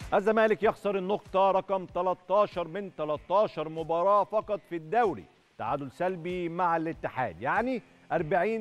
الزمالك يخسر النقطة رقم 13 من 13 مباراة فقط في الدوري تعادل سلبي مع الاتحاد يعني 40%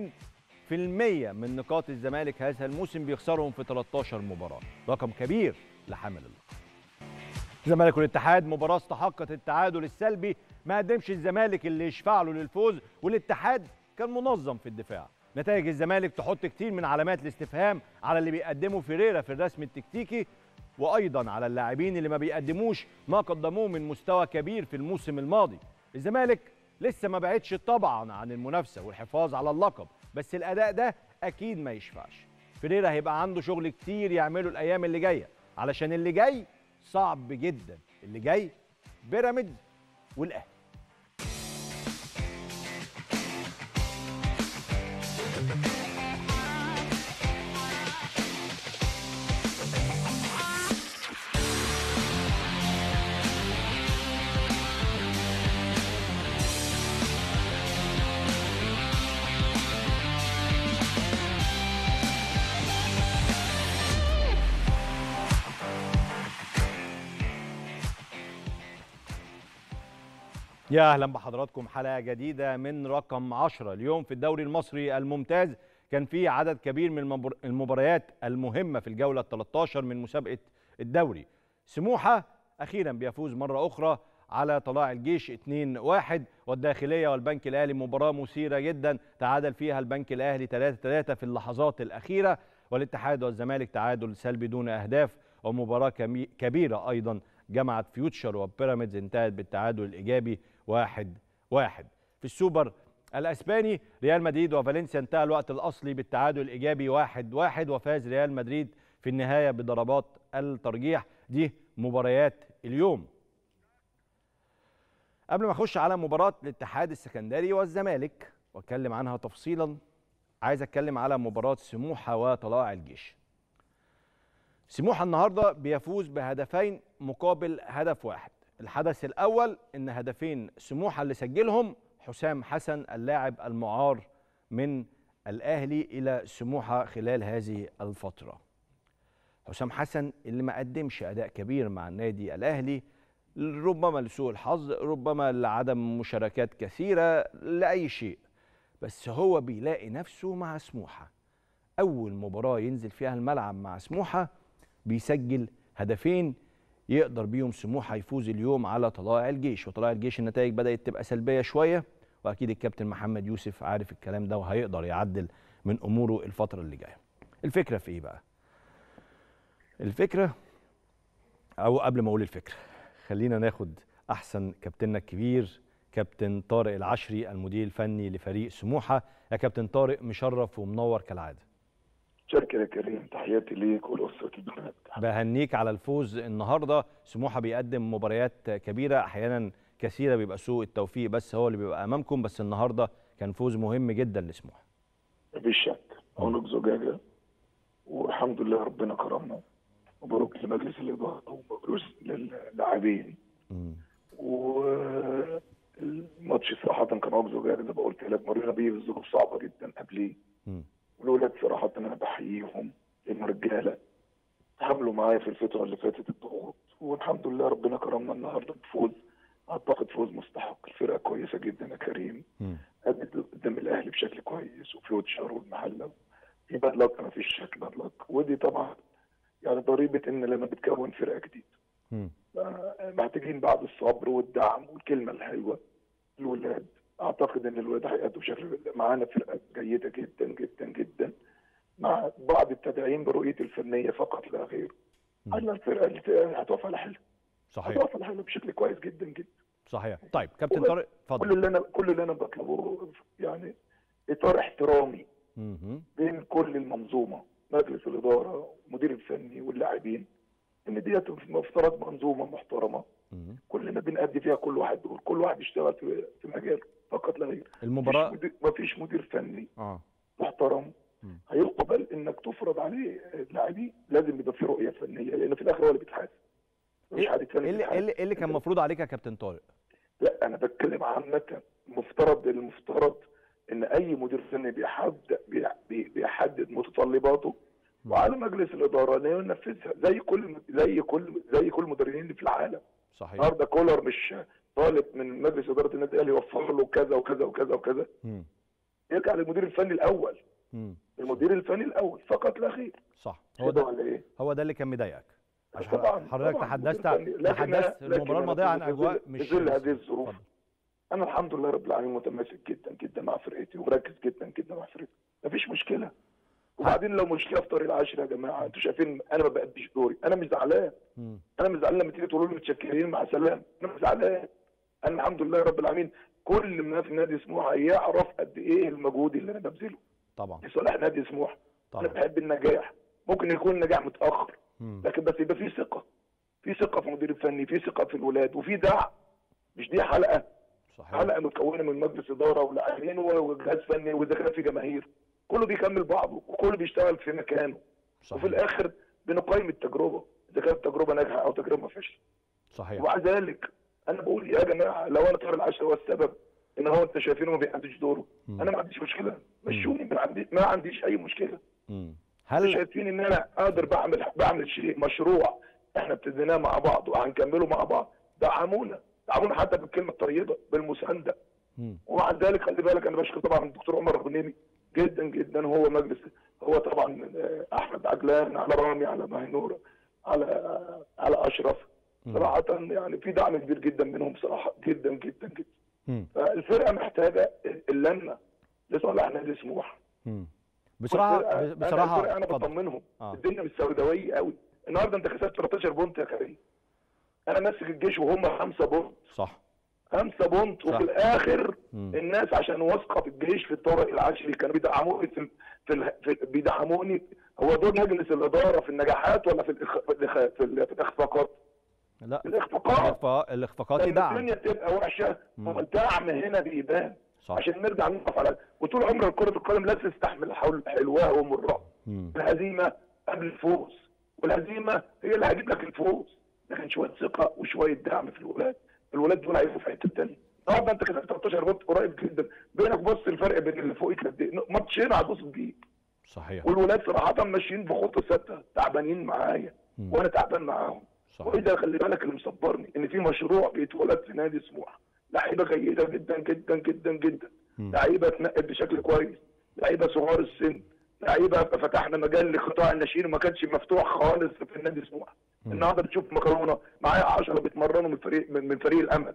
من نقاط الزمالك هذا الموسم بيخسرهم في 13 مباراة رقم كبير لحامل اللقب الزمالك والاتحاد مباراة استحقت التعادل السلبي ما قدمش الزمالك اللي يشفع له للفوز والاتحاد كان منظم في الدفاع نتائج الزمالك تحط كتير من علامات الاستفهام على اللي بيقدمه فيريرا في الرسم التكتيكي وايضا على اللاعبين اللي ما بيقدموش ما قدموه من مستوى كبير في الموسم الماضي الزمالك لسه ما بعدش طبعا عن المنافسه والحفاظ على اللقب بس الاداء ده اكيد ما يشفعش فيريرا هيبقى عنده شغل كتير يعمله الايام اللي جايه علشان اللي جاي صعب جدا اللي جاي بيراميدز والاهلي يا اهلا بحضراتكم حلقه جديده من رقم 10 اليوم في الدوري المصري الممتاز كان في عدد كبير من المبر- المباريات المهمه في الجوله ال 13 من مسابقه الدوري سموحه اخيرا بيفوز مره اخرى على طلاع الجيش 2-1 والداخليه والبنك الاهلي مباراه مثيره جدا تعادل فيها البنك الاهلي 3-3 في اللحظات الاخيره والاتحاد والزمالك تعادل سلبي دون اهداف ومباراه كمي- كبيره ايضا جمعت فيوتشر وبيراميدز انتهت بالتعادل الايجابي واحد واحد في السوبر الاسباني ريال مدريد وفالنسيا انتهى الوقت الاصلي بالتعادل الايجابي واحد واحد وفاز ريال مدريد في النهايه بضربات الترجيح دي مباريات اليوم قبل ما اخش على مباراه الاتحاد السكندري والزمالك واتكلم عنها تفصيلا عايز اتكلم على مباراه سموحه وطلائع الجيش سموحه النهارده بيفوز بهدفين مقابل هدف واحد الحدث الاول ان هدفين سموحه اللي سجلهم حسام حسن اللاعب المعار من الاهلي الى سموحه خلال هذه الفتره حسام حسن اللي ما قدمش اداء كبير مع النادي الاهلي ربما لسوء الحظ ربما لعدم مشاركات كثيره لاي شيء بس هو بيلاقي نفسه مع سموحه اول مباراه ينزل فيها الملعب مع سموحه بيسجل هدفين يقدر بيهم سموحه يفوز اليوم على طلائع الجيش وطلائع الجيش النتائج بدات تبقى سلبيه شويه واكيد الكابتن محمد يوسف عارف الكلام ده وهيقدر يعدل من اموره الفتره اللي جايه الفكره في ايه بقى الفكره او قبل ما اقول الفكره خلينا ناخد احسن كابتننا الكبير كابتن طارق العشري المدير الفني لفريق سموحه يا كابتن طارق مشرف ومنور كالعاده شكرا يا كريم تحياتي ليك ولأسرة البنات بهنيك على الفوز النهارده سموحه بيقدم مباريات كبيره احيانا كثيره بيبقى سوء التوفيق بس هو اللي بيبقى امامكم بس النهارده كان فوز مهم جدا لسموحه مفيش شك عنق زجاجة والحمد لله ربنا كرمنا مبروك لمجلس الإدارة ومبروك للاعبين والماتش صراحة كان عنق زجاجة زي ما قلت لك مرينا بيه بظروف صعبة جدا قبليه مم. والولاد صراحة أنا بحييهم لأن رجالة تحملوا معايا في الفترة اللي فاتت الضغوط والحمد لله ربنا كرمنا النهارده بفوز أعتقد فوز مستحق الفرقة كويسة جدا يا كريم مم. أدت قدام الأهلي بشكل كويس وفيوتشر والمحلة في باد لك ما فيش شك باد لك ودي طبعا يعني ضريبة إن لما بتكون فرقة جديدة مم. محتاجين بعد الصبر والدعم والكلمة الحلوة الولاد أعتقد إن الولاد هيأدوا بشكل معانا فرقة جيدة جدا جدا جدا مع بعض التدعيم برؤية الفنية فقط لا غير مم. على الفرقة اللي هتقف على حلو صحيح هتقف على حلو بشكل كويس جدا جدا صحيح طيب كابتن وبس. طارق كل اتفضل اللي أنا كل اللي أنا بطلبه يعني إطار احترامي مهم. بين كل المنظومه مجلس الاداره والمدير الفني واللاعبين ان ديت مفترض منظومه محترمه مهم. كلنا بنأدي فيها كل واحد دور كل واحد يشتغل في في مجاله فقط لا غير المباراه مفيش مدير, مفيش مدير فني اه محترم مم. هيقبل انك تفرض عليه اللاعبين لازم يبقى في رؤيه فنيه لان في الاخر هو اللي بيتحاسب مفيش حد ايه ثاني اللي, إيه بيتحاسب اللي, إيه اللي كان مفروض عليك يا كابتن طارق لا انا بتكلم عامه مفترض المفترض ان اي مدير فني بيحدد بيحدد متطلباته وعلى مجلس الاداره انه ينفذها زي كل زي كل زي كل المدربين اللي في العالم صحيح النهارده كولر مش طالب من مجلس اداره النادي الاهلي يوفر له كذا وكذا وكذا وكذا مم. يرجع للمدير الفني الاول مم. المدير الفني الاول فقط لا غير صح هو كده ده ولا ايه؟ هو ده اللي كان مضايقك عشان طبعا حضرتك طبعاً، تحدثت المدير الفني. لكن تحدثت أنا- لكن المباراه أنا الماضيه عن في ظل- اجواء في مش ظل هذه الظروف اتفضل. انا الحمد لله رب العالمين متماسك جدا جدا مع فرقتي ومركز جدا جدا مع فرقتي مفيش مشكله وبعدين لو مشكله في طريق العاشر يا جماعه انتوا شايفين انا ما بأديش دوري انا مش زعلان مم. انا مش زعلان لما تيجي تقولوا لي متشكرين مع سلام انا مش زعلان انا الحمد لله رب العالمين كل ما في نادي سموحه يعرف قد ايه المجهود اللي انا ببذله طبعا لصالح نادي سموحه انا طبعا بحب النجاح ممكن يكون النجاح متاخر مم. لكن بس يبقى في ثقه في ثقه في المدير الفني في ثقه في الولاد وفي دعم مش دي حلقه صحيح حلقه متكونه من مجلس اداره ولاعبين وجهاز فني واذا كان في جماهير كله بيكمل بعضه وكله بيشتغل في مكانه وفي صحيح الاخر بنقيم التجربه اذا كانت تجربه ناجحه او تجربه فاشله صحيح ومع ذلك انا بقول يا جماعه لو انا طارق العشرة هو السبب ان هو انت شايفينه ما بيأديش دوره مم. انا ما عنديش مشكله مشوني ما عندي ما عنديش اي مشكله مم. انتوا هل شايفين ان انا قادر بعمل بعمل شيء مشروع احنا ابتديناه مع بعض وهنكمله مع بعض دعمونا دعمونا حتى بالكلمه الطيبه بالمسانده مم. ومع ذلك خلي بالك انا بشكر طبعا الدكتور عمر الغنيمي جدا جدا هو مجلس هو طبعا آه، احمد عجلان على رامي على مهنور على على اشرف مم. صراحه يعني في دعم كبير جدا منهم بصراحه جدا جدا جدا مم. فالفرقه محتاجه اللمه لصالح نادي سموحه مم. بصراحه والفرقة- ب- أنا بصراحه الفرقة انا اتفضل. بطمنهم آه. الدنيا مش سوداويه قوي النهارده انت كسبت 13 بونت يا كريم انا ماسك الجيش وهم خمسه بونت صح خمسه بونت صح. وفي الاخر مم. الناس عشان واثقه في الجيش في الطارق العشري كانوا بيدعموني في, في, ال- في بيدعموني هو دور مجلس الاداره في النجاحات ولا في الإخ... في, الإخ... في, ال- في الاخفاقات؟ لا في الاخفاقات الإخفاق- الاخفاقات لما دعم الدنيا تبقى وحشه مم. هو الدعم هنا بيبان صح عشان نرجع نقف على وطول عمر كره القدم لا تستحمل حول حلوها ومرها مم. الهزيمه قبل الفوز والهزيمه هي اللي هتجيب لك الفوز لكن شويه ثقه وشويه دعم في الولاد الولاد دول هيبقوا في حته ثانيه النهارده انت كسبت 13 بونت قريب جدا بينك بص الفرق بين اللي فوقك قد ايه ماتشين هتبص تجيب صحيح والولاد صراحه ماشيين بخطه ثابته تعبانين معايا مم. وانا تعبان معاهم صحيح واذا خلي بالك اللي مصبرني ان في مشروع بيتولد في نادي سموحه لعيبه جيده جدا جدا جدا جدا مم. لعيبه اتنقل بشكل كويس لعيبه صغار السن لعيبه فتحنا مجال لقطاع الناشئين وما كانش مفتوح خالص في النادي سموحه مم. النهارده بتشوف مكرونه معايا 10 بيتمرنوا من فريق من, من فريق الامل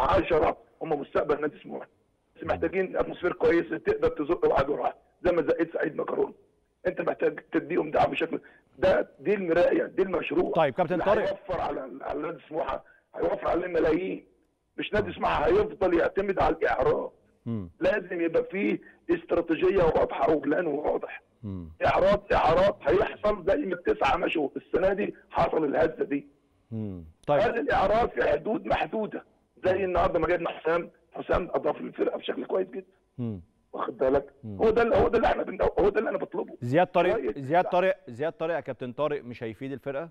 10 هم مستقبل نادي سموحه بس محتاجين اتموسفير كويس تقدر تزق واحد ورا زي ما زقيت سعيد مكرونه انت محتاج تديهم دعم بشكل ده دي المرايه دي المشروع طيب كابتن اللي طارق هيوفر على على نادي سموحه هيوفر عليه ملايين مش نادي سموحه هيفضل يعتمد على الاعراض مم. لازم يبقى فيه استراتيجيه واضحه وبلان واضح مم. اعراض اعراض هيحصل زي ما التسعه مشوا السنه دي حصل الهزه دي مم. طيب هذه الاعراض في حدود محدوده زي النهارده ما جبنا حسام حسام اضاف للفرقه بشكل كويس جدا مم. واخد بالك مم. هو ده اللي- هو ده اللي احنا بن- هو ده اللي انا بطلبه زياد طارق كويس. زياد طارق زياد طارق يا كابتن طارق مش هيفيد الفرقه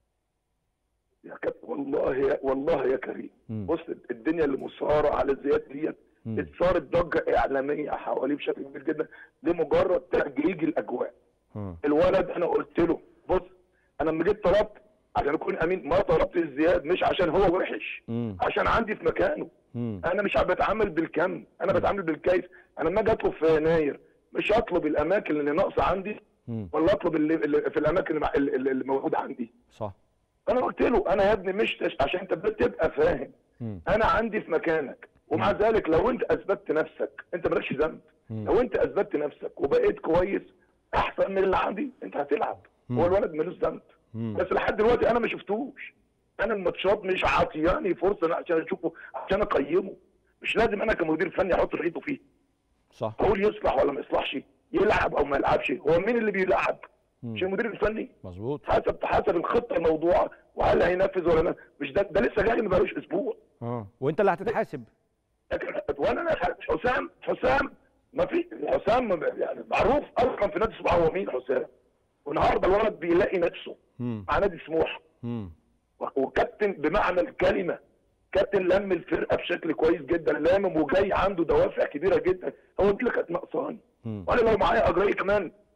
يا كابتن والله يا والله يا كريم مم. بص الدنيا اللي مصاره على زياد ديت مم. اتصارت ضجه اعلاميه حواليه بشكل كبير جدا لمجرد تهجيج الاجواء مم. الولد انا قلت له بص انا لما جيت طلبت عشان اكون امين ما طلبت الزياد مش عشان هو وحش مم. عشان عندي في مكانه مم. انا مش بتعامل بالكم انا بتعامل بالكيف انا لما اجي اطلب في يناير مش هطلب الاماكن اللي ناقصه عندي مم. ولا اطلب اللي, اللي في الاماكن اللي, مع- اللي, اللي موجوده عندي صح انا قلت له انا يا ابني مش تش- عشان انت تبقى فاهم مم. انا عندي في مكانك ومع ذلك لو انت اثبتت نفسك انت مالكش ذنب مم. لو انت اثبتت نفسك وبقيت كويس احسن من اللي عندي انت هتلعب مم. هو الولد ملوش ذنب مم. بس لحد دلوقتي انا ما شفتوش انا الماتشات مش عاطياني فرصه عشان اشوفه عشان اقيمه مش لازم انا كمدير فني احط رأيته فيه صح اقول يصلح ولا ما يصلحش يلعب او ما يلعبش هو مين اللي بيلعب مم. مش المدير الفني مظبوط حسب حسب الخطه الموضوعه وهل هينفذ ولا لا مش ده ده لسه جاي ما بقالوش اسبوع اه وانت اللي هتتحاسب لكن وانا انا حسام حسام ما في حسام يعني معروف اصلا في نادي سموحه هو مين حسام والنهارده الولد بيلاقي نفسه مم. مع نادي سموحه مم. وكابتن بمعنى الكلمه كابتن لم الفرقه بشكل كويس جدا لامم وجاي عنده دوافع كبيره جدا هو دي اللي كانت ناقصاني مم. وانا لو معايا اجري كمان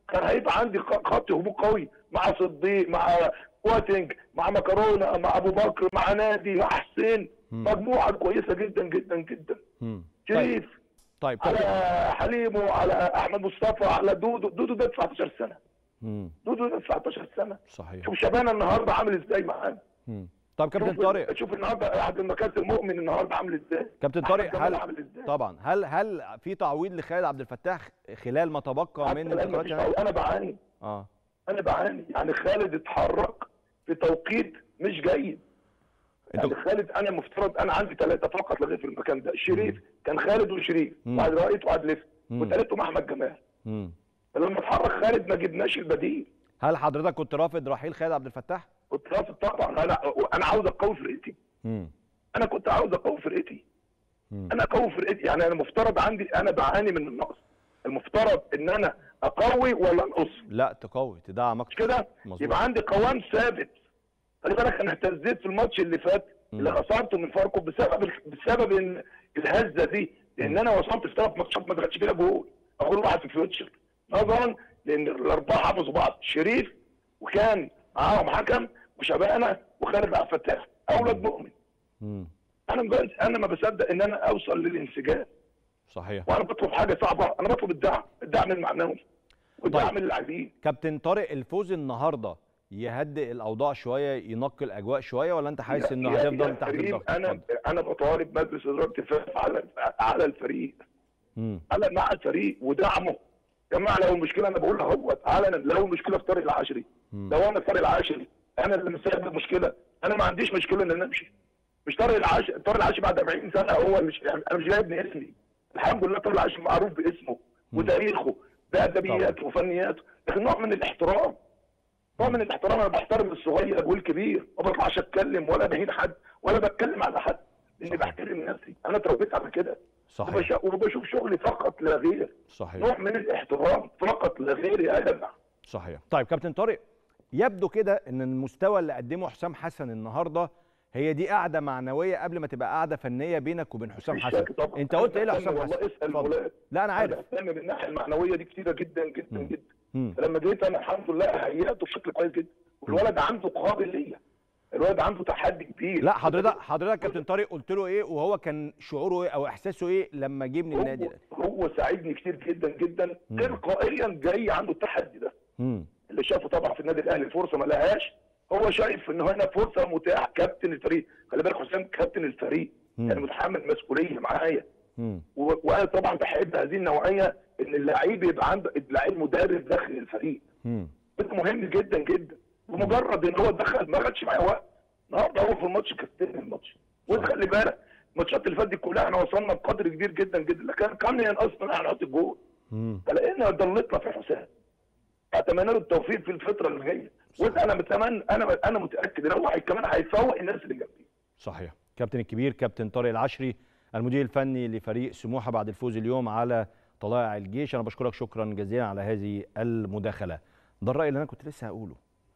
كان هيبقى عندي خ- خط هجوم قوي مع صديق مع واتنج مع مكرونه مع ابو بكر مع نادي مع حسين مم. مجموعه كويسه جدا جدا جدا مم. طيب شريف طيب على كابتن حليم وعلى احمد مصطفى على دودو دودو ده 19 سنه مم. دودو ده 19 سنه صحيح شوف شبانه النهارده عامل ازاي معانا مم. طب كابتن شوف- طارق شوف النهارده عبد المكاسب المؤمن النهارده عامل ازاي كابتن أحمد طارق جمال هل عامل ازاي طبعا هل هل في تعويض لخالد عبد الفتاح خلال ما تبقى حتى من الآن انتقالات مفيش النهائي؟ تعويض. انا بعاني اه انا بعاني يعني خالد اتحرك في توقيت مش جيد يعني انتوا خالد انا مفترض انا عندي ثلاثه فقط لغايه في المكان ده شريف كان خالد وشريف مم. وعد رائد وعد لف مم. وثالثهم احمد جمال مم. فلما اتحرك خالد ما جبناش البديل هل حضرتك كنت رافض رحيل خالد عبد الفتاح؟ كنت رافض طبعا انا انا عاوز اقوي فرقتي مم. انا كنت عاوز اقوي فرقتي مم. انا اقوي فرقتي يعني انا مفترض عندي انا بعاني من النقص المفترض ان انا اقوي ولا انقص لا تقوي تدعم مش اكتر كده مظبوط. يبقى عندي قوام ثابت خلي بالك انا اهتزيت في الماتش اللي فات اللي مم. خسرته من فاركو بسبب بسبب إن الهزه دي لان انا وصلت في ثلاث ماتشات ما دخلتش فيها جول اقول واحد في فيوتشر نظرا لان الاربعه حافظوا بعض شريف وكان معاهم حكم وشبانه وخالد عبد الفتاح اولاد مؤمن مم. انا مجرد انا ما بصدق ان انا اوصل للانسجام صحيح وانا بطلب حاجه صعبه انا بطلب الدعم الدعم المعنوي والدعم طيب. للاعبين كابتن طارق الفوز النهارده يهدئ الاوضاع شويه ينقي الاجواء شويه ولا انت حاسس انه يا- يا هتفضل تحت كريم، الضغط؟ انا اتفضل. انا بطالب مجلس اداره التفاف على على الفريق مم. على مع الفريق ودعمه يا جماعه لو المشكله انا بقولها هو علنا لو المشكله في طارق العشري مم. لو انا طارق العشري انا اللي مسبب مشكله انا ما عنديش مشكله ان انا امشي مش طارق العشري طارق العشري بعد 40 سنه هو مش انا مش جايب اسمي الحمد لله طارق العشري معروف باسمه وتاريخه بادبياته وفنياته لكن نوع من الاحترام نوع من الاحترام انا بحترم الصغير والكبير ما بطلعش اتكلم ولا بهين حد ولا بتكلم على حد لاني صحيح. بحترم نفسي انا اتربيت على كده صحيح وبش- وبشوف شغلي فقط لا غير صحيح نوع من الاحترام فقط لا غير يا جدع صحيح طيب كابتن طارق يبدو كده ان المستوى اللي قدمه حسام حسن النهارده هي دي قاعده معنويه قبل ما تبقى قاعده فنيه بينك وبين حسام مفيش حسن شك طبعا. انت قلت ايه أنا لحسام بهتم حسن والله اسال اتفضل. الولاد لا انا انا عارف بهتم بالناحيه المعنويه دي كتيره جدا جدا مم. جدا مم. فلما جيت انا الحمد لله هيئته بشكل كويس جدا والولد عنده قابليه الولد عنده تحدي كبير لا حضرتك حضرتك كابتن طارق قلت له ايه وهو كان شعوره ايه او احساسه ايه لما جه من النادي هو, هو ساعدني كتير جدا جدا مم. تلقائيا جاي عنده التحدي ده مم. اللي شافه طبعا في النادي الاهلي الفرصه ما لهاش هو شايف ان هنا فرصه متاحه كابتن الفريق خلي بالك حسام كابتن الفريق مم. يعني متحمل مسؤوليه معايا مم. و- وانا طبعا بحب هذه النوعيه ان اللعيب يبقى عنده اللعيب مدرب داخل الفريق مم. ده مهم جدا جدا بمجرد ان هو دخل ما خدش معايا وقت النهارده هو في الماتش كابتن الماتش وانت خلي بالك الماتشات اللي فاتت دي كلها احنا وصلنا بقدر كبير جدا جدا لكن كان ينقصنا احنا نحط الجول مم. فلقينا ضلتنا في حسام اتمنى له التوفيق في الفتره اللي جايه وانت انا متمنى انا انا متاكد ان هو هي- كمان هيفوق الناس اللي جنبيه صحيح كابتن الكبير كابتن طارق العشري المدير الفني لفريق سموحه بعد الفوز اليوم على طلائع الجيش انا بشكرك شكرا جزيلا على هذه المداخله ده الراي اللي انا كنت لسه هقوله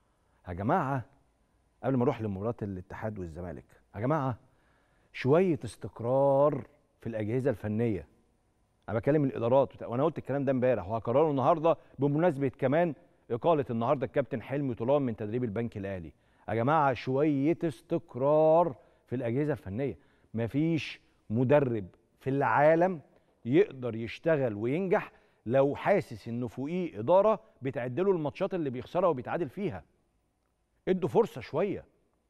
يا جماعه قبل ما اروح لمباراه الاتحاد والزمالك يا جماعه شويه استقرار في الاجهزه الفنيه انا بكلم الادارات وت- وانا قلت الكلام ده امبارح وهكرره النهارده بمناسبه كمان اقاله النهارده الكابتن حلمي طولان من تدريب البنك الاهلي يا جماعه شويه استقرار في الاجهزه الفنيه مفيش مدرب في العالم يقدر يشتغل وينجح لو حاسس انه فوقيه اداره بتعد له الماتشات اللي بيخسرها وبيتعادل فيها ادوا فرصه شويه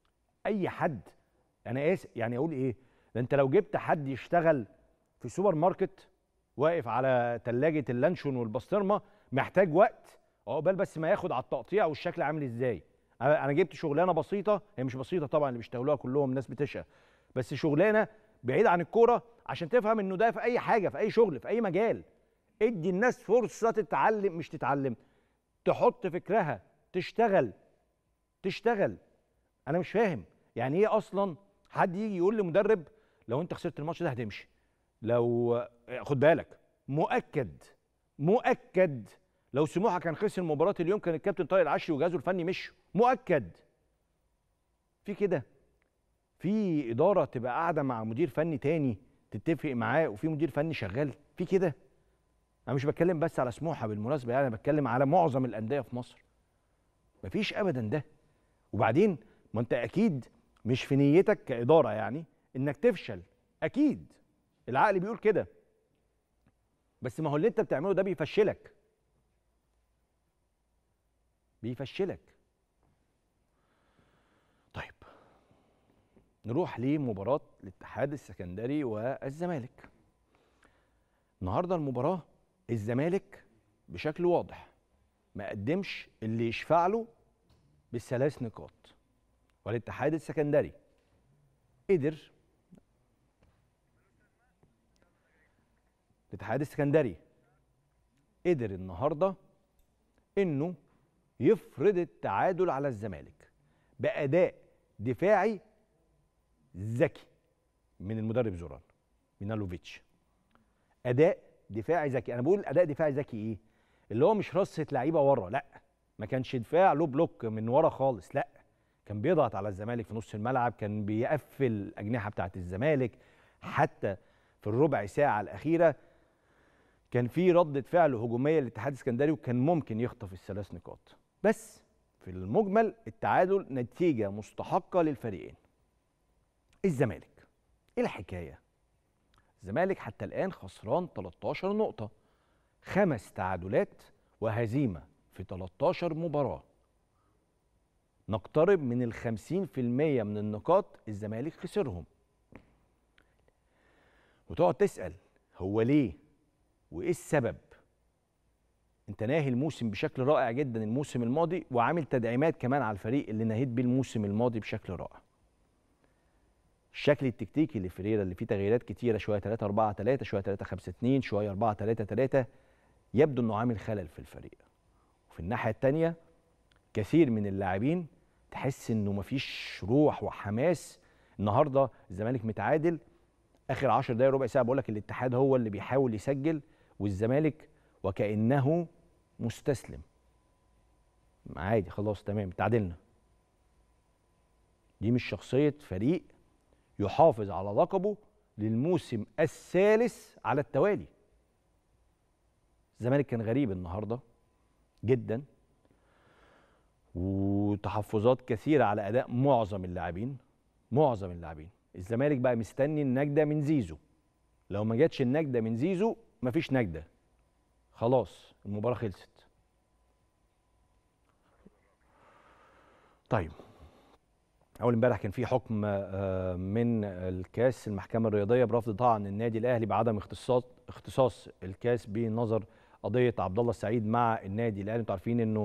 اي حد انا اسف يعني اقول ايه ده انت لو جبت حد يشتغل في سوبر ماركت واقف على ثلاجه اللانشون والبسطرمه محتاج وقت عقبال بس ما ياخد على التقطيع والشكل عامل ازاي انا أنا جبت شغلانه بسيطه هي مش بسيطه طبعا اللي بيشتغلوها كلهم ناس بتشقى بس شغلانه بعيد عن الكوره عشان تفهم انه ده في اي حاجه في اي شغل في اي مجال ادي الناس فرصه تتعلم مش تتعلم تحط فكرها تشتغل تشتغل انا مش فاهم يعني ايه اصلا حد يجي يقول لمدرب لو انت خسرت الماتش ده هتمشي لو خد بالك مؤكد مؤكد لو سموحه كان خسر مباراه اليوم كان الكابتن طارق العشري وجهازه الفني مشوا مؤكد في كده في اداره تبقى قاعده مع مدير فني تاني تتفق معاه وفي مدير فني شغال في كده انا مش بتكلم بس على سموحه بالمناسبه يعني انا بتكلم على معظم الانديه في مصر مفيش ابدا ده وبعدين ما انت اكيد مش في نيتك كاداره يعني انك تفشل اكيد العقل بيقول كده بس ما هو اللي انت بتعمله ده بيفشلك بيفشلك طيب نروح لمباراة الاتحاد السكندري والزمالك النهارده المباراة الزمالك بشكل واضح ما قدمش اللي يشفع له بالثلاث نقاط والاتحاد السكندري قدر الاتحاد السكندري قدر النهارده انه يفرض التعادل على الزمالك باداء دفاعي ذكي من المدرب زوران مينالوفيتش اداء دفاعي ذكي انا بقول اداء دفاعي ذكي ايه اللي هو مش رصه لعيبه ورا لا ما كانش دفاع له بلوك من ورا خالص لا كان بيضغط على الزمالك في نص الملعب كان بيقفل الاجنحه بتاعه الزمالك حتى في الربع ساعه الاخيره كان في ردة فعل هجومية للاتحاد السكندري وكان ممكن يخطف الثلاث نقاط بس في المجمل التعادل نتيجة مستحقة للفريقين الزمالك ايه الحكاية الزمالك حتى الآن خسران 13 نقطة خمس تعادلات وهزيمة في 13 مباراة نقترب من ال 50% من النقاط الزمالك خسرهم وتقعد تسأل هو ليه وايه السبب انت ناهي الموسم بشكل رائع جدا الموسم الماضي وعامل تدعيمات كمان على الفريق اللي نهيت بيه الموسم الماضي بشكل رائع الشكل التكتيكي لفريرا اللي فيه تغييرات كتيره شويه 3 4 3 شويه 3 5 2 شويه 4 3 3 يبدو انه عامل خلل في الفريق وفي الناحيه الثانيه كثير من اللاعبين تحس انه مفيش روح وحماس النهارده الزمالك متعادل اخر 10 دقايق ربع ساعه بقول لك الاتحاد هو اللي بيحاول يسجل والزمالك وكانه مستسلم عادي خلاص تمام تعادلنا دي مش شخصيه فريق يحافظ على لقبه للموسم الثالث على التوالي الزمالك كان غريب النهارده جدا وتحفظات كثيره على اداء معظم اللاعبين معظم اللاعبين الزمالك بقى مستني النجده من زيزو لو ما جاتش النجده من زيزو مفيش نجده خلاص المباراه خلصت طيب اول امبارح كان في حكم من الكاس المحكمه الرياضيه برفض طعن النادي الاهلي بعدم اختصاص اختصاص الكاس بنظر قضيه عبد الله السعيد مع النادي الاهلي انتوا عارفين انه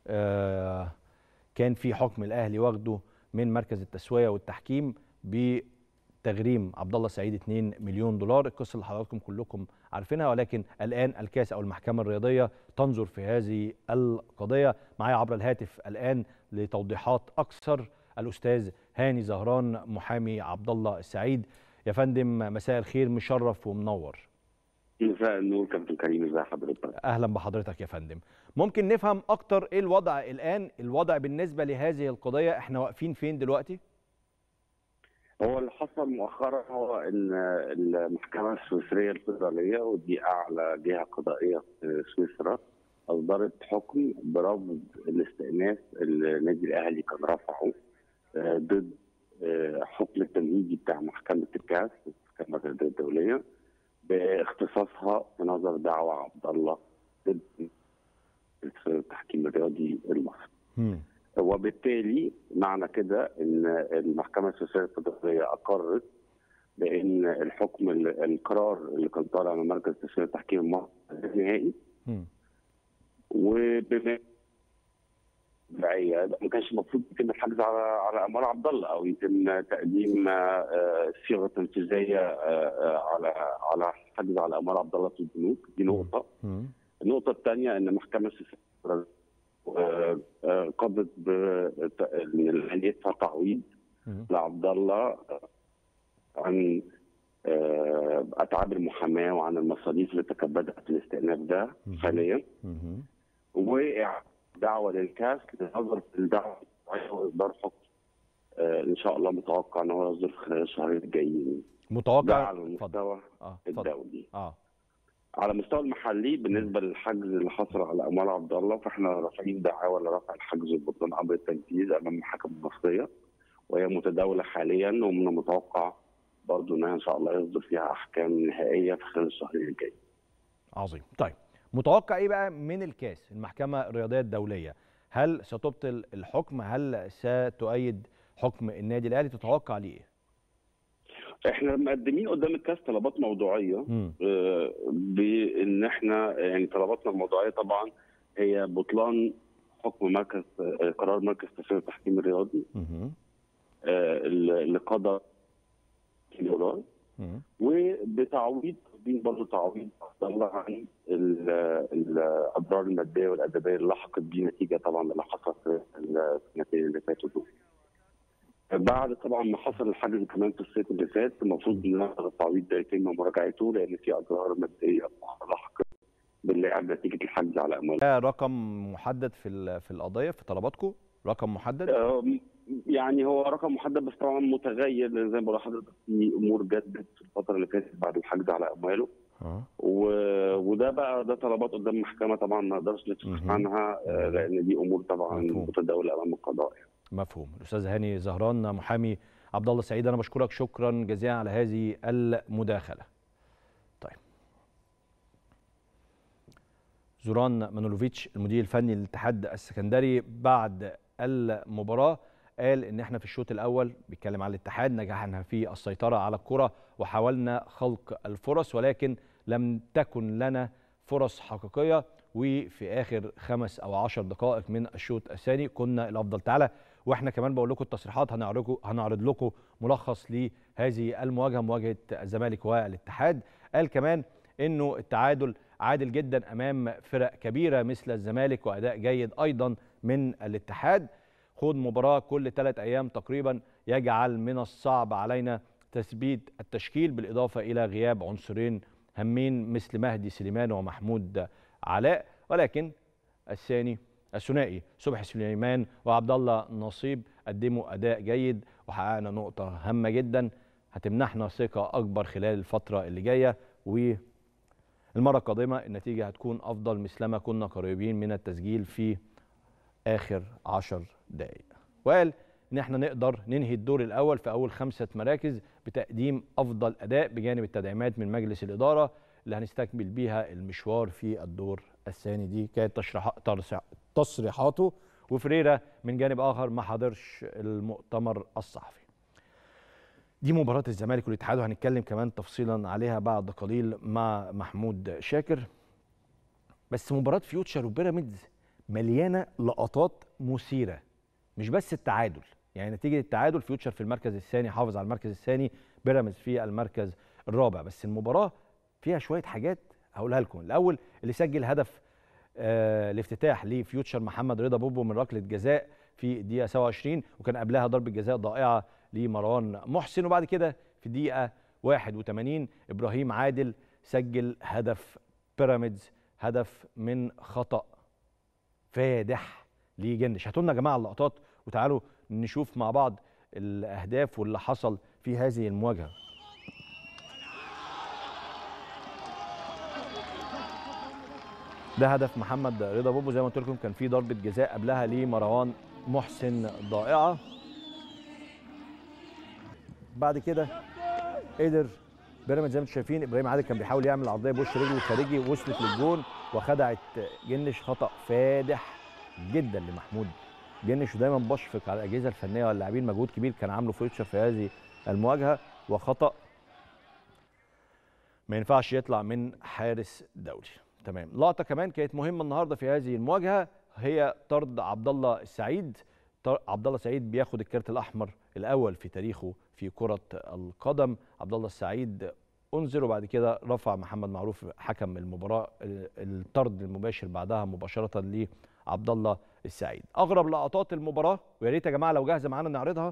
كان في حكم الاهلي واخده من مركز التسويه والتحكيم بتغريم عبد الله السعيد 2 مليون دولار القصه اللي حضراتكم كلكم عارفينها ولكن الان الكاس او المحكمه الرياضيه تنظر في هذه القضيه معايا عبر الهاتف الان لتوضيحات اكثر الاستاذ هاني زهران محامي عبد الله السعيد يا فندم مساء الخير مشرف ومنور مساء النور كابتن كريم ازي حضرتك اهلا بحضرتك يا فندم ممكن نفهم اكتر ايه الوضع الان الوضع بالنسبه لهذه القضيه احنا واقفين فين دلوقتي هو اللي حصل مؤخرا هو ان المحكمه السويسريه الفيدراليه ودي اعلى جهه قضائيه في سويسرا اصدرت حكم برفض الاستئناف اللي النادي الاهلي كان رفعه ضد حكم التمهيدي بتاع محكمه الكاس المحكمه الرياضيه الدوليه باختصاصها في نظر دعوى عبد الله ضد التحكيم الرياضي المصري. وبالتالي معنى كده ان المحكمه السويسريه الفدراليه اقرت بان الحكم القرار اللي كان طالع من مركز تسويه التحكيم المصري نهائي وبما بعية ما كانش المفروض يتم الحجز على على اموال عبد الله او يتم تقديم صيغه تنفيذيه على على حجز على اموال عبد الله في البنوك دي نقطه. النقطه الثانيه ان محكمه قضت ان الاهلي يدفع تعويض لعبد الله عن اتعاب المحاماه وعن المصاريف اللي تكبدت في الاستئناف ده حاليا وقع دعوه للكاس لنظر في الدعوه واصدار حكم ان شاء الله متوقع ان هو يصدر خلال الشهرين الجايين متوقع على المستوى آه. الدولي اه على مستوى المحلي بالنسبه للحجز اللي حصل على اموال عبد الله فاحنا رافعين دعاوى لرفع الحجز وبطلان امر التنفيذ امام المحاكم المصريه وهي متداوله حاليا ومن المتوقع برضه انها ان شاء الله يصدر فيها احكام نهائيه في خلال الشهرين الجايين. عظيم طيب متوقع ايه بقى من الكاس المحكمه الرياضيه الدوليه هل ستبطل الحكم هل ستؤيد حكم النادي الاهلي تتوقع ليه ايه احنا مقدمين قدام الكاس طلبات موضوعيه مم. آه، بان احنا يعني طلباتنا الموضوعيه طبعا هي بطلان حكم مركز آه، قرار مركز تسويه التحكيم الرياضي مهم. آه، اللي قضى دولار مم. وبتعويض تقديم برضه تعويض الله عن ال- الاضرار الماديه والادبيه اللي لحقت بيه نتيجه طبعا اللي حصل في السنتين اللي فاتوا دول. بعد طبعا ما حصل الحجز كمان في الصيف اللي فات المفروض ان هذا التعويض ده يتم مراجعته لان في اضرار ماديه لحقت باللاعب نتيجه الحجز على امواله. ده رقم محدد في ال- في القضيه في طلباتكم رقم محدد أم، يعني هو رقم محدد بس طبعا متغير لان زي ما بقول لحضرتك في امور جدت في الفتره اللي فاتت بعد الحجز على امواله اه و... وده بقى ده طلبات قدام المحكمه طبعا ما نقدرش نتفق مهم. عنها آه، لان دي امور طبعا مفهوم. متداوله امام القضاء يعني. مفهوم الاستاذ هاني زهران محامي عبد الله سعيد انا بشكرك شكرا جزيلا على هذه المداخله طيب زوران مانولوفيتش المدير الفني للاتحاد السكندري بعد المباراه قال ان احنا في الشوط الاول بيتكلم على الاتحاد نجحنا في السيطره على الكره وحاولنا خلق الفرص ولكن لم تكن لنا فرص حقيقيه وفي اخر خمس او عشر دقائق من الشوط الثاني كنا الافضل تعالى واحنا كمان بقول لكم التصريحات هنعرض هنعرض لكم ملخص لهذه المواجهه مواجهه الزمالك والاتحاد قال كمان انه التعادل عادل جدا امام فرق كبيره مثل الزمالك واداء جيد ايضا من الاتحاد خوض مباراه كل ثلاث ايام تقريبا يجعل من الصعب علينا تثبيت التشكيل بالاضافه الى غياب عنصرين هامين مثل مهدي سليمان ومحمود علاء ولكن الثاني الثنائي صبحي سليمان وعبد الله نصيب قدموا اداء جيد وحققنا نقطه هامه جدا هتمنحنا ثقه اكبر خلال الفتره اللي جايه والمره القادمه النتيجه هتكون افضل مثلما كنا قريبين من التسجيل في اخر عشر دقائق وقال ان احنا نقدر ننهي الدور الاول في اول خمسه مراكز بتقديم افضل اداء بجانب التدعيمات من مجلس الاداره اللي هنستكمل بيها المشوار في الدور الثاني دي كانت تشريح- ترسع- تصريحاته وفريرة من جانب اخر ما حضرش المؤتمر الصحفي دي مباراة الزمالك والاتحاد وهنتكلم كمان تفصيلا عليها بعد قليل مع محمود شاكر بس مباراة فيوتشر وبيراميدز مليانة لقطات مثيرة مش بس التعادل يعني نتيجة التعادل فيوتشر في المركز الثاني حافظ على المركز الثاني بيراميدز في المركز الرابع بس المباراة فيها شوية حاجات هقولها لكم الأول اللي سجل هدف آه الافتتاح لفيوتشر محمد رضا بوبو من ركلة جزاء في الدقيقة 27 وكان قبلها ضربة جزاء ضائعة لمروان محسن وبعد كده في الدقيقة 81 إبراهيم عادل سجل هدف بيراميدز هدف من خطأ فادح لجندش هاتوا لنا يا جماعه اللقطات وتعالوا نشوف مع بعض الاهداف واللي حصل في هذه المواجهه ده هدف محمد رضا بوبو زي ما قلت لكم كان في ضربه جزاء قبلها لمروان محسن ضائعه بعد كده قدر بيراميدز زي ما انتم شايفين ابراهيم عادل كان بيحاول يعمل عرضيه بوش رجله الخارجي وصلت للجون وخدعت جنش خطا فادح جدا لمحمود جنش ودايما بشفق على الاجهزه الفنيه واللاعبين مجهود كبير كان عامله فيوتشر في هذه المواجهه وخطا ما ينفعش يطلع من حارس دولي تمام لقطه كمان كانت مهمه النهارده في هذه المواجهه هي طرد عبد الله السعيد طر- عبد الله السعيد بياخد الكارت الاحمر الاول في تاريخه في كره القدم عبد الله السعيد انذر وبعد كده رفع محمد معروف حكم المباراه ال- الطرد المباشر بعدها مباشره لعبد الله السعيد اغرب لقطات المباراه ويا ريت يا جماعه لو جاهزه معانا نعرضها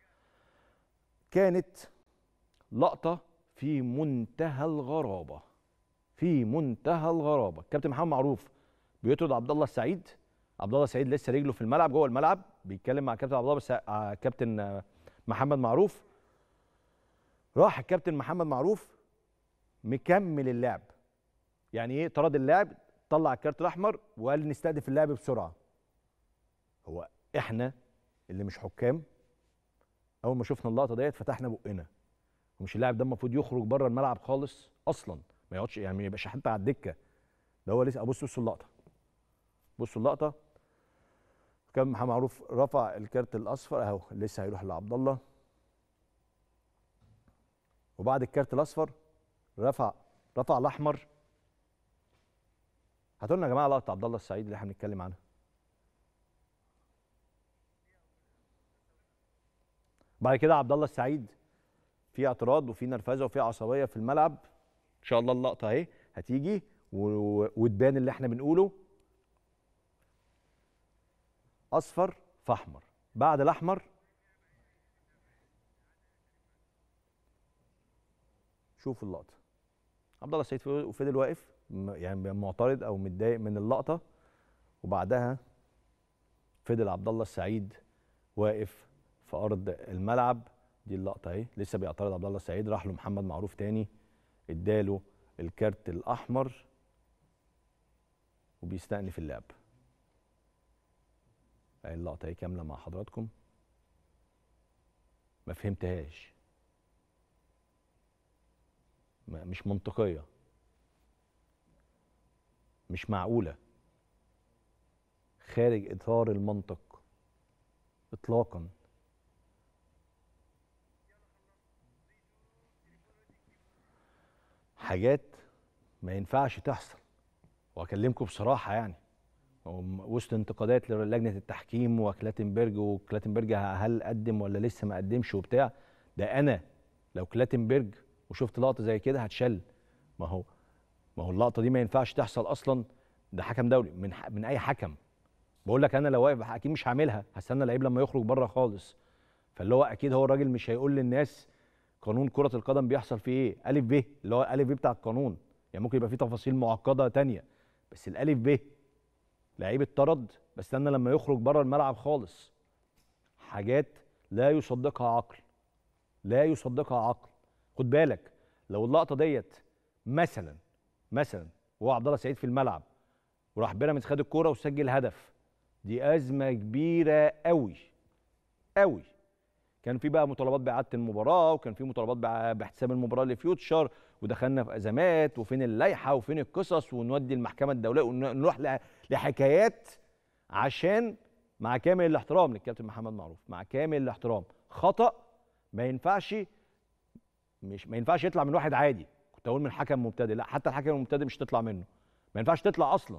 كانت لقطه في منتهى الغرابه في منتهى الغرابه الكابتن محمد معروف بيطرد عبد الله السعيد عبد الله السعيد لسه رجله في الملعب جوه الملعب بيتكلم مع كابتن عبد الله بس آه، كابتن آه، محمد معروف راح الكابتن محمد معروف مكمل اللعب يعني ايه طرد اللاعب طلع الكارت الاحمر وقال نستهدف اللاعب بسرعه هو احنا اللي مش حكام اول ما شفنا اللقطه ديت فتحنا بقنا ومش اللاعب ده المفروض يخرج بره الملعب خالص اصلا ما يقعدش يعني ما يبقاش حتى على الدكه ده هو لسه ابص بصوا اللقطه بصوا اللقطه كان محمد معروف رفع الكارت الاصفر اهو لسه هيروح لعبد الله وبعد الكارت الاصفر رفع رفع الاحمر هاتوا لنا يا جماعه لقطه عبد الله السعيد اللي احنا بنتكلم عنها بعد كده عبد الله السعيد في اعتراض وفي نرفزه وفي عصبيه في الملعب ان شاء الله اللقطه اهي هتيجي و- وتبان اللي احنا بنقوله اصفر فاحمر بعد الاحمر شوفوا اللقطه عبد الله السعيد فضل- فضل واقف م- يعني معترض او متضايق من اللقطه وبعدها فضل عبد الله السعيد واقف في ارض الملعب دي اللقطه اهي لسه بيعترض عبد الله السعيد راح له محمد معروف تاني اداله الكارت الاحمر وبيستأنف اللعب اهي اللقطه اهي كامله مع حضراتكم ما فهمتهاش ما- مش منطقيه مش معقوله خارج اطار المنطق اطلاقا حاجات ما ينفعش تحصل واكلمكم بصراحه يعني هم وسط انتقادات للجنه التحكيم وكلاتنبرج وكلاتنبرج هل قدم ولا لسه ما قدمش وبتاع ده انا لو كلاتنبرج وشفت لقطه زي كده هتشل ما هو ما هو اللقطه دي ما ينفعش تحصل اصلا ده حكم دولي من ح- من اي حكم بقول لك انا لو واقف اكيد مش هعملها هستنى اللعيب لما يخرج بره خالص فاللي هو اكيد هو الراجل مش هيقول للناس قانون كرة القدم بيحصل فيه ايه؟ ألف ب اللي هو ألف ب بتاع القانون، يعني ممكن يبقى فيه تفاصيل معقدة تانية بس الألف ب لعيب اتطرد بستنى لما يخرج بره الملعب خالص. حاجات لا يصدقها عقل. لا يصدقها عقل. خد بالك لو اللقطة ديت مثلا مثلا وهو عبد الله سعيد في الملعب وراح بيراميدز خد الكورة وسجل هدف دي أزمة كبيرة قوي قوي كان في بقى مطالبات باعاده المباراه وكان في مطالبات بع- باحتساب المباراه لفيوتشر ودخلنا في ازمات وفين اللائحه وفين القصص ونودي المحكمه الدوليه ونروح ل- لحكايات عشان مع كامل الاحترام للكابتن محمد معروف مع كامل الاحترام خطا ما ينفعش مش ما ينفعش يطلع من واحد عادي كنت اقول من حكم مبتدئ لا حتى الحكم المبتدئ مش تطلع منه ما ينفعش تطلع اصلا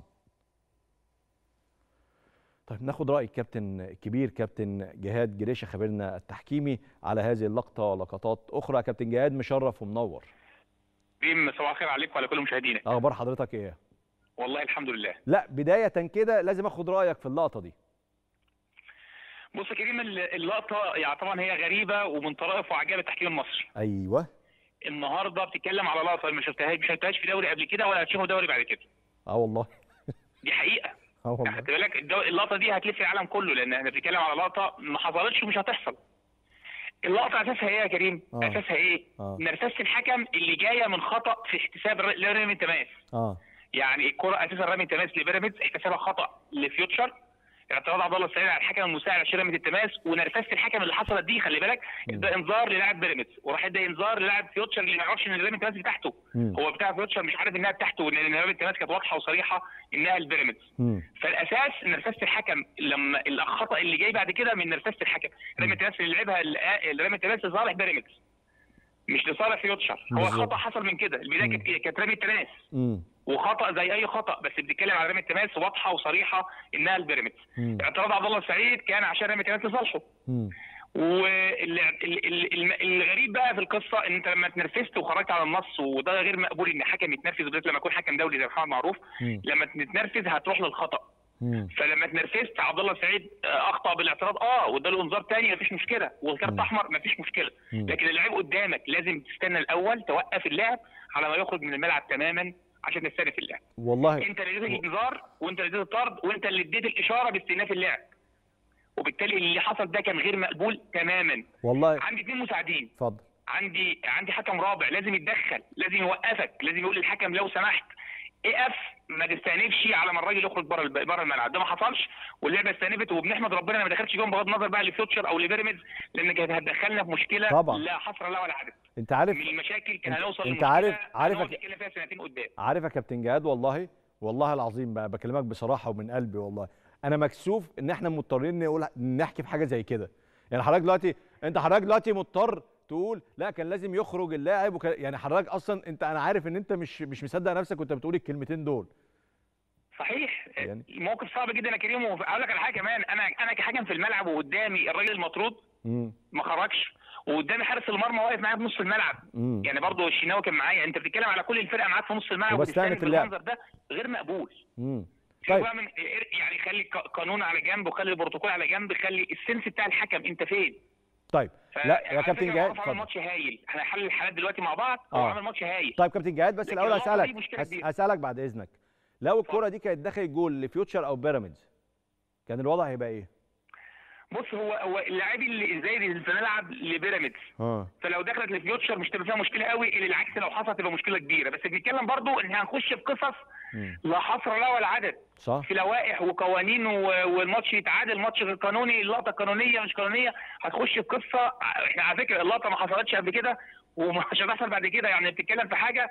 طيب ناخد راي الكابتن الكبير كابتن جهاد جريشه خبيرنا التحكيمي على هذه اللقطه ولقطات اخرى كابتن جهاد مشرف ومنور ريم صباح الخير عليك وعلى كل مشاهدينا اخبار حضرتك ايه والله الحمد لله لا بدايه كده لازم اخد رايك في اللقطه دي بص يا كريم ال- اللقطه يعني طبعا هي غريبه ومن طرائف وعجائب التحكيم المصري ايوه النهارده بتتكلم على لقطه ما شفتهاش ما شفتهاش في دوري قبل كده ولا هتشوفه دوري بعد كده اه والله دي حقيقه اه والله خد بالك الدو- اللقطه دي هتلف العالم كله لان احنا بنتكلم على لقطه ما حصلتش ومش هتحصل اللقطه اساسها ايه يا كريم؟ آه. اساسها ايه؟ آه. نرفزه الحكم اللي جايه من خطا في احتساب ر- لرمي التماس اه يعني الكره اساسا رمي التماس لبيراميدز احتسابها خطا لفيوتشر اعتراض عبد الله السعيد على الحكم المساعد عشان رميه التماس ونرفزه الحكم اللي حصلت دي خلي بالك ده انذار للاعب بيراميدز وراح ادى انذار للاعب فيوتشر اللي ما يعرفش ان رميه التماس بتاعته مم. هو بتاع فيوتشر مش عارف انها بتاعته وان رميه التماس كانت واضحه وصريحه انها البيراميدز مم. فالاساس نرفزه الحكم لما الخطا اللي جاي بعد كده من نرفزه الحكم رميه التماس اللي لعبها ال- رميه التماس لصالح بيراميدز مش لصالح فيوتشر هو بالظبط. خطا حصل من كده البدايه كانت إيه؟ كانت رميه التماس مم. وخطا زي اي خطا بس بنتكلم على رميه التماس واضحه وصريحه انها البيراميدز مم. اعتراض عبد الله السعيد كان عشان رميه التماس لصالحه مم. والغريب بقى في القصه ان انت لما اتنرفزت وخرجت على النص وده غير مقبول ان حكم يتنرفز بالذات لما يكون حكم دولي زي محمد معروف مم. لما تتنرفز هتروح للخطا مم. فلما اتنرفزت عبد الله السعيد آه، اخطا بالاعتراض اه واداله انذار تاني مفيش مشكله والكارت مم. احمر مفيش مشكله مم. لكن اللعيب قدامك لازم تستنى الاول توقف اللعب على ما يخرج من الملعب تماما عشان تستأنف اللعب والله انت اللي اديت الانذار وانت اللي اديت الطرد وانت اللي اديت الاشاره باستئناف اللعب وبالتالي اللي حصل ده كان غير مقبول تماما والله عندي اثنين مساعدين اتفضل عندي عندي حكم رابع لازم يتدخل لازم يوقفك لازم يقول للحكم لو سمحت اقف ما تستأنفش على ما الراجل يخرج بره الب- بره الملعب ده ما حصلش واللعبه استأنفت وبنحمد ربنا إن ما دخلش جون بغض النظر بقى لفيوتشر او لبيراميدز لان كانت هتدخلنا في مشكله طبعا. لا حصر لها ولا عدد انت عارف من المشاكل كان انت- هنوصل انت لمشكلة عارف- عارف هنقعد أك- نتكلم فيها سنتين قدام عارف يا كابتن جهاد والله والله العظيم بقى بكلمك بصراحه ومن قلبي والله انا مكسوف ان احنا مضطرين نقول نحكي في حاجه زي كده يعني حضرتك دلوقتي انت حضرتك دلوقتي مضطر تقول لا كان لازم يخرج اللاعب وكان يعني حضرتك اصلا انت انا عارف ان انت مش مش مصدق نفسك وانت بتقول الكلمتين دول صحيح يعني- الموقف صعب جدا يا كريم واقول لك على حاجه كمان انا انا كحكم في الملعب وقدامي الراجل المطرود امم ما خرجش وقدامي حارس المرمى واقف معايا في نص الملعب امم يعني برضه الشناوي كان معايا انت بتتكلم على كل الفرقه معاك في نص الملعب وبستأنف وتستأنف اللعب. بالمنظر ده غير مقبول امم طيب. طيب بقى من يعني خلي ق- قانون على جنب وخلي البروتوكول على جنب خلي السنس بتاع الحكم انت فين طيب ف- لا يا على كابتن فكرة جهاد معروف عمل اتفضل ماتش هايل احنا هنحلل الحالات دلوقتي مع بعض هو آه. عمل ماتش هايل طيب كابتن جهاد بس لكن الاول النقطة هسالك دي مشكلة هس- كبيرة. هسالك بعد اذنك لو الكره دي كانت دخلت جول لفيوتشر او بيراميدز كان الوضع هيبقى ايه؟ بص هو هو اللاعب اللي زي اللي في الملعب لبيراميدز اه فلو دخلت لفيوتشر مش تبقى فيها مشكله قوي اللي العكس لو حصلت تبقى مشكله كبيره بس بنتكلم برضو ان هنخش في قصص مم. لا حصر لها ولا عدد صح في لوائح وقوانين و- والماتش يتعادل ماتش غير قانوني اللقطه قانونيه مش قانونيه هتخش في قصه احنا على فكره اللقطه ما حصلتش قبل كده ومش هتحصل بعد كده يعني بتتكلم في حاجه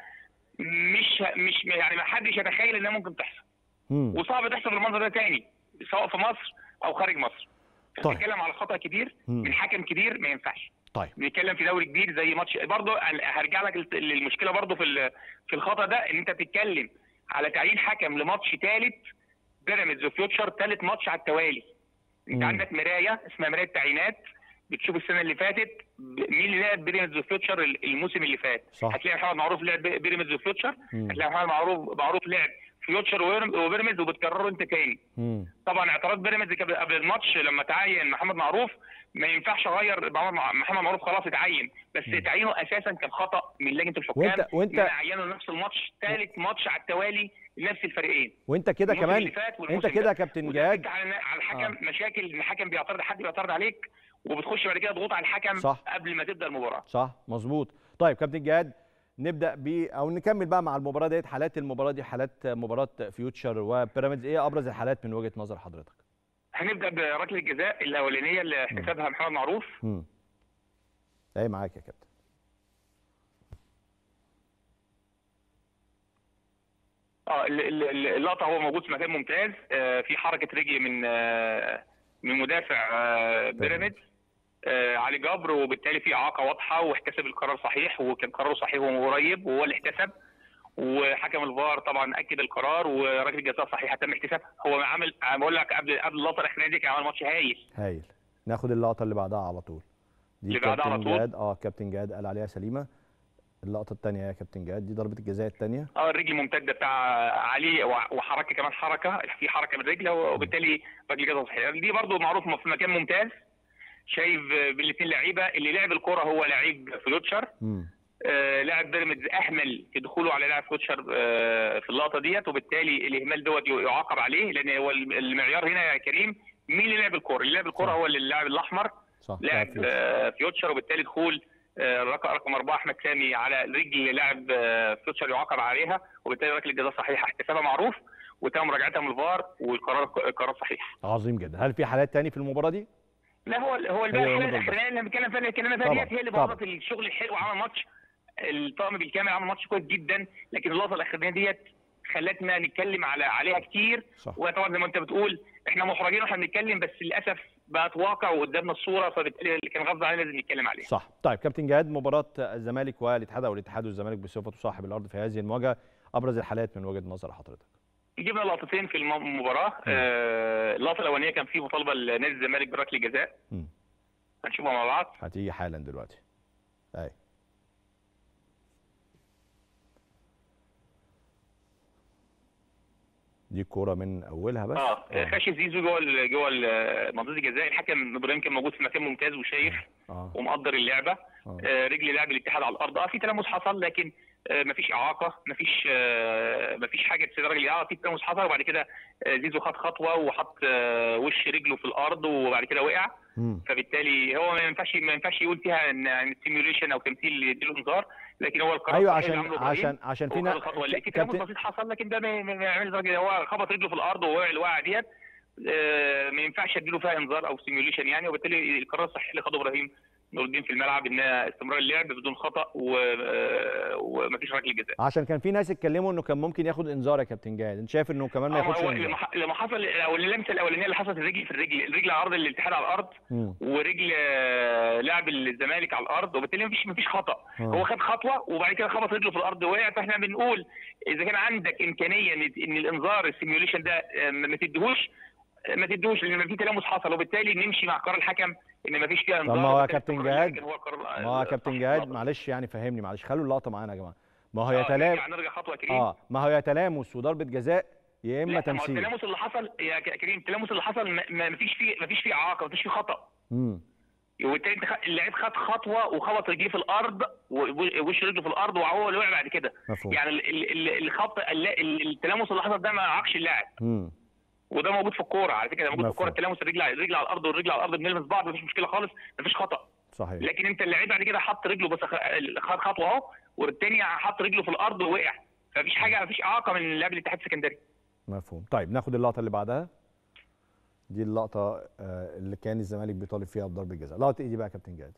مش مش يعني ما حدش يتخيل انها ممكن تحصل مم. وصعب تحصل بالمنظر ده تاني سواء في مصر او خارج مصر طيب. بنتكلم على خطا كبير مم. من حكم كبير ما ينفعش طيب بنتكلم في دوري كبير زي ماتش برضه هرجع لك للت- للمشكله برضه في ال- في الخطا ده ان انت بتتكلم على تعيين حكم لماتش ثالث بيراميدز وفيوتشر ثالث ماتش على التوالي انت مم. عندك مرايه اسمها مرايه تعيينات بتشوف السنه اللي فاتت ب- مين اللي لعب بيراميدز وفيوتشر ال- الموسم اللي فات صح. هتلاقي محمد معروف لعب بي- بيراميدز وفيوتشر مم. هتلاقي محمد معروف معروف لعب فيوتشر وبيرام- وبيراميدز وبتكرره انت تاني مم. طبعا اعتراض بيراميدز قبل قبل الماتش لما تعين محمد معروف ما ينفعش اغير محمد مع- محمد معروف خلاص اتعين بس تعيينه اساسا كان خطا من لجنه الحكام وانت- وانت- إن أنا اعينه نفس الماتش ثالث ماتش على التوالي لنفس الفريقين وانت كده الموسم كمان اللي فات انت والموسم كده ده. يا كابتن وده جهاد بتفتح على على الحكم آه. مشاكل ان الحكم بيعترض حد بيعترض عليك وبتخش بعد كده ضغوط على الحكم صح. قبل ما تبدا المباراه صح مظبوط طيب كابتن جهاد نبدا ب او نكمل بقى مع المباراه ديت حالات المباراه دي حالات مباراه فيوتشر وبيراميدز ايه ابرز الحالات من وجهه نظر حضرتك هنبدا بركله الجزاء الاولانيه اللي احتسبها محمد معروف امم ايه معاك يا كابتن اه ال- ال- ال- اللقطه هو موجود في مكان ممتاز آه، في حركه رجل من آه، من مدافع آه، بيراميدز آه، علي جبر وبالتالي في اعاقه واضحه واحتسب القرار صحيح وكان قراره صحيح وهو قريب وهو اللي احتسب وحكم الفار طبعا اكد القرار وركله جزاء صحيحه تم احتسابها هو عامل أنا بقول لك قبل قبل اللقطه الاخرانيه دي كان عامل ماتش هايل هايل ناخد اللقطه اللي بعدها على طول دي اللي بعدها على كابتن طول؟ جهاد اه كابتن جهاد قال عليها سليمه اللقطه الثانيه يا كابتن جهاد دي ضربه الجزاء الثانيه اه الرجل الممتده بتاع علي وع- وحركه كمان حركه في حركه من رجله وبالتالي ركله جزاء صحيحه دي برضو معروف في مكان ممتاز شايف بالاثنين لعيبه اللي لعب الكره هو لعيب فلوتشر امم آه، لاعب بيراميدز اهمل في دخوله على لاعب فوتشر آه، في اللقطه ديت وبالتالي الاهمال دوت يعاقب عليه لان هو المعيار هنا يا كريم مين اللي لعب الكوره؟ اللي لعب الكوره صح. هو اللاعب الاحمر صح لاعب فيوتشر. آه، فيوتشر وبالتالي دخول آه، رقم رقم اربعه احمد سامي على رجل لاعب آه، فيوتشر يعاقب عليها وبالتالي ركله جزاء صحيحه احتسابها معروف وتم مراجعتها من الفار والقرار قرار صحيح. عظيم جدا هل في حالات تاني في المباراه دي لا هو هو هي الباقي الحاله رمضان بس. الاخرانيه اللي بنتكلم فيها اللي اتكلمنا فيها طبعا، ديت هي اللي طبعا. بوظت الشغل الحلو عمل ماتش الطاقم بالكامل عمل ماتش كويس جدا لكن اللقطه الاخرانيه ديت خلتنا نتكلم على عليها كتير صح وطبعا زي ما انت بتقول احنا محرجين واحنا بنتكلم بس للاسف بقت واقع وقدامنا الصوره فبالتالي اللي كان غصب علينا لازم نتكلم عليه. صح طيب كابتن جهاد مباراه الزمالك والاتحاد او الاتحاد والزمالك بصفته صاحب الارض في هذه المواجهه ابرز الحالات من وجهه نظر حضرتك جبنا لقطتين في الم- المباراه آه، اللقطه الاولانيه كان في مطالبه لنادي الزمالك بركله جزاء مم. هنشوفها مع بعض هتيجي حالا دلوقتي اي دي الكوره من اولها بس اه خش زيزو جوه ال- جوه ال- منطقه الجزاء الحكم ابراهيم كان موجود في مكان ممتاز وشايف اه ومقدر اللعبه اه آه، رجل لاعب الاتحاد على الارض اه في تلامس حصل لكن آه، مفيش اعاقه مفيش آه، مفيش حاجه تسيب الراجل اه في تلامس حصل وبعد كده آه، زيزو خد خطوه وحط آه، وش رجله في الارض وبعد كده وقع مم. فبالتالي هو ما ينفعش ما ينفعش يقول فيها ان سيميوليشن او تمثيل يديله انذار لكن هو القرار ايوه الصحيح اللي عشان عمله إبراهيم عشان عشان في هو ناس خد الخطوه اللي تلامس كابتن بسيط حصل لكن ده ما ما- ما يعملش درجة. هو خبط رجله في الارض ووقع الوقعه ديت آه، ما ينفعش اديله فيها انذار او سيميوليشن يعني وبالتالي القرار الصحيح اللي خده ابراهيم نور الدين في الملعب انها استمرار اللعب بدون خطا و- آه، ومفيش ركله جزاء عشان كان في ناس اتكلموا انه كان ممكن ياخد انذار يا كابتن جاهد انت شايف انه كمان ما آه، ياخدش هو انذار لما ح- لما حصل او اللمسه الاولانيه اللي حصلت الرجل في الرجل الرجل على ارض الاتحاد على الارض مم. ورجل آه، لاعب الزمالك على الارض وبالتالي مفيش مفيش خطا آه. هو خد خطوه وبعد كده خبط رجله في الارض وقع فاحنا بنقول اذا كان عندك امكانيه ان إن الانذار السيميوليشن ده آه، ما تديهوش آه، ما تديهوش لان في تلامس حصل وبالتالي نمشي مع قرار الحكم ان مفيش فيها طب انذار ما هو يا وبالتالي كابتن القرار جهاد- اللي كان هو القرار ما هو يا كابتن الصح. جهاد معلش يعني فهمني معلش خلوا اللقطه معانا يا جماعه ما هو يا آه، تلام نرجع نرجع خطوه يا كريم اه ما هو يا تلامس وضربه جزاء يا اما لا، ما هو تمثيل التلامس اللي حصل يا ك- كريم التلامس اللي حصل ما- ما ما فيش فيه ما فيش فيه اعاقه ما فيش فيه خطا امم وبالتالي انت خ- اللعيب خد خطوه وخبط رجليه في الارض ووش رجله في الارض وهو اللي وقع بعد كده مفهوم يعني ال- ال- ال- الخط الل- ال- التلامس اللي حصل ده ما عاقش اللاعب امم وده موجود في الكوره على فكره ده موجود في الكوره مفهوم. التلامس الرجل على الرجل على الارض والرجل على الارض بنلمس بعض مفيش مشكله خالص مفيش خطا صحيح لكن انت اللعيب بعد كده حط رجله بس خ- خد خطوه اهو والتاني حط رجله في الارض ووقع فمفيش حاجه مفيش اعاقه من لاعب الاتحاد السكندري مفهوم طيب ناخد اللقطه اللي بعدها دي اللقطه آه، اللي كان الزمالك بيطالب فيها بضربه جزاء لقطه ايه دي بقى يا كابتن جهاد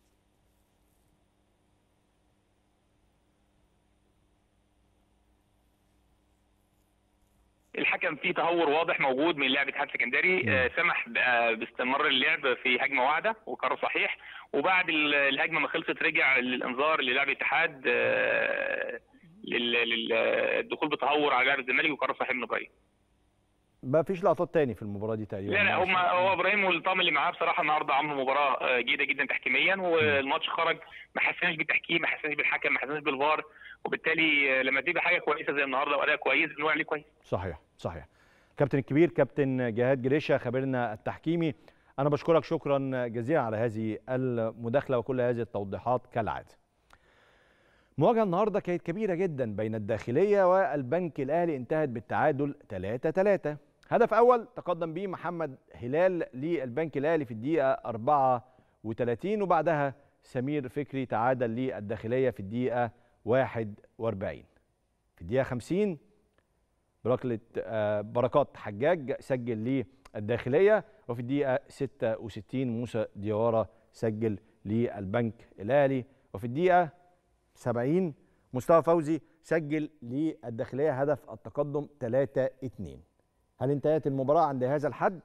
الحكم فيه تهور واضح موجود من لاعب الاتحاد السكندري آه، سمح ب- آه، باستمرار اللعب في هجمه واحده وقرار صحيح وبعد ال- الهجمه ما خلصت رجع للانذار للاعب الاتحاد آه، لل- للدخول بتهور على لاعب الزمالك وقرار صحيح من ابراهيم ما فيش لقطات تاني في المباراه دي تقريبا لا لا هم هو ابراهيم والطاقم اللي معاه بصراحه النهارده عملوا مباراه آه، جيده جدا تحكيميا والماتش خرج ما حسناش بالتحكيم ما حسناش بالحكم ما حسناش بالفار وبالتالي آه، لما تبقى حاجه كويسه زي النهارده واداء كويس بنقول عليه كويس صحيح صحيح كابتن الكبير كابتن جهاد جريشه خبيرنا التحكيمي انا بشكرك شكرا جزيلا على هذه المداخله وكل هذه التوضيحات كالعاده مواجهه النهارده كانت كبيره جدا بين الداخليه والبنك الاهلي انتهت بالتعادل 3 3 هدف اول تقدم به محمد هلال للبنك الاهلي في الدقيقه 34 وبعدها سمير فكري تعادل للداخليه في الدقيقه 41 في الدقيقه 50 بركلة آه، بركات حجاج سجل للداخلية وفي الدقيقة 66 موسى ديارة سجل للبنك الأهلي وفي الدقيقة 70 مصطفى فوزي سجل للداخلية هدف التقدم 3-2 هل انتهت المباراة عند هذا الحد؟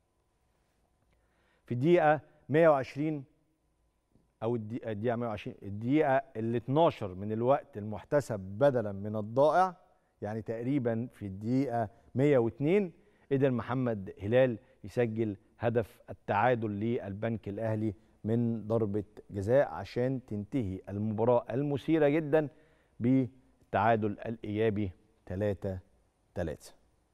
في الدقيقة 120 أو الدقيقة الدقيقة 120 الدقيقة ال 12 من الوقت المحتسب بدلا من الضائع يعني تقريبا في الدقيقة 102 قدر محمد هلال يسجل هدف التعادل للبنك الأهلي من ضربة جزاء عشان تنتهي المباراة المثيرة جدا بالتعادل الإيابي 3 3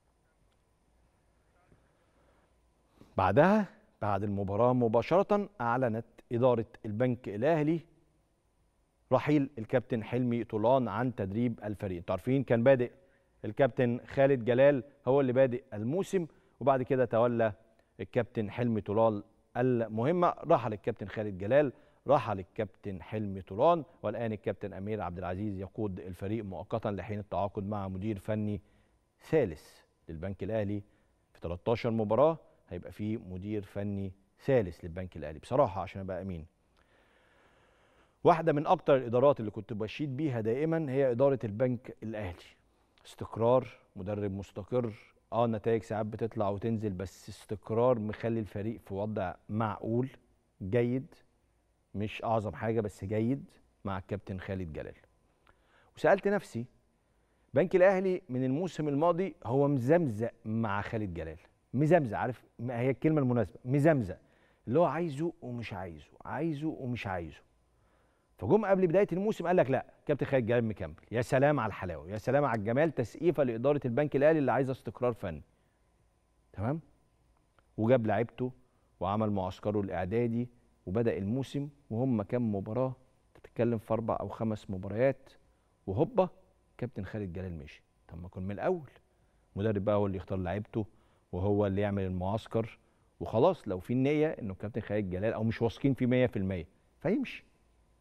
بعدها بعد المباراة مباشرة أعلنت إدارة البنك الأهلي رحيل الكابتن حلمي طولان عن تدريب الفريق انتوا عارفين كان بادئ الكابتن خالد جلال هو اللي بادئ الموسم وبعد كده تولى الكابتن حلمي طولان المهمه رحل الكابتن خالد جلال رحل الكابتن حلمي طولان والان الكابتن امير عبد العزيز يقود الفريق مؤقتا لحين التعاقد مع مدير فني ثالث للبنك الاهلي في 13 مباراه هيبقى في مدير فني ثالث للبنك الاهلي بصراحه عشان ابقى امين واحدة من أكتر الإدارات اللي كنت بشيد بيها دائما هي إدارة البنك الأهلي استقرار مدرب مستقر اه النتائج ساعات بتطلع وتنزل بس استقرار مخلي الفريق في وضع معقول جيد مش أعظم حاجة بس جيد مع الكابتن خالد جلال وسألت نفسي بنك الأهلي من الموسم الماضي هو مزمزق مع خالد جلال مزمزق عارف ما هي الكلمة المناسبة مزمزق اللي هو عايزه ومش عايزه عايزه ومش عايزه فجم قبل بدايه الموسم قال لك لا كابتن خالد جلال مكمل يا سلام على الحلاوه يا سلام على الجمال تسقيفه لاداره البنك الاهلي اللي عايزه استقرار فني تمام وجاب لعيبته وعمل معسكره الاعدادي وبدا الموسم وهم كام مباراه تتكلم في اربع او خمس مباريات وهوبا كابتن خالد جلال مشي طب ما كن من الاول مدرب بقى هو اللي يختار لعيبته وهو اللي يعمل المعسكر وخلاص لو في النيه انه كابتن خالد جلال او مش واثقين فيه 100% فيمشي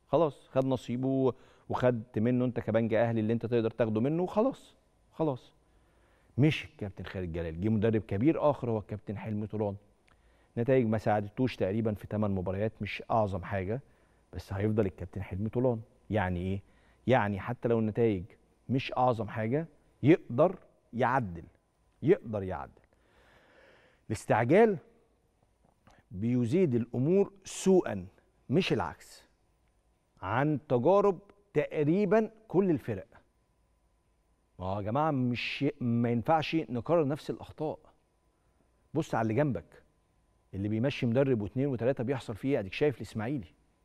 خلاص خد نصيبه وخدت منه انت كبنك اهلي اللي انت تقدر تاخده منه وخلاص خلاص مش الكابتن خالد جلال جه مدرب كبير اخر هو الكابتن حلمي طولان نتائج ما ساعدتوش تقريبا في 8 مباريات مش اعظم حاجه بس هيفضل الكابتن حلمي طولان يعني ايه يعني حتى لو النتائج مش اعظم حاجه يقدر يعدل يقدر يعدل الاستعجال بيزيد الامور سوءا مش العكس عن تجارب تقريبا كل الفرق ما هو يا جماعه مش ما ينفعش نكرر نفس الاخطاء بص على اللي جنبك اللي بيمشي مدرب واثنين وثلاثه بيحصل فيه اديك شايف الاسماعيلي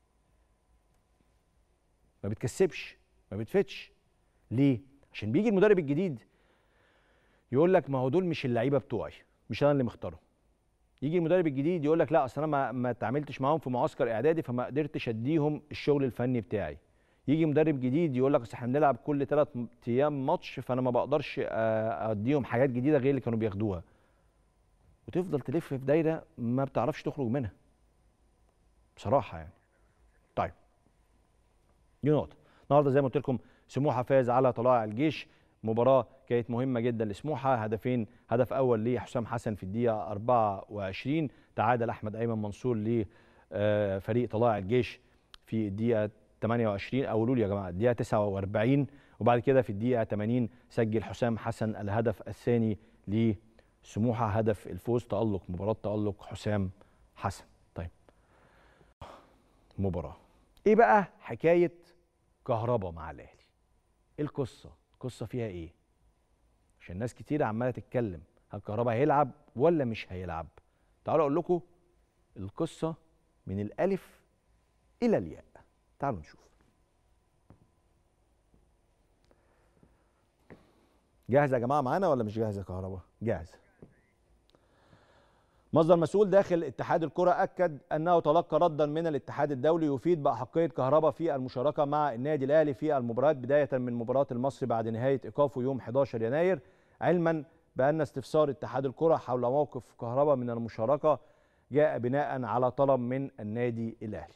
ما بتكسبش ما بتفتش ليه عشان بيجي المدرب الجديد يقول لك ما هو دول مش اللعيبه بتوعي مش انا اللي مختارهم يجي المدرب الجديد يقول لك لا اصل انا ما ما اتعاملتش معاهم في معسكر اعدادي فما قدرتش اديهم الشغل الفني بتاعي يجي مدرب جديد يقول لك اصل احنا بنلعب كل ثلاث ايام ماتش فانا ما بقدرش آه، اديهم حاجات جديده غير اللي كانوا بياخدوها وتفضل تلف في دايره ما بتعرفش تخرج منها بصراحه يعني طيب دي نقطه النهارده زي ما قلت لكم سموحه فاز على طلائع الجيش مباراه كانت مهمه جدا لسموحه هدفين هدف اول لحسام حسن في الدقيقه 24 تعادل احمد ايمن منصور لفريق طلائع الجيش في الدقيقه 28 او قولوا لي يا جماعه الدقيقه 49 وبعد كده في الدقيقه 80 سجل حسام حسن الهدف الثاني لسموحه هدف الفوز تالق مباراه تالق حسام حسن طيب مباراه ايه بقى حكايه كهربا مع الاهلي ايه القصه القصه فيها ايه عشان ناس كتير عماله تتكلم هل كهربا هيلعب ولا مش هيلعب تعالوا اقول لكم القصه من الالف الى الياء تعالوا نشوف جاهز يا جماعه معانا ولا مش جاهز يا كهربا جاهز مصدر مسؤول داخل اتحاد الكرة أكد أنه تلقى ردا من الاتحاد الدولي يفيد بأحقية كهربا في المشاركة مع النادي الأهلي في المباريات بداية من مباراة المصري بعد نهاية إيقافه يوم 11 يناير علما بأن استفسار اتحاد الكرة حول موقف كهربا من المشاركة جاء بناء على طلب من النادي الأهلي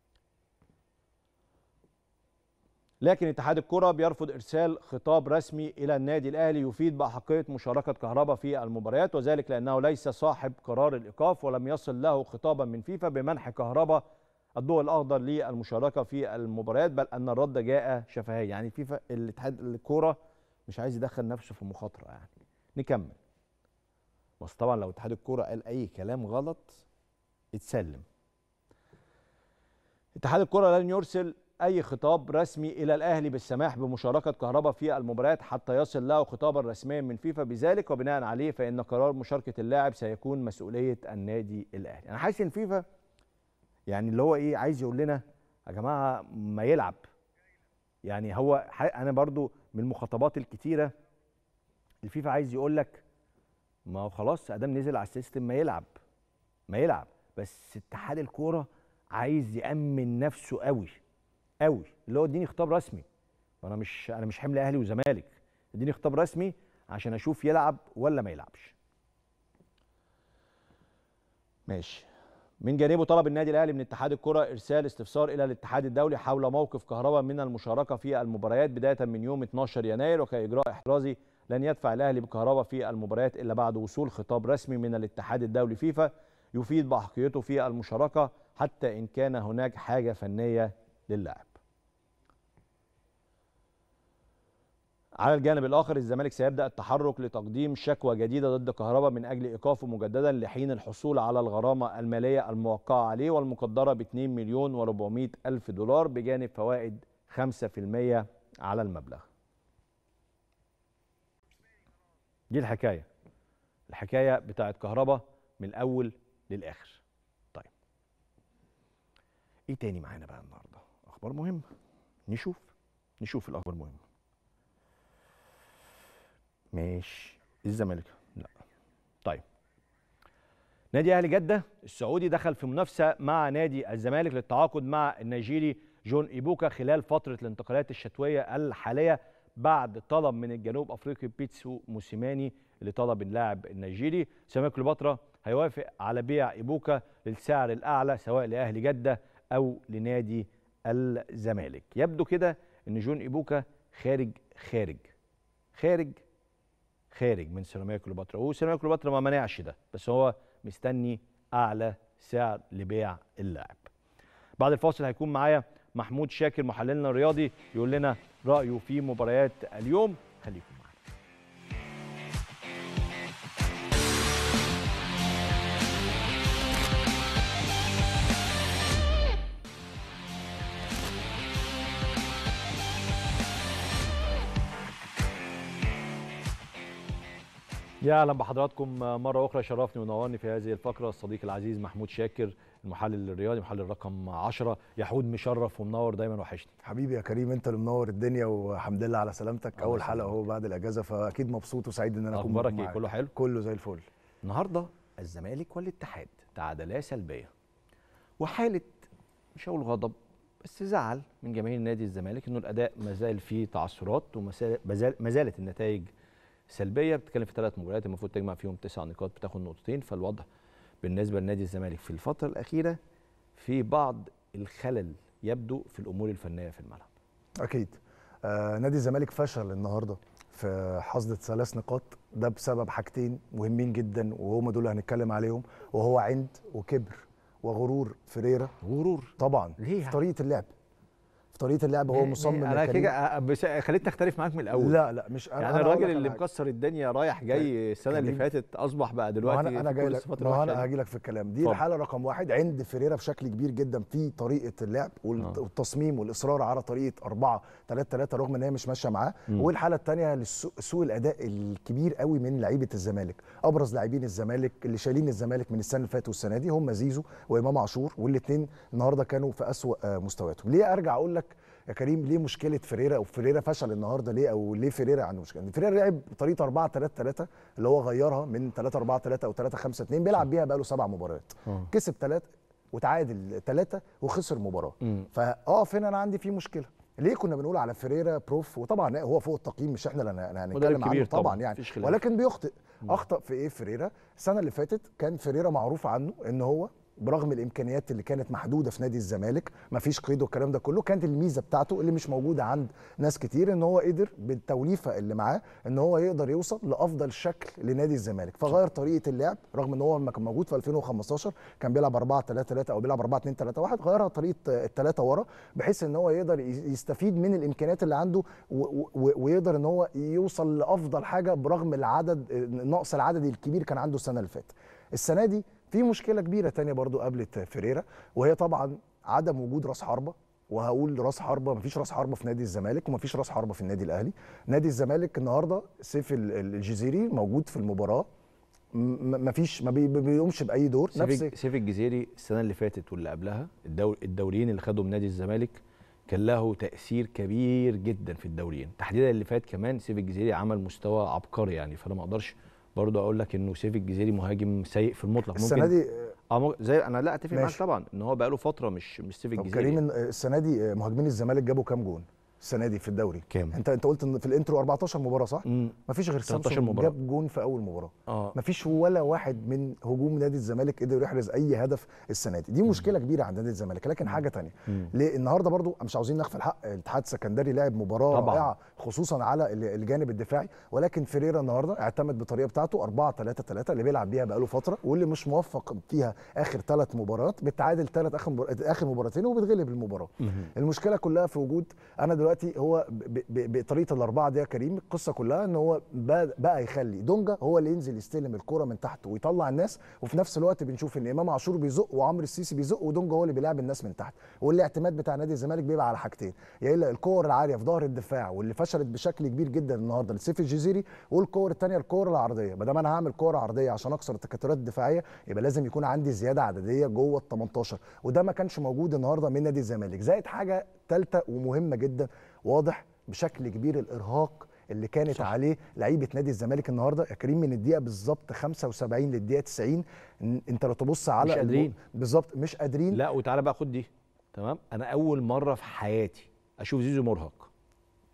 لكن اتحاد الكرة بيرفض إرسال خطاب رسمي إلى النادي الأهلي يفيد بأحقية مشاركة كهربا في المباريات وذلك لأنه ليس صاحب قرار الإيقاف ولم يصل له خطابا من فيفا بمنح كهربا الضوء الأخضر للمشاركة في المباريات بل أن الرد جاء شفهيا يعني فيفا الاتحاد الكرة مش عايز يدخل نفسه في مخاطرة يعني نكمل بس طبعا لو اتحاد الكرة قال أي كلام غلط اتسلم اتحاد الكرة لن يرسل اي خطاب رسمي الى الاهلي بالسماح بمشاركه كهربا في المباريات حتى يصل له خطابا رسميا من فيفا بذلك وبناء عليه فان قرار مشاركه اللاعب سيكون مسؤوليه النادي الاهلي انا حاسس ان فيفا يعني اللي هو ايه عايز يقول لنا يا جماعه ما يلعب يعني هو انا برضو من المخاطبات الكتيره الفيفا عايز يقول لك ما هو خلاص ادام نزل على السيستم ما يلعب ما يلعب بس اتحاد الكوره عايز يامن نفسه قوي قوي اللي هو اديني خطاب رسمي وانا مش انا مش حمل اهلي وزمالك اديني خطاب رسمي عشان اشوف يلعب ولا ما يلعبش ماشي من جانبه طلب النادي الاهلي من اتحاد الكره ارسال استفسار الى الاتحاد الدولي حول موقف كهربا من المشاركه في المباريات بدايه من يوم 12 يناير وكاجراء احترازي لن يدفع الاهلي بكهربا في المباريات الا بعد وصول خطاب رسمي من الاتحاد الدولي فيفا يفيد باحقيته في المشاركه حتى ان كان هناك حاجه فنيه للاعب على الجانب الاخر الزمالك سيبدا التحرك لتقديم شكوى جديده ضد كهربا من اجل ايقافه مجددا لحين الحصول على الغرامه الماليه الموقعه عليه والمقدره ب 2 مليون و400 الف دولار بجانب فوائد 5% على المبلغ. دي الحكايه. الحكايه بتاعت كهربا من الاول للاخر. طيب. ايه تاني معانا بقى النهارده؟ اخبار مهمه. نشوف نشوف الاخبار المهمه. ماشي الزمالك لا طيب نادي اهلي جده السعودي دخل في منافسه مع نادي الزمالك للتعاقد مع النيجيري جون ايبوكا خلال فتره الانتقالات الشتويه الحاليه بعد طلب من الجنوب افريقي بيتسو موسيماني اللي طلب اللاعب النيجيري سامي كليوباترا هيوافق على بيع ايبوكا للسعر الاعلى سواء لاهلي جده او لنادي الزمالك يبدو كده ان جون ايبوكا خارج خارج خارج خارج من سيراميكا كليوباترا وسيراميكا كليوباترا ما منعش ده بس هو مستني اعلى سعر لبيع اللاعب بعد الفاصل هيكون معايا محمود شاكر محللنا الرياضي يقول لنا رايه في مباريات اليوم خليكم معانا يا اهلا بحضراتكم مره اخرى شرفني ونورني في هذه الفقره الصديق العزيز محمود شاكر المحلل الرياضي محلل رقم 10 يحود مشرف ومنور دايما وحشني حبيبي يا كريم انت اللي منور الدنيا والحمد لله على سلامتك الله اول حلقه يسلمك. اهو بعد الاجازه فاكيد مبسوط وسعيد ان انا اكون اخبارك ايه معاك. كله حلو كله زي الفل النهارده الزمالك والاتحاد تعادلا سلبيا وحاله مش هقول غضب بس زعل من جماهير نادي الزمالك انه الاداء ما زال فيه تعثرات وما زالت النتائج سلبيه بتتكلم في ثلاث مباريات المفروض تجمع فيهم تسع نقاط بتاخد نقطتين فالوضع بالنسبه لنادي الزمالك في الفتره الاخيره في بعض الخلل يبدو في الامور الفنيه في الملعب اكيد آه نادي الزمالك فشل النهارده في حصد ثلاث نقاط ده بسبب حاجتين مهمين جدا وهم دول اللي هنتكلم عليهم وهو عند وكبر وغرور فريرة غرور طبعا ليه في يعني؟ طريقه اللعب في طريقه اللعب هو مصمم انا يا كريم. كده بس- خليتني اختلف معاك من الاول لا لا مش أنا- يعني أنا هقول الراجل لك اللي على حاجة. مكسر الدنيا رايح جاي السنه اللي كريم. فاتت اصبح بقى ما هو دلوقتي انا انا في جاي كل لك الصفات ما هو الوحشة انا دي. هاجي لك في الكلام دي اتفضل. الحاله رقم واحد عند فيريرا بشكل كبير جدا في طريقه اللعب وال- آه. والتصميم والاصرار على طريقه 4 3 3 رغم ان هي مش ماشيه معاه مم. والحاله الثانيه لسوء الاداء الكبير قوي من لعيبه الزمالك ابرز لاعبين الزمالك اللي شايلين الزمالك من السنه اللي فاتت والسنه دي هم زيزو وامام عاشور والاثنين النهارده كانوا في اسوأ آه، مستوياتهم ليه ارجع اقول لك يا كريم ليه مشكله فيريرا او فيريرا فشل النهارده ليه او ليه فيريرا عنده مشكله فيريرا لعب بطريقه 4 3 3 اللي هو غيرها من 3 4 3 او 3 5 2 بيلعب بيها بقاله سبع مباريات آه. كسب ثلاثه وتعادل ثلاثه وخسر مباراه مم. فاقف هنا انا عندي فيه مشكله ليه كنا بنقول على فيريرا بروف وطبعا هو فوق التقييم مش احنا اللي هن- اللي مدرب هنتكلم كبير عنه طبعا, طبعاً، يعني مفيش خلاف. ولكن بيخطئ اخطا في ايه فيريرا السنه اللي فاتت كان فيريرا معروف عنه ان هو برغم الامكانيات اللي كانت محدوده في نادي الزمالك مفيش قيد والكلام ده كله كانت الميزه بتاعته اللي مش موجوده عند ناس كتير ان هو قدر بالتوليفه اللي معاه ان هو يقدر يوصل لافضل شكل لنادي الزمالك فغير طريقه اللعب رغم ان هو لما كان موجود في 2015 كان بيلعب 4 3 3 او بيلعب 4 2 3 1 غيرها طريقه الثلاثه ورا بحيث ان هو يقدر يستفيد من الامكانيات اللي عنده و- و- ويقدر ان هو يوصل لافضل حاجه برغم العدد النقص العددي الكبير كان عنده السنه اللي فاتت السنه دي في مشكله كبيره تانية برضو قابلت فيريرا وهي طبعا عدم وجود راس حربه وهقول راس حربه مفيش راس حربه في نادي الزمالك ومفيش راس حربه في النادي الاهلي نادي الزمالك النهارده سيف ال- ال- الجزيري موجود في المباراه م- م- مفيش ما بي- ما بيقومش باي دور نفس سيف سيف الجزيري السنه اللي فاتت واللي قبلها الدور الدوريين اللي خدوا من نادي الزمالك كان له تاثير كبير جدا في الدوريين تحديدا اللي فات كمان سيف الجزيري عمل مستوى عبقري يعني فانا ما اقدرش برضه اقول لك انه سيف الجزيري مهاجم سيء في المطلق السنه دي اه مو- زي انا لا اتفق معاك ماشي. طبعا ان هو بقاله فتره مش مش سيف طب الجزيري كريم يعني. السنه دي مهاجمين الزمالك جابوا كام جون السنه دي في الدوري كام؟ انت انت قلت ان في الانترو 14 مباراه صح مم. مفيش غير 13 سامسون مباراة. جاب جون في اول مباراه اه مفيش ولا واحد من هجوم نادي الزمالك قدر يحرز اي هدف السنه دي دي مشكله كبيره عند نادي الزمالك لكن حاجه تانية مم. ليه النهارده برضو مش عاوزين نغفل حق الاتحاد السكندري لعب مباراه طبعاً. رائعه خصوصا على ال- الجانب الدفاعي ولكن فيريرا النهارده اعتمد بالطريقه بتاعته 4 3 3 اللي بيلعب بيها بقاله فتره واللي مش موفق فيها اخر ثلاث مباريات بتعادل ثلاث اخر مبار- اخر مباراتين وبتغلب المباراه المشكله كلها في وجود انا دلوقتي هو ب- ب- بطريقه الاربعه دي يا كريم القصه كلها ان هو بقى, بقى يخلي دونجا هو اللي ينزل يستلم الكره من تحت ويطلع الناس وفي نفس الوقت بنشوف ان امام عاشور بيزق وعمرو السيسي بيزق ودونجا هو اللي بيلعب الناس من تحت والاعتماد بتاع نادي الزمالك بيبقى على حاجتين يا الا الكور العاليه في ظهر الدفاع واللي فشلت بشكل كبير جدا النهارده لسيف الجزيري والكور الثانيه الكور العرضيه ما دام انا هعمل كوره عرضيه عشان اكسر التكتلات الدفاعيه يبقى لازم يكون عندي زياده عدديه جوه ال 18 وده ما كانش موجود النهارده من نادي الزمالك زائد حاجه ثالثه ومهمه جدا واضح بشكل كبير الارهاق اللي كانت صح. عليه لعيبه نادي الزمالك النهارده يا كريم من الدقيقه بالظبط 75 للدقيقه 90 إن- انت لو تبص على مش الم- قادرين. بالظبط مش قادرين لا وتعالى بقى خد دي تمام انا اول مره في حياتي اشوف زيزو مرهق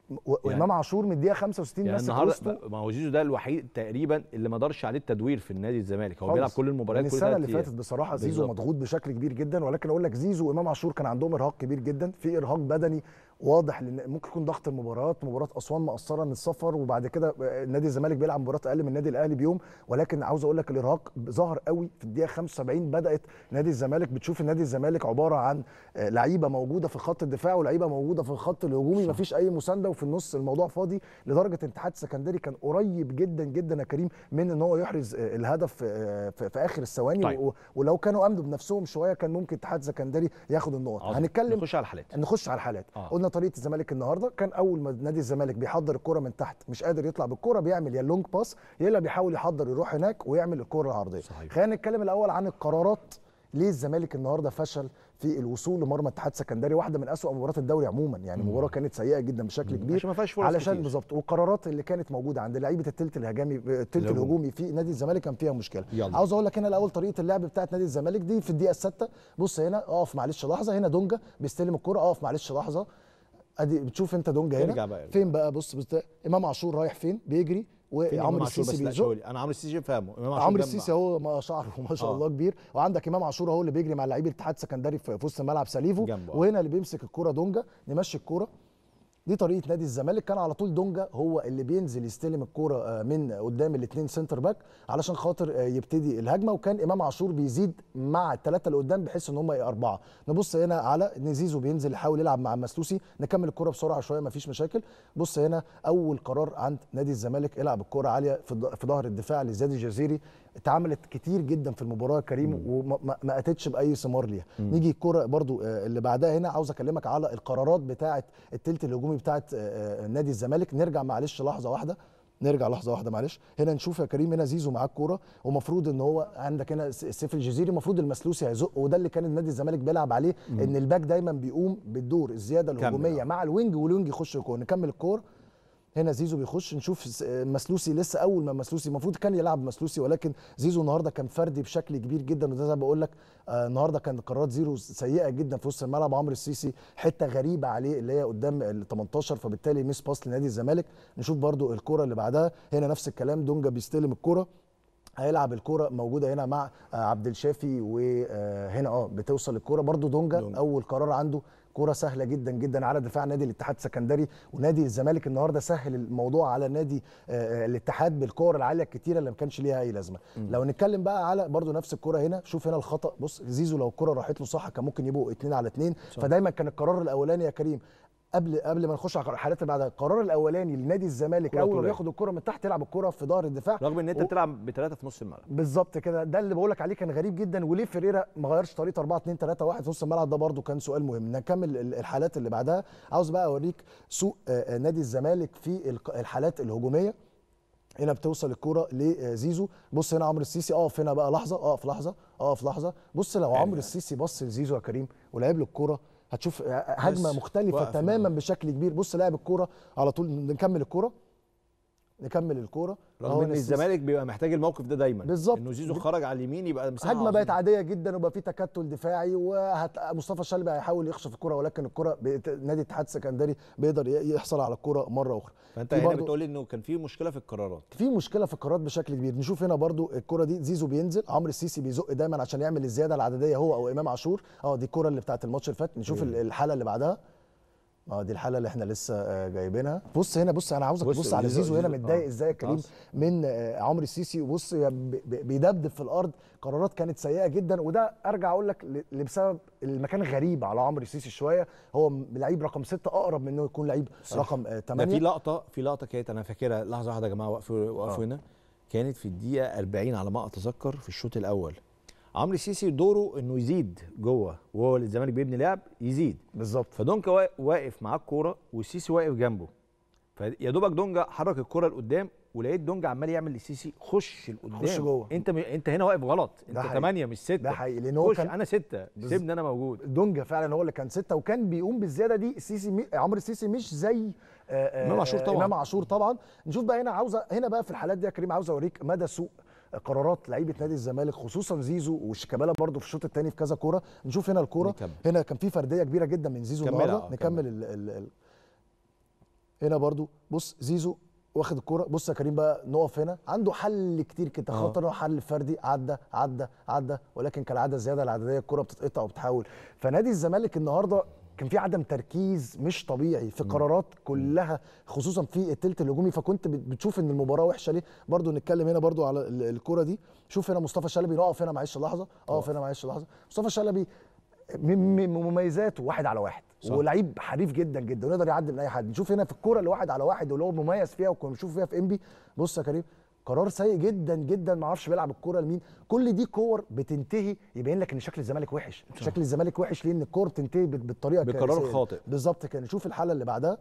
و- وامام عاشور من الدقيقه 65 يعني ماسك النهارده وسطه ما هو زيزو ده الوحيد تقريبا اللي ما دارش عليه التدوير في النادي الزمالك هو خالص. بيلعب كل المباريات من كل السنه تلات اللي أيام. فاتت بصراحه زيزو بالظبط. مضغوط بشكل كبير جدا ولكن اقول لك زيزو وامام عاشور كان عندهم ارهاق كبير جدا في ارهاق بدني واضح لان ممكن يكون ضغط المباريات مباراه اسوان مقصره من السفر وبعد كده نادي الزمالك بيلعب مباراه اقل من النادي الاهلي بيوم ولكن عاوز اقول لك الارهاق ظهر قوي في الدقيقه 75 بدات نادي الزمالك بتشوف النادي الزمالك عباره عن آه، لعيبه موجوده في خط الدفاع ولعيبه موجوده في الخط الهجومي مفيش اي مسانده وفي النص الموضوع فاضي لدرجه ان اتحاد السكندري كان قريب جدا جدا يا كريم من ان هو يحرز آه، الهدف آه، في في اخر الثواني طيب. و- ولو كانوا امنوا بنفسهم شويه كان ممكن اتحاد السكندري ياخد النقط عظيم. هنتكلم نخش على الحالات نخش على الحالات آه. آه. قلنا طريقه الزمالك النهارده كان اول ما نادي الزمالك بيحضر الكره من تحت مش قادر يطلع بالكره بيعمل يا لونج باس يا الا بيحاول يحضر يروح هناك ويعمل الكره العرضيه صحيح. خلينا نتكلم الاول عن القرارات ليه الزمالك النهارده فشل في الوصول لمرمى اتحاد سكندري واحده من اسوأ مباريات الدوري عموما يعني مباراه كانت سيئه جدا بشكل كبير عشان ما فيهاش فرص علشان كتير. بالظبط والقرارات اللي كانت موجوده عند لعيبه الثلث الهجامي الثلث الهجوم. الهجومي في نادي الزمالك كان فيها مشكله يلا. عاوز اقول لك هنا الاول طريقه اللعب بتاعت نادي الزمالك دي في الدقيقه السادسه بص هنا اقف معلش لحظه هنا دونجا بيستلم الكره اقف معلش لحظه ادي بتشوف انت دونجا ارجع هنا بقى. فين بقى بص بص ده امام عاشور رايح فين بيجري فين إمام وعمرو عاشور السيسي بس لا بيزق شغلي. انا عمرو السيسي فاهمه امام عاشور عمرو جنب- السيسي اهو ما شعره ما شاء آه. الله كبير وعندك امام عاشور اهو اللي بيجري مع لعيب الاتحاد السكندري في في وسط الملعب سليفو جنبه، آه. وهنا اللي بيمسك الكوره دونجا نمشي الكوره دي طريقه نادي الزمالك كان على طول دونجا هو اللي بينزل يستلم الكوره آه، من قدام الاثنين سنتر باك علشان خاطر آه، يبتدي الهجمه وكان امام عاشور بيزيد مع الثلاثه اللي قدام بحيث ان هم يبقى اربعه نبص هنا على ان زيزو بينزل يحاول يلعب مع مسلوسي نكمل الكوره بسرعه شويه مفيش مشاكل بص هنا اول قرار عند نادي الزمالك العب الكوره عاليه في الض- في ظهر الدفاع لزياد الجزيري اتعملت كتير جدا في المباراه يا كريم وما ما- ما اتتش باي ثمار ليها نيجي الكوره برضو آه، اللي بعدها هنا عاوز اكلمك على القرارات بتاعه التلت الهجومي بتاعه آه، آه، نادي الزمالك نرجع معلش لحظه واحده نرجع لحظه واحده معلش هنا نشوف يا كريم هنا زيزو معاه الكوره ومفروض ان هو عندك هنا س- سيف الجزيري المفروض المسلوسي هيزق وده اللي كان النادي الزمالك بيلعب عليه ان الباك دايما بيقوم بالدور الزياده كمل، الهجوميه آه. مع الوينج والوينج يخش الكوره نكمل الكوره هنا زيزو بيخش نشوف س- مسلوسي لسه اول ما مسلوسي المفروض كان يلعب مسلوسي ولكن زيزو النهارده كان فردي بشكل كبير جدا وده زي ما بقول لك آه النهارده كان قرارات زيرو سيئه جدا في وسط الملعب عمرو السيسي حته غريبه عليه اللي هي قدام ال 18 فبالتالي ميس باس لنادي الزمالك نشوف برضو الكره اللي بعدها هنا نفس الكلام دونجا بيستلم الكره هيلعب الكرة موجودة هنا مع آه، عبد الشافي وهنا اه بتوصل الكرة برضو دونجا, دونجا. أول قرار عنده كرة سهلة جدا جدا على دفاع نادي الاتحاد السكندري ونادي الزمالك النهارده سهل الموضوع على نادي آه، آه، الاتحاد بالكور العالية الكتيرة اللي ما كانش ليها أي لازمة لو نتكلم بقى على برضو نفس الكرة هنا شوف هنا الخطأ بص زيزو لو الكرة راحت له صح كان ممكن يبقوا اتنين على اتنين فدايما كان القرار الأولاني يا كريم قبل قبل ما نخش على الحالات اللي بعدها القرار الاولاني لنادي الزمالك كرة اول ما طولية. بياخد الكره من تحت يلعب الكره في ظهر الدفاع رغم ان انت و- بتلعب بثلاثه في نص الملعب بالظبط كده ده اللي بقول لك عليه كان غريب جدا وليه فيريرا ما غيرش طريقه 4 2 3 1 في نص الملعب ده برده كان سؤال مهم نكمل ال- الحالات اللي بعدها عاوز بقى اوريك سوء آه، آه، نادي الزمالك في الق- الحالات الهجوميه هنا بتوصل الكرة لزيزو بص هنا عمرو السيسي اقف هنا بقى لحظه اقف لحظه اقف لحظه بص لو عمرو السيسي بص لزيزو يا كريم ولعب له الكوره هتشوف هجمه بس مختلفه وقف تماما هنا. بشكل كبير بص لاعب الكوره على طول نكمل الكوره نكمل الكوره رغم أهو ان هنا السيسي. الزمالك بيبقى محتاج الموقف ده دايما بالظبط. انه زيزو خرج على اليمين يبقى مساحه هجمه بقت عظيمة. عاديه جدا وبقى في تكتل دفاعي ومصطفى شلبي هيحاول يخشف الكره ولكن الكره بت- نادي الاتحاد السكندري بيقدر ي- يحصل على الكره مره اخرى فانت في هنا برضو- بتقول انه كان في مشكله في القرارات في مشكله في القرارات بشكل كبير نشوف هنا برضو الكره دي زيزو بينزل عمرو السيسي بيزق دايما عشان يعمل الزياده العدديه هو او امام عاشور اه دي الكره اللي بتاعت الماتش اللي فات نشوف ال- الحاله اللي بعدها اه دي الحاله اللي احنا لسه آه، جايبينها بص هنا بص انا عاوزك بص تبص على زيزو- زيزو هنا زيزو، متضايق آه. ازاي يا كريم خلاص. من آه، عمرو السيسي وبص يا ب- ب- بيدبدب في الارض قرارات كانت سيئه جدا وده ارجع اقول لك ل- اللي بسبب المكان غريب على عمرو السيسي شويه هو م- لعيب رقم ستة اقرب من انه يكون لعيب رقم ده في 8 لقطه في لقطه كانت انا فاكرها لحظه واحده يا جماعه وقفوا وقفوا آه. هنا كانت في الدقيقه 40 على ما اتذكر في الشوط الاول عمرو السيسي دوره انه يزيد جوه وهو اللي الزمالك بيبني لعب يزيد بالظبط فدونجا وا- واقف معاه الكوره والسيسي واقف جنبه فيا دوبك دونجا حرك الكوره لقدام ولقيت دونجا عمال يعمل للسيسي خش لقدام خش جوه. انت م... انت هنا واقف غلط انت حقيقي. 8 مش 6 ده حقيقي لان هو خش كان انا 6 بز- سيبني انا موجود دونجا فعلا هو اللي كان ستة وكان بيقوم بالزياده دي السيسي مي... عمرو السيسي مش زي آه، آه، إمام عاشور طبعاً. امام عاشور طبعا نشوف بقى هنا عاوزه هنا بقى في الحالات دي يا كريم عاوز اوريك مدى سوء قرارات لعيبه نادي الزمالك خصوصا زيزو وشيكابالا برضو في الشوط الثاني في كذا كوره نشوف هنا الكوره نكمل. هنا كان في فرديه كبيره جدا من زيزو كملها، النهارده آه، نكمل ال ال ال هنا برضو بص زيزو واخد الكوره بص يا كريم بقى نقف هنا عنده حل كتير كده آه. خاطر حل فردي عدى عدى عدى ولكن كالعاده الزياده العدديه الكوره بتتقطع وبتحاول فنادي الزمالك النهارده كان في عدم تركيز مش طبيعي في قرارات كلها خصوصا في التلت الهجومي فكنت بت- بتشوف ان المباراه وحشه ليه برضو نتكلم هنا برضو على ال- الكوره دي شوف هنا مصطفى شلبي نقف هنا معلش لحظه اقف هنا معلش لحظه مصطفى شلبي من من مميزاته واحد على واحد صح. ولعيب حريف جدا جدا ويقدر يعدي من اي حد نشوف هنا في الكوره اللي واحد على واحد واللي هو مميز فيها وكنا بنشوف فيها في انبي بص يا كريم قرار سيء جدا جدا ما اعرفش بيلعب الكوره لمين كل دي كور بتنتهي يبين لك ان شكل الزمالك وحش شكل الزمالك وحش ليه ان الكور بتنتهي بال- بالطريقه بقرار الكارثية. خاطئ. بالظبط كده نشوف الحاله اللي بعدها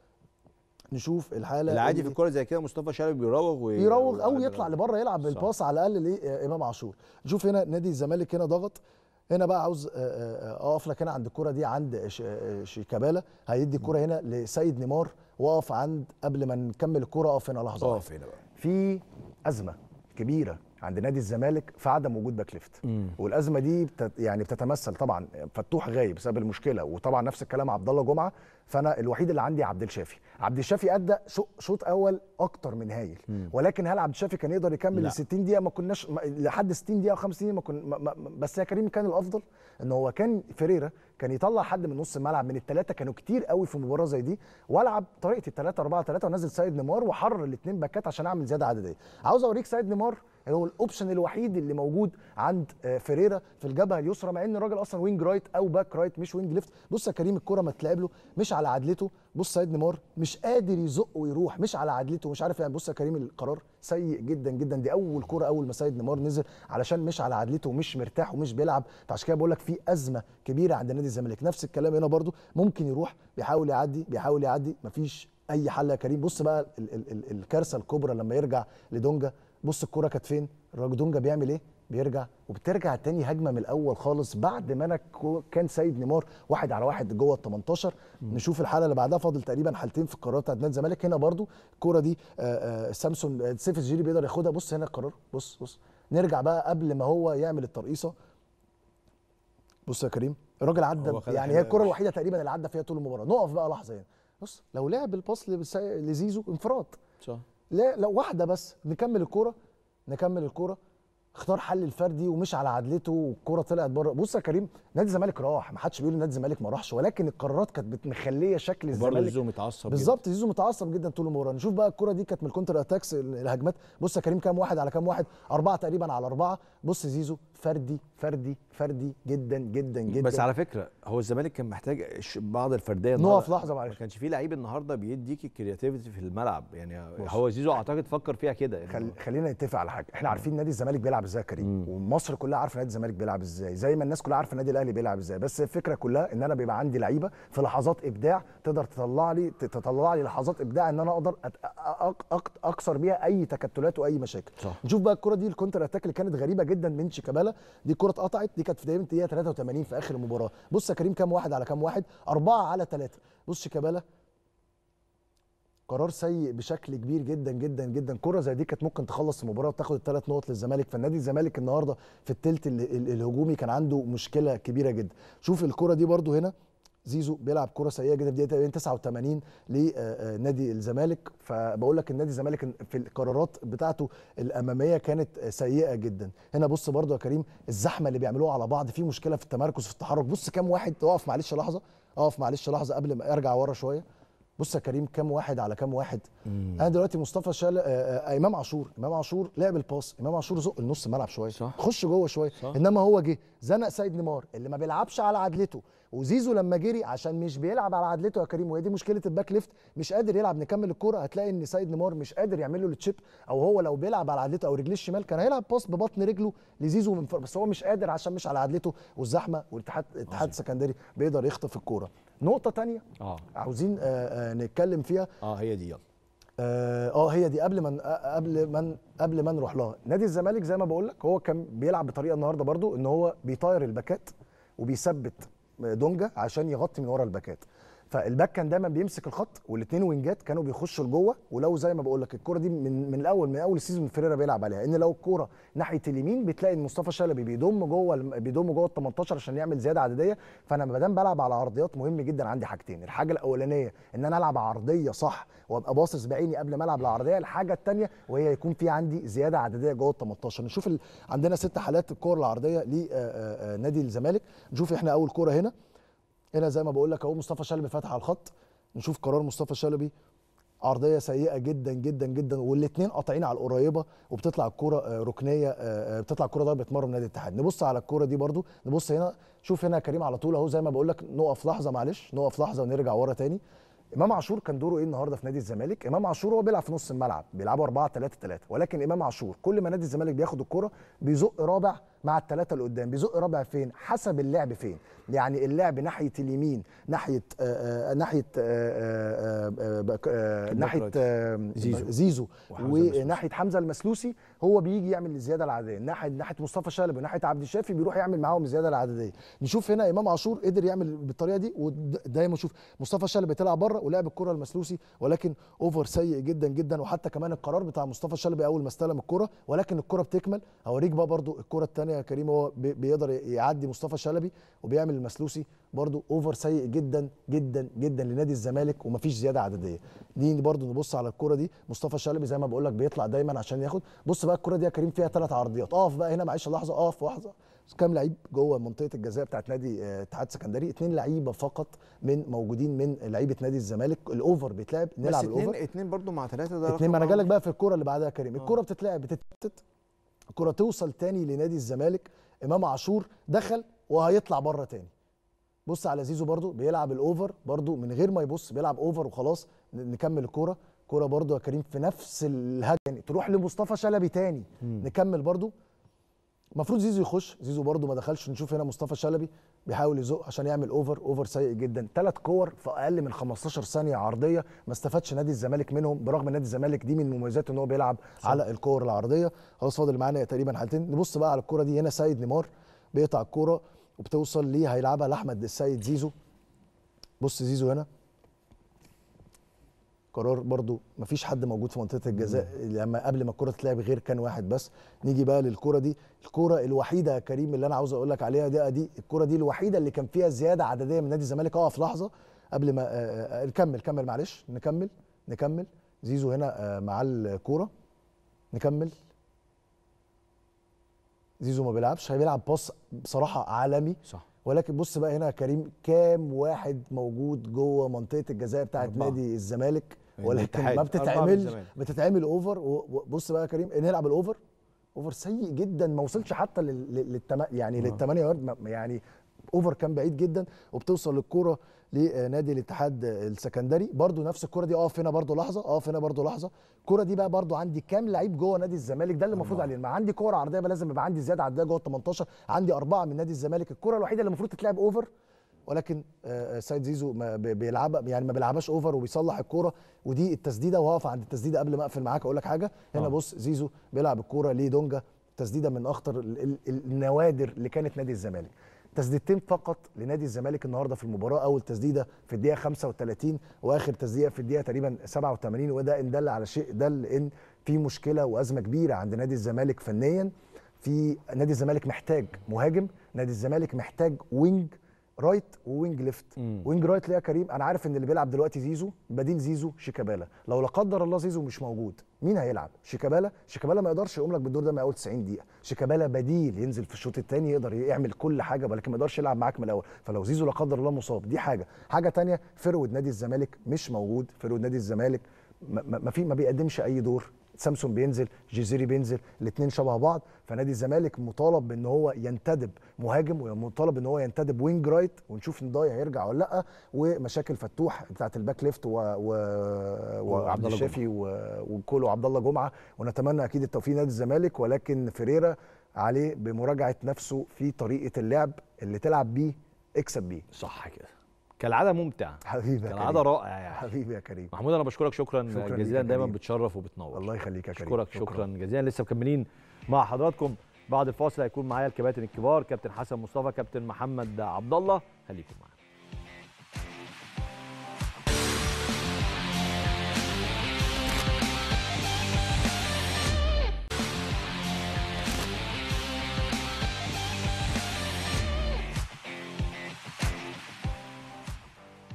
نشوف الحاله العادي في اللي- الكوره زي كده مصطفى شلبي بيراوغ و... يراوغ او ويلعب يطلع بره. لبره يلعب بالباص على الاقل ليه امام عاشور نشوف هنا نادي الزمالك هنا ضغط هنا بقى عاوز آه، آه، آه، اقف لك هنا عند الكره دي عند ش- آه، شيكابالا هيدي الكره هنا لسيد نيمار واقف عند قبل ما نكمل الكره اقف هنا لحظه اقف هنا بقى في ازمه كبيره عند نادي الزمالك في عدم وجود باك ليفت والازمه دي بتت يعني بتتمثل طبعا فتوح غايب بسبب المشكله وطبعا نفس الكلام عبد الله جمعه فانا الوحيد اللي عندي عبد الشافي عبد الشافي ادى شو- شوط اول اكتر من هايل ولكن هل عبد الشافي كان يقدر يكمل لا. ال 60 دقيقه ما كناش ما- لحد 60 دقيقه و50 دقيقه ما كن ما ما بس يا كريم كان الافضل ان هو كان فيريرا كان يطلع حد من نص الملعب من الثلاثه كانوا كتير قوي في مباراه زي دي والعب طريقه الثلاثه 4 3 ونزل سيد نيمار وحرر الاثنين باكات عشان اعمل زياده عدديه عاوز اوريك سيد نيمار اللي هو الاوبشن الوحيد اللي موجود عند آه، فيريرا في الجبهه اليسرى مع ان الراجل اصلا وينج رايت او باك رايت مش وينج ليفت بص يا كريم الكره ما تلعب له مش على عدلته بص سيد نيمار مش قادر يزق ويروح مش على عدلته مش عارف يعني بص يا كريم القرار سيء جدا جدا دي اول كره اول ما سيد نيمار نزل علشان مش على عدلته ومش مرتاح ومش بيلعب فعشان كده بقول لك في ازمه كبيره عند نادي الزمالك نفس الكلام هنا برضو ممكن يروح بيحاول يعدي بيحاول يعدي مفيش اي حل يا كريم بص بقى ال ال ال الكارثه الكبرى لما يرجع لدونجا بص الكره كانت فين الراجل دونجا بيعمل ايه بيرجع وبترجع تاني هجمه من الاول خالص بعد ما انا كو- كان سيد نيمار واحد على واحد جوه ال 18 نشوف الحاله اللي بعدها فاضل تقريبا حالتين في القرارات بتاعت نادي الزمالك هنا برضو الكره دي آه، آه، سامسون آه، سيف الجيري بيقدر ياخدها بص هنا القرار بص بص نرجع بقى قبل ما هو يعمل الترقيصه بص يا كريم الراجل عدى هو خد يعني حاجة هي الكره وحشة. الوحيده تقريبا اللي عدى فيها طول المباراه نقف بقى لحظه هنا بص لو لعب الباص لبسا- لزيزو انفراد صح لا لو واحده بس نكمل الكوره نكمل الكوره اختار حل الفردي ومش على عدلته والكوره طلعت بره بص يا كريم نادي الزمالك راح ما حدش بيقول ان نادي الزمالك ما راحش ولكن القرارات كانت بت- مخليه شكل وبرضه الزمالك زيزو متعصب جدا. بالظبط زيزو متعصب جدا طول المباراه نشوف بقى الكره دي كانت من الكونتر اتاكس ال- الهجمات بص يا كريم كام واحد على كام واحد اربعه تقريبا على اربعه بص زيزو فردي فردي فردي جدا جدا جدا بس على فكره هو الزمالك كان محتاج ش- بعض الفرديه نقف النهاردة. لحظة معلش. ما كانش في لعيب النهارده بيديك الكرياتيفيتي في الملعب يعني بص. هو زيزو اعتقد فكر فيها كده يعني خل... خلينا نتفق على حاجه احنا عارفين نادي الزمالك بيلعب ازاي يا كريم ومصر كلها عارفه نادي الزمالك بيلعب ازاي زي ما الناس كلها عارفه النادي الاهلي بيلعب ازاي بس الفكره كلها ان انا بيبقى عندي لعيبه في لحظات ابداع تقدر تطلع لي تطلع لي لحظات ابداع ان انا اقدر أت... أك... أك... اكسر بيها اي تكتلات واي مشاكل صح. نشوف بقى الكره دي الكونتر اتاك اللي كانت غريبه جدا من شيكابالا دي كره اتقطعت دي كانت في دقيقه دقيقه 83 في اخر المباراه بص يا كريم كام واحد على كام واحد أربعة على ثلاثة بص شيكابالا قرار سيء بشكل كبير جدا جدا جدا كره زي دي كانت ممكن تخلص المباراه وتاخد الثلاث نقط للزمالك فالنادي الزمالك النهارده في الثلث ال- ال- الهجومي كان عنده مشكله كبيره جدا شوف الكره دي برده هنا زيزو بيلعب كره سيئه جدا في دقيقه تقريباً 89 لنادي الزمالك فبقول لك النادي الزمالك في القرارات بتاعته الاماميه كانت سيئه جدا هنا بص برده يا كريم الزحمه اللي بيعملوها على بعض في مشكله في التمركز في التحرك بص كام واحد اقف معلش لحظه اقف معلش لحظه قبل ما ارجع ورا شويه بص يا كريم كام واحد على كام واحد انا دلوقتي مصطفى شال آه، آه، امام عاشور امام عاشور لعب الباص امام عاشور زق النص الملعب شويه صح. خش جوه شويه صح. انما هو جه زنق سيد نيمار اللي ما بيلعبش على عدلته وزيزو لما جري عشان مش بيلعب على عدلته يا كريم وهي دي مشكله الباك ليفت مش قادر يلعب نكمل الكوره هتلاقي ان سيد نيمار مش قادر يعمل له التشيب او هو لو بيلعب على عدلته او رجليه الشمال كان هيلعب باص ببطن رجله لزيزو من فوق بس هو مش قادر عشان مش على عدلته والزحمه والاتحاد الاتحاد السكندري بيقدر يخطف الكوره نقطه تانية اه عاوزين آه، آه، نتكلم فيها اه هي دي يلا اه آه، هي دي قبل ما ن- آه، قبل ما ن- قبل ما نروح لها نادي الزمالك زي ما بقول لك هو كان بيلعب بطريقه النهارده برضو ان هو بيطاير الباكات وبيثبت دونجا عشان يغطي من ورا الباكات فالباك كان دايما بيمسك الخط والاثنين وينجات كانوا بيخشوا لجوه ولو زي ما بقول لك الكره دي من من الاول من اول السيزون فيريرا بيلعب عليها ان لو الكره ناحيه اليمين بتلاقي ان مصطفى شلبي بيضم جوه الم- بيضم جوه ال 18 عشان يعمل زياده عدديه فانا ما دام بلعب على عرضيات مهم جدا عندي حاجتين الحاجه الاولانيه ان انا العب عرضيه صح وابقى باصص بعيني قبل ما العب العرضيه الحاجه الثانيه وهي يكون في عندي زياده عدديه جوه ال 18 نشوف ال... عندنا ست حالات الكور العرضيه لنادي الزمالك نشوف احنا اول كوره هنا هنا زي ما بقول لك اهو مصطفى شلبي فتح على الخط نشوف قرار مصطفى شلبي عرضيه سيئه جدا جدا جدا والاثنين قاطعين على القريبه وبتطلع الكوره آه، ركنيه آه، آه، بتطلع الكوره ضربه مرمى من نادي الاتحاد نبص على الكوره دي برضو نبص هنا شوف هنا كريم على طول اهو زي ما بقول لك نقف لحظه معلش نقف لحظه ونرجع ورا تاني امام عاشور كان دوره ايه النهارده في نادي الزمالك امام عاشور هو بيلعب في نص الملعب بيلعبوا 4 3 3 ولكن امام عاشور كل ما نادي الزمالك بياخد الكره بيزق رابع مع الثلاثه اللي قدام بيزق رابع فين حسب اللعب فين يعني اللعب ناحيه اليمين ناحيه آآ آآ ناحيه آآ آآ بك- آآ ناحيه رايت. آآ زيزو. زيزو وحمزة المسلوسي. وناحيه حمزه المسلوسي هو بيجي يعمل الزياده العدديه ناحيه ناحيه مصطفى شلبي وناحيه عبد الشافي بيروح يعمل معاهم الزياده العدديه نشوف هنا امام عاشور قدر يعمل بالطريقه دي ودايما نشوف مصطفى شلبي طلع بره ولعب الكره المسلوسي ولكن اوفر سيء جدا جدا وحتى كمان القرار بتاع مصطفى شلبي اول ما استلم الكره ولكن الكره بتكمل هوريك بقى برضو الكره الثانيه يا كريم هو بي- بيقدر يعدي مصطفى شلبي وبيعمل المسلوسي برضو اوفر سيء جدا جدا جدا لنادي الزمالك ومفيش زياده عدديه دي برضو نبص على الكره دي مصطفى شلبي زي ما بقول لك بيطلع دايما عشان ياخد بص بقى الكره دي يا كريم فيها ثلاث عرضيات اقف بقى هنا معلش لحظه اقف لحظه كام لعيب جوه منطقه الجزاء بتاعت نادي آه، اتحاد سكندري اثنين لعيبه فقط من موجودين من لعيبه نادي الزمالك الاوفر بيتلعب بس نلعب اتنين الاوفر اتنين برضو مع ثلاثه ده اتنين ما انا رقم جالك بقى في الكوره اللي بعدها يا كريم الكوره بتتلعب بتتفتت الكوره توصل تاني لنادي الزمالك امام عاشور دخل وهيطلع بره تاني بص على زيزو برضو بيلعب الاوفر برضو من غير ما يبص بيلعب اوفر وخلاص ن- نكمل الكوره كوره برضو يا كريم في نفس الهجمه يعني تروح لمصطفى شلبي تاني نكمل برضو المفروض زيزو يخش زيزو برضو ما دخلش نشوف هنا مصطفى شلبي بيحاول يزق عشان يعمل اوفر اوفر سيء جدا ثلاث كور في اقل من 15 ثانيه عرضيه ما استفادش نادي الزمالك منهم برغم ان نادي الزمالك دي من مميزاته ان هو بيلعب صح. على الكور العرضيه خلاص فاضل معانا تقريبا حالتين نبص بقى على الكوره دي هنا سيد نيمار بيقطع الكوره وبتوصل ليه هيلعبها لاحمد السيد زيزو بص زيزو هنا قرار برضو مفيش حد موجود في منطقه الجزاء لما قبل ما الكره تتلعب غير كان واحد بس نيجي بقى للكره دي الكره الوحيده يا كريم اللي انا عاوز اقول لك عليها دي دي الكره دي الوحيده اللي كان فيها زياده عدديه من نادي الزمالك اقف لحظه قبل ما آه، آه، نكمل كمل معلش نكمل نكمل زيزو هنا آه، مع الكوره نكمل زيزو ما بيلعبش هيلعب باص بصراحه عالمي صح ولكن بص بقى هنا يا كريم كام واحد موجود جوه منطقه الجزاء بتاعت أربعة. نادي الزمالك من ولكن الاتحاد. ما أربعة من بتتعمل الزمالك. بتتعمل اوفر وبص بقى يا كريم نلعب الاوفر اوفر سيء جدا ما وصلش حتى لل... لل- للتم... يعني للثمانية يارد ما- يعني اوفر كان بعيد جدا وبتوصل للكره لنادي الاتحاد السكندري برضو نفس الكره دي اقف هنا برضو لحظه اقف هنا برضو لحظه الكره دي بقى برضو عندي كام لعيب جوه نادي الزمالك ده اللي المفروض عليه ما عندي كوره عرضيه بقى لازم يبقى عندي زياده عدديه جوه ال 18 عندي اربعه من نادي الزمالك الكره الوحيده اللي المفروض تتلعب اوفر ولكن آه، آه، سيد زيزو ما بي- بيلعبها يعني ما بيلعبهاش اوفر وبيصلح الكوره ودي التسديده وهقف عند التسديده قبل ما اقفل معاك اقول لك حاجه هنا آه. بص زيزو بيلعب الكوره لدونجا تسديده من اخطر ال- ال- النوادر اللي كانت نادي الزمالك تسديدتين فقط لنادي الزمالك النهارده في المباراه اول تسديده في الدقيقه 35 واخر تسديده في الدقيقه تقريبا 87 وده ان دل على شيء دل ان في مشكله وازمه كبيره عند نادي الزمالك فنيا في نادي الزمالك محتاج مهاجم نادي الزمالك محتاج وينج رايت ووينج ليفت مم. وينج رايت ليه يا كريم انا عارف ان اللي بيلعب دلوقتي زيزو بديل زيزو شيكابالا لو لا قدر الله زيزو مش موجود مين هيلعب شيكابالا شيكابالا ما يقدرش يقوم لك بالدور ده من اول 90 دقيقه شيكابالا بديل ينزل في الشوط الثاني يقدر يعمل كل حاجه ولكن ما يقدرش يلعب معاك من الاول فلو زيزو لا قدر الله مصاب دي حاجه حاجه تانية فرود نادي الزمالك مش موجود فرود نادي الزمالك ما ما- ما في ما بيقدمش اي دور سامسون بينزل جيزيري بينزل الاثنين شبه بعض فنادي الزمالك مطالب بان هو ينتدب مهاجم ومطالب ان هو ينتدب وينج رايت ونشوف نضاي هيرجع ولا لا ومشاكل فتوح بتاعه الباك ليفت و... و... وعبد الله الشافي و... وكولو وعبد الله جمعه ونتمنى اكيد التوفيق نادي الزمالك ولكن فيريرا عليه بمراجعه نفسه في طريقه اللعب اللي تلعب بيه اكسب بيه صح كده كالعاده ممتع حبيبي يا كالعاده كريم رائع يعني حبيبي يا كريم محمود انا بشكرك شكرا, شكراً ليك جزيلا يا دايما كريم. بتشرف وبتنور الله يخليك يا كريم اشكرك شكرا جزيلا لسه مكملين مع حضراتكم بعد الفاصل هيكون معايا الكباتن الكبار كابتن حسن مصطفى كابتن محمد عبد الله خليكم معانا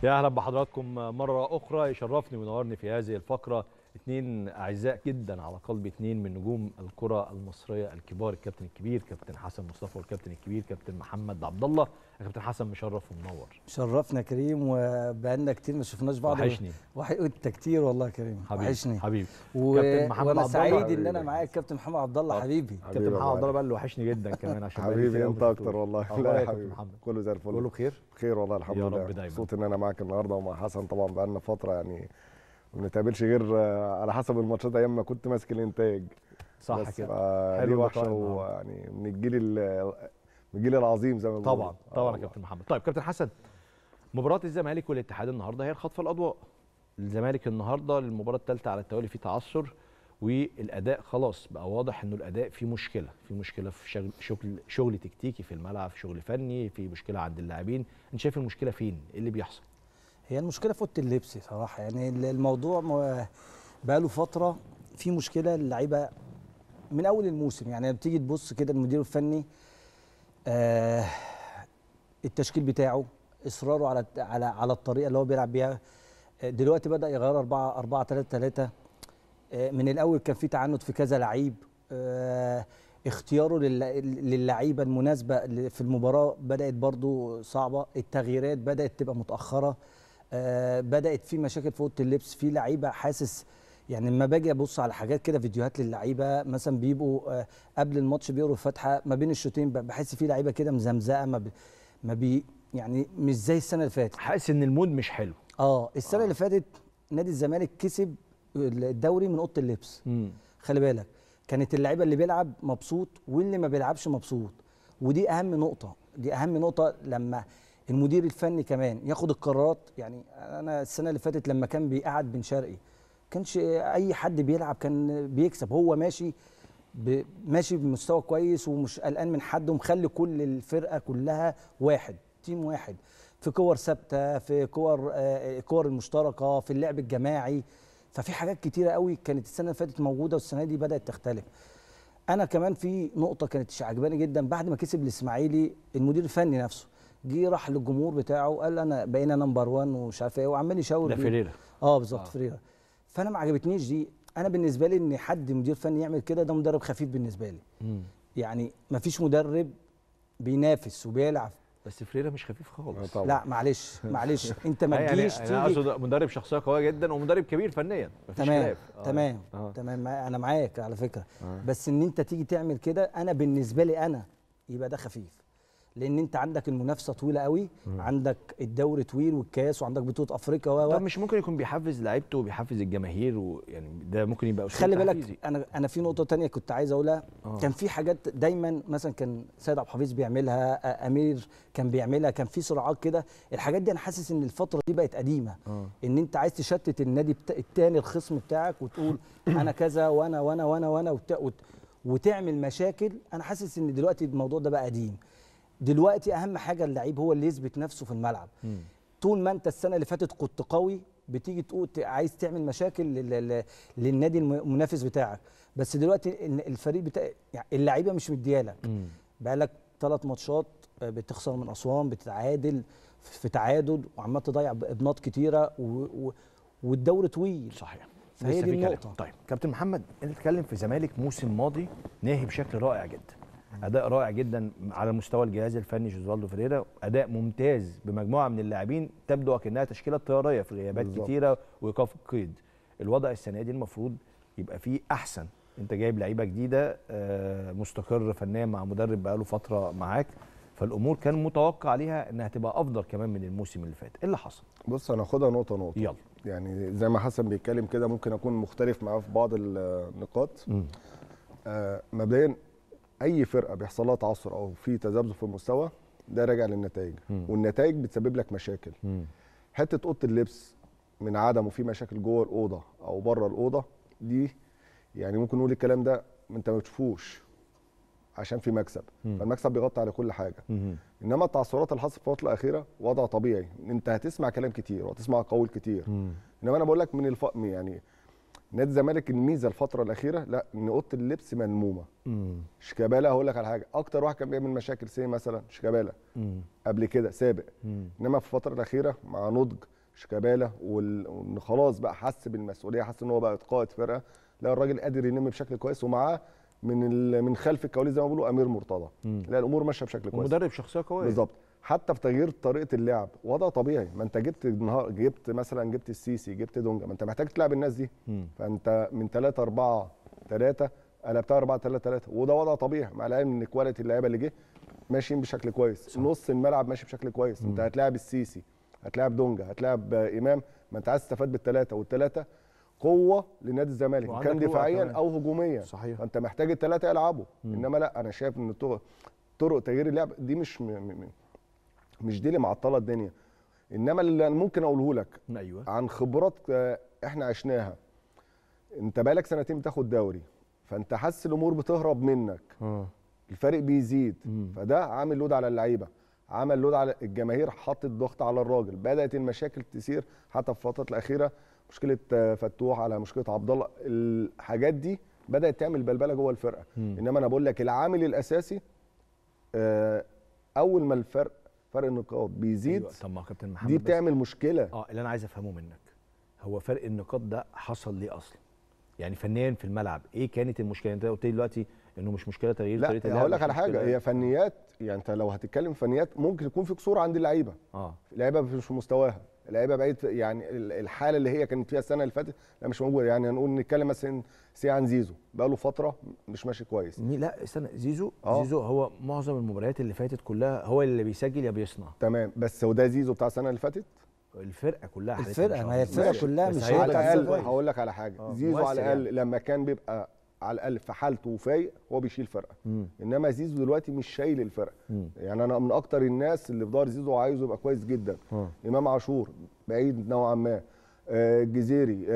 يا اهلا بحضراتكم مره اخرى يشرفني وينورني في هذه الفقره اثنين اعزاء جدا على قلب اثنين من نجوم الكره المصريه الكبار الكابتن الكبير كابتن حسن مصطفى والكابتن الكبير كابتن محمد عبد الله يا كابتن حسن مشرف ومنور شرفنا يا كريم وبقالنا كتير ما شفناش بعض وحشني وحي... انت كتير والله يا كريم حبيبي وحشني حبيبي و... كابتن محمد وانا عبد الله سعيد ان حبيبي. انا معاك كابتن محمد عبد الله حبيبي كابتن حبيبي محمد عبد الله والله. بقى اللي وحشني جدا كمان عشان بقالي حبيبي كتير انت أوي اكتر بشوفك. والله أخبارك لا يا يا كابتن حبيبي محمد كله زي الفل كله بخير خير والله الحمد يا لله رب دايما. مبسوط ان انا معاك النهارده ومع حسن طبعا بقالنا فتره يعني ما بنتقابلش غير آه، على حسب الماتشات ايام ما كنت ماسك الانتاج صح بس كده فا حلو دي اللقاء وحشه النهاردة. ويعني من الجيل ال- من الجيل العظيم زي ما بيقولوا طبعا آه طبعا يا والله. كابتن محمد طيب كابتن حسن مباراه الزمالك والاتحاد النهارده هي الخطف الاضواء الزمالك النهارده المباراه الثالثه على التوالي في تعثر والاداء خلاص بقى واضح انه الاداء فيه مشكله في مشكله في شغل شغل شغل تكتيكي في الملعب في شغل فني في مشكله عند اللاعبين انت شايف المشكله فين ايه اللي بيحصل هي المشكله في اوضه اللبس صراحه يعني ال- الموضوع م- بقاله فتره في مشكله اللعيبه من اول الموسم يعني بتيجي تبص كده المدير الفني آه التشكيل بتاعه اصراره على على على الطريقه اللي هو بيلعب بيها آه، دلوقتي بدا يغير 4 4 3 3 من الاول كان في تعنت في كذا لعيب آه، اختياره لل- للعيبه المناسبه ل- في المباراه بدات برضو صعبه التغييرات بدات تبقى متاخره آه، بدات في مشاكل في اوضه اللبس في لعيبه حاسس يعني لما باجي ابص على حاجات كده فيديوهات للعيبه مثلا بيبقوا آه، قبل الماتش بيقروا فاتحه ما بين الشوطين ب- بحس في لعيبه كده مزمزقه ما, بي ما بي يعني مش زي السنه اللي فاتت حاسس ان المود مش حلو اه السنه اللي فاتت نادي الزمالك كسب الدوري من اوضه اللبس امم خلي بالك كانت اللعيبه اللي بيلعب مبسوط واللي ما بيلعبش مبسوط ودي اهم نقطه دي اهم نقطه لما المدير الفني كمان ياخد القرارات يعني انا السنه اللي فاتت لما كان بيقعد بن شرقي كانش اي حد بيلعب كان بيكسب هو ماشي ب... ماشي بمستوى كويس ومش قلقان من حد ومخلي كل الفرقه كلها واحد تيم واحد في كور ثابته في كور آه، كور المشتركه في اللعب الجماعي ففي حاجات كتيره قوي كانت السنه اللي فاتت موجوده والسنه دي بدات تختلف انا كمان في نقطه كانت عجباني جدا بعد ما كسب الاسماعيلي المدير الفني نفسه جه راح للجمهور بتاعه قال انا بقينا نمبر 1 ومش عارف ايه وعمال يشاور ده بيه. فيريرا اه بالظبط فريرة فانا ما عجبتنيش دي انا بالنسبه لي ان حد مدير فني يعمل كده ده مدرب خفيف بالنسبه لي مم. يعني ما فيش مدرب بينافس وبيلعب بس فريرا مش خفيف خالص طبعا. لا معلش معلش انت ما لا يعني تجيش انا تيجي اقصد مدرب شخصيه قويه جدا ومدرب كبير فنيا مفيش تمام خلاف آه. تمام آه. تمام ما- انا معاك على فكره آه. بس ان انت تيجي تعمل كده انا بالنسبه لي انا يبقى ده خفيف لان انت عندك المنافسه طويله قوي عندك الدوري طويل والكاس وعندك بطوله افريقيا و طب و مش ممكن يكون بيحفز لعيبته وبيحفز الجماهير ويعني ده ممكن يبقى أسلوب خلي بالك تحفيزي. انا انا في نقطه تانية كنت عايز اقولها آه. كان في حاجات دايما مثلا كان سيد عبد الحفيظ بيعملها آه، امير كان بيعملها كان في صراعات كده الحاجات دي انا حاسس ان الفتره دي بقت قديمه آه. ان انت عايز تشتت النادي بتا... التاني الخصم بتاعك وتقول انا كذا وانا وانا وانا وانا وت... وت... وتعمل مشاكل انا حاسس ان دلوقتي الموضوع ده بقى قديم دلوقتي اهم حاجه اللعيب هو اللي يثبت نفسه في الملعب مم. طول ما انت السنه اللي فاتت كنت قوي بتيجي تقول ت- عايز تعمل مشاكل لل- لل- للنادي الم- المنافس بتاعك بس دلوقتي ال- الفريق بتاع يعني اللعيبه مش مديالك مم. بقالك ثلاث ماتشات آه، بتخسر من اسوان بتتعادل في تعادل وعمال تضيع ابناط كتيره و... و... والدوري طويل صحيح فهي لسه دي في كلام. النقطة. طيب كابتن محمد انت بتتكلم في زمالك موسم ماضي ناهي بشكل رائع جدا اداء رائع جدا على مستوى الجهاز الفني جوزوالدو فريرا اداء ممتاز بمجموعه من اللاعبين تبدو اكنها تشكيله طياريه في غيابات بالظبط. كتيره وايقاف القيد الوضع السنه دي المفروض يبقى فيه احسن انت جايب لعيبه جديده آه، مستقر فنيا مع مدرب بقاله فتره معاك فالامور كان متوقع عليها انها تبقى افضل كمان من الموسم اللي فات ايه اللي حصل بص انا هاخدها نقطه نقطه يلا يعني زي ما حسن بيتكلم كده ممكن اكون مختلف معاه في بعض النقاط مم. آه مبدئيا اي فرقه بيحصل لها تعثر او في تذبذب في المستوى ده راجع للنتائج مم. والنتائج بتسبب لك مشاكل مم. حته اوضه اللبس من عدم وفي مشاكل جوه الاوضه او بره الاوضه دي يعني ممكن نقول الكلام ده انت ما بتشوفوش عشان في مكسب مم. فالمكسب بيغطي على كل حاجه مم. انما التعثرات اللي حصلت في الفتره الاخيره وضع طبيعي انت هتسمع كلام كتير وهتسمع قول كتير مم. انما انا بقول لك من الف... يعني نادي الزمالك الميزه الفتره الاخيره لا ان اوضه اللبس ملمومه مم. شيكابالا هقول لك على حاجه اكتر واحد كان بيعمل مشاكل سي مثلا شيكابالا مم. قبل كده سابق مم. انما في الفتره الاخيره مع نضج شيكابالا وال- وان خلاص بقى حس بالمسؤوليه حس ان هو بقى قائد فرقه لا الراجل قادر ينم بشكل كويس ومعاه من ال- من خلف الكواليس زي ما بيقولوا امير مرتضى لا الامور ماشيه بشكل كويس ومدرب شخصيه قويه بالظبط حتى في تغيير طريقه اللعب وضع طبيعي ما انت جبت النهار جبت مثلا جبت السيسي جبت دونجا ما انت محتاج تلعب الناس دي مم. فانت من 3 4 3 قلبتها 4 3 3 وده وضع طبيعي مع العلم ان كواليتي اللعيبه اللي جه ماشيين بشكل كويس صح. نص الملعب ماشي بشكل كويس انت هتلاعب السيسي هتلاعب دونجا هتلاعب آه، امام ما انت عايز تستفاد بالثلاثه والثلاثه قوه لنادي الزمالك وعندك كان رؤى دفاعيا كمان. او هجوميا صحيح. فانت محتاج الثلاثه يلعبوا انما لا انا شايف ان طرق طرق تغيير اللعب دي مش م... م... مش دي اللي معطله الدنيا انما اللي أنا ممكن اقوله لك ايوه عن خبرات آه، احنا عشناها انت بقالك سنتين بتاخد دوري فانت حاسس الامور بتهرب منك اه الفرق بيزيد مم. فده عامل لود على اللعيبه عمل لود على الجماهير حطت ضغط على الراجل بدات المشاكل تسير حتى في الفتره الاخيره مشكله آه، فتوح على مشكله عبد الله الحاجات دي بدات تعمل بلبله جوه الفرقه مم. انما انا بقول لك العامل الاساسي آه، اول ما الفرق فرق النقاط بيزيد أيوة. طب ما هو كابتن محمد دي بس- بتعمل مشكله اه اللي انا عايز افهمه منك هو فرق النقاط ده حصل ليه اصلا يعني فنيا في الملعب ايه كانت المشكله انت قلت لي دلوقتي انه مش مشكله تغيير لا طريقه اللعب هقول لك مش على حاجه مشكلة- هي فنيات يعني انت لو هتتكلم فنيات ممكن يكون في قصور عند اللعيبه اه اللعيبه مش في مستواها اللعيبه بعيد يعني ال- الحاله اللي هي كانت فيها السنه اللي فاتت لا مش موجوده يعني هنقول نتكلم مثلا سي عن زيزو بقى له فتره مش ماشي كويس مي لا استنى زيزو آه. زيزو هو معظم المباريات اللي فاتت كلها هو اللي بيسجل يا بيصنع تمام بس هو ده زيزو بتاع السنه اللي فاتت الفرقه كلها حالتها الفرقة، مش ما هي أفضل. الفرقة ماشي. كلها بس مش هي هي على بتاع الاقل الزمالك. هقول لك على حاجه آه، زيزو على مؤثر الاقل يعني. لما كان بيبقى على الاقل في حالته وفايق هو بيشيل فرقه مم. انما زيزو دلوقتي مش شايل الفرقه مم. يعني انا من اكتر الناس اللي في ظهر زيزو وعايزه يبقى كويس جدا آه. امام عاشور بعيد نوعا ما آه، الجزيري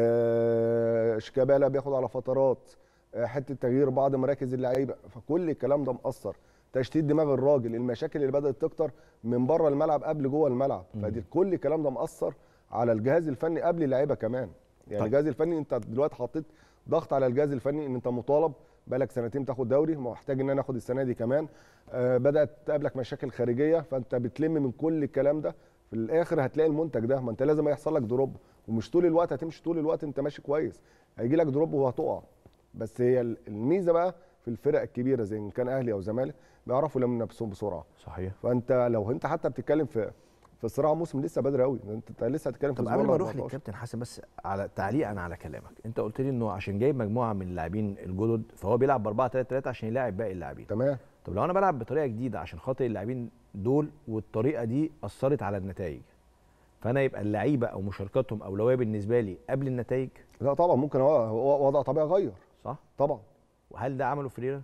آه، شيكابالا بياخد على فترات آه، حته تغيير بعض مراكز اللعيبه فكل الكلام ده مأثر تشتيت دماغ الراجل المشاكل اللي بدات تكتر من بره الملعب قبل جوه الملعب فدي كل الكلام ده مأثر على الجهاز الفني قبل اللعيبه كمان يعني طيب. الجهاز الفني انت دلوقتي حطيت ضغط على الجهاز الفني ان انت مطالب بقالك سنتين تاخد دوري محتاج ان انا اخد السنه دي كمان آه بدات تقابلك مشاكل خارجيه فانت بتلم من كل الكلام ده في الاخر هتلاقي المنتج ده ما انت لازم يحصل لك دروب ومش طول الوقت هتمشي طول الوقت انت ماشي كويس هيجي لك دروب وهتقع بس هي ال- الميزه بقى في الفرق الكبيره زي ان كان اهلي او زمالك بيعرفوا يلموا نفسهم بسرعه صحيح فانت لو انت حتى بتتكلم في في صراع موسم لسه بدري قوي انت أنت لسه هتتكلم في طب أسبوع قبل ما اروح 14. للكابتن حسن بس على تعليقا على كلامك انت قلت لي انه عشان جايب مجموعه من اللاعبين الجدد فهو بيلعب ب 4 3 3 عشان يلاعب باقي اللاعبين تمام طب لو انا بلعب بطريقه جديده عشان خاطر اللاعبين دول والطريقه دي اثرت على النتائج فانا يبقى اللعيبه او مشاركاتهم اولويه بالنسبه لي قبل النتائج لا طبعا ممكن هو هو وضع طبيعي غير صح طبعا وهل ده عمله فريرا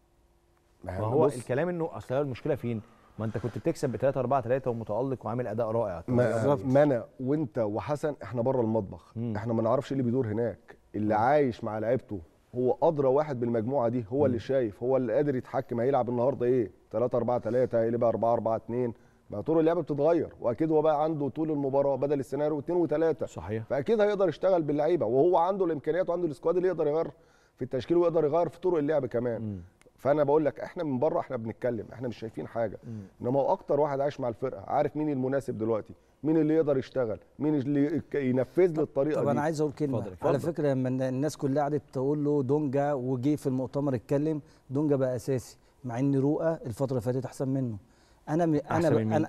ما ما هو بص، الكلام انه اصل هي المشكله فين ما انت كنت بتكسب ب 3 4 3 ومتالق وعامل اداء رائع طب ما, ما انا وانت وحسن احنا بره المطبخ مم. احنا ما نعرفش ايه اللي بيدور هناك اللي عايش مع لعيبته هو ادرى واحد بالمجموعه دي هو اللي شايف هو اللي قادر يتحكم هيلعب النهارده ايه 3 4 3 هيلعب 4 4 2 ما طول اللعبه بتتغير واكيد هو بقى عنده طول المباراه بدل السيناريو 2 و3 صحيح فاكيد هيقدر يشتغل باللعيبه وهو عنده الامكانيات وعنده السكواد اللي يقدر يغير في التشكيل ويقدر يغير في طرق اللعب كمان مم. فانا بقول لك احنا من بره احنا بنتكلم احنا مش شايفين حاجه انما هو اكتر واحد عايش مع الفرقه عارف مين المناسب دلوقتي مين اللي يقدر يشتغل مين اللي يك- ينفذ له الطريقه طب دي انا عايز اقول كلمه اتفضل، على اتفضل. فكره لما الناس كلها قعدت تقول له دونجا وجي في المؤتمر اتكلم دونجا بقى اساسي مع ان رؤى الفتره اللي فاتت احسن منه انا م... انا أحسن ب... من مين؟ انا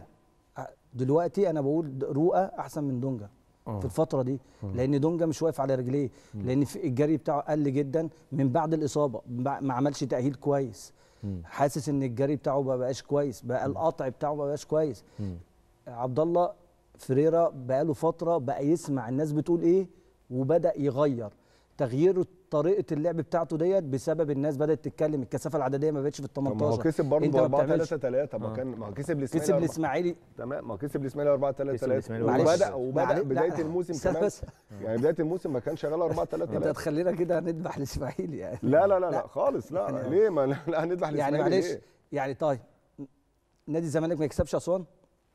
دلوقتي انا بقول د- رؤى احسن من دونجا آه. في الفتره دي لان دونجا مش واقف على رجليه لان في الجري بتاعه قل جدا من بعد الاصابه بع- ما عملش تاهيل كويس مم. حاسس ان الجري بتاعه ما بقاش كويس بقى القطع بتاعه ما بقاش كويس مم. عبد الله فريرا بقاله فتره بقى يسمع الناس بتقول ايه وبدا يغير تغيير طريقه اللعب بتاعته ديت بسبب الناس بدات تتكلم الكثافه العدديه ما بقتش في ال طب ما هو 18 كسب برضه انت ما 4 بتعملش 3 3 ما كان ما هو كسب الاسماعيلي كسب أربعة- الاسماعيلي تمام ما هو كسب الاسماعيلي 4 3 كسب 3 الإسماعيلي معلش. وبدا وبدا معلش. بدايه لا. الموسم استنى كمان بس. يعني بدايه الموسم ما كان شغال 4 3 انت 3 هتخلينا كده هنذبح الاسماعيلي يعني لا لا لا لا لا. خالص لا يعني- ليه ما لا هنذبح يعني الاسماعيلي معلش ليه؟ يعني طيب نادي الزمالك ما يكسبش اسوان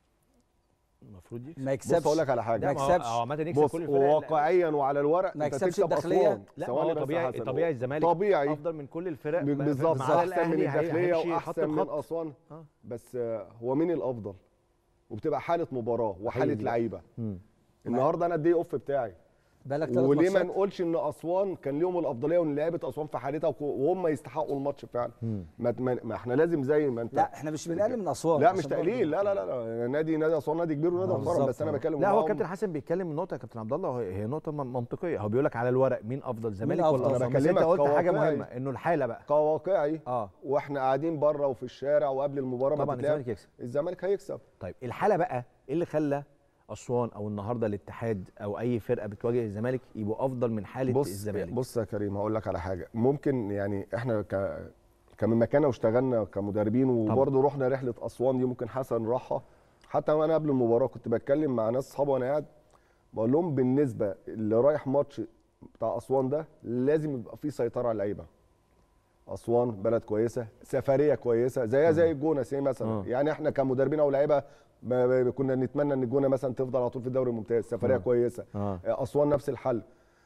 المفروض يكسب ما يكسبش بص اقول لك على لا حاجه ما هو يكسبش. هو عامه يكسب بص كل الفرق واقعيا وعلى الورق ما انت يكسبش تكسب الداخلية؟ أسوان. لا ما ثواني هو بس يا طبيعي حسن. طبيعي الزمالك طبيعي افضل من كل الفرق بالظبط ما عدا احسن من الأهلي هي- الداخليه هيمشي خط واحسن من بخط. اسوان آه. بس آه، هو مين الافضل وبتبقى حاله مباراه هي وحاله دي. لعيبه مم. النهارده انا الدي اوف بتاعي بالك ثلاث وليه ما ماتشات نقولش ان اسوان كان ليهم الافضليه وان لعيبه اسوان في حالتها وك- وهم يستحقوا الماتش فعلا ما, ما, ما احنا لازم زي ما انت لا احنا مش بنقلل من اسوان لا مش عشان برضه- تقليل لا لا لا, لا. نادي نادي اسوان نادي كبير ونادي آه، محترم بالظبط، بس انا آه. بتكلم لا هو معاهم- كابتن حسن بيتكلم من نقطه يا كابتن عبد الله هي نقطه من- منطقيه هو بيقول لك على الورق مين افضل زمالك أفضل؟ ولا أنا اسوان بس انت بكلمك قلت حاجه كواقعي. مهمه انه الحاله بقى كواقعي اه واحنا قاعدين بره وفي الشارع وقبل المباراه ما طبعا تتلعب، الزمالك يكسب الزمالك هيكسب طيب الحاله بقى ايه اللي خلى اسوان او النهارده الاتحاد او اي فرقه بتواجه الزمالك يبقوا افضل من حاله بص الزمالك بص يا كريم هقول لك على حاجه ممكن يعني احنا ك كمن مكاننا واشتغلنا كمدربين وبرضه رحنا رحله اسوان دي ممكن حسن راحها حتى وانا قبل المباراه كنت بتكلم مع ناس اصحابي وانا قاعد بقول لهم بالنسبه اللي رايح ماتش بتاع اسوان ده لازم يبقى فيه سيطره على اللعيبه اسوان بلد كويسه سفريه كويسه زيها زي الجونه سي مثلا آه. يعني احنا كمدربين او لعيبه ما- ما- كنا نتمنى ان الجونه مثلا تفضل على طول في الدوري الممتاز سفريه آه. كويسه اه اسوان نفس الحل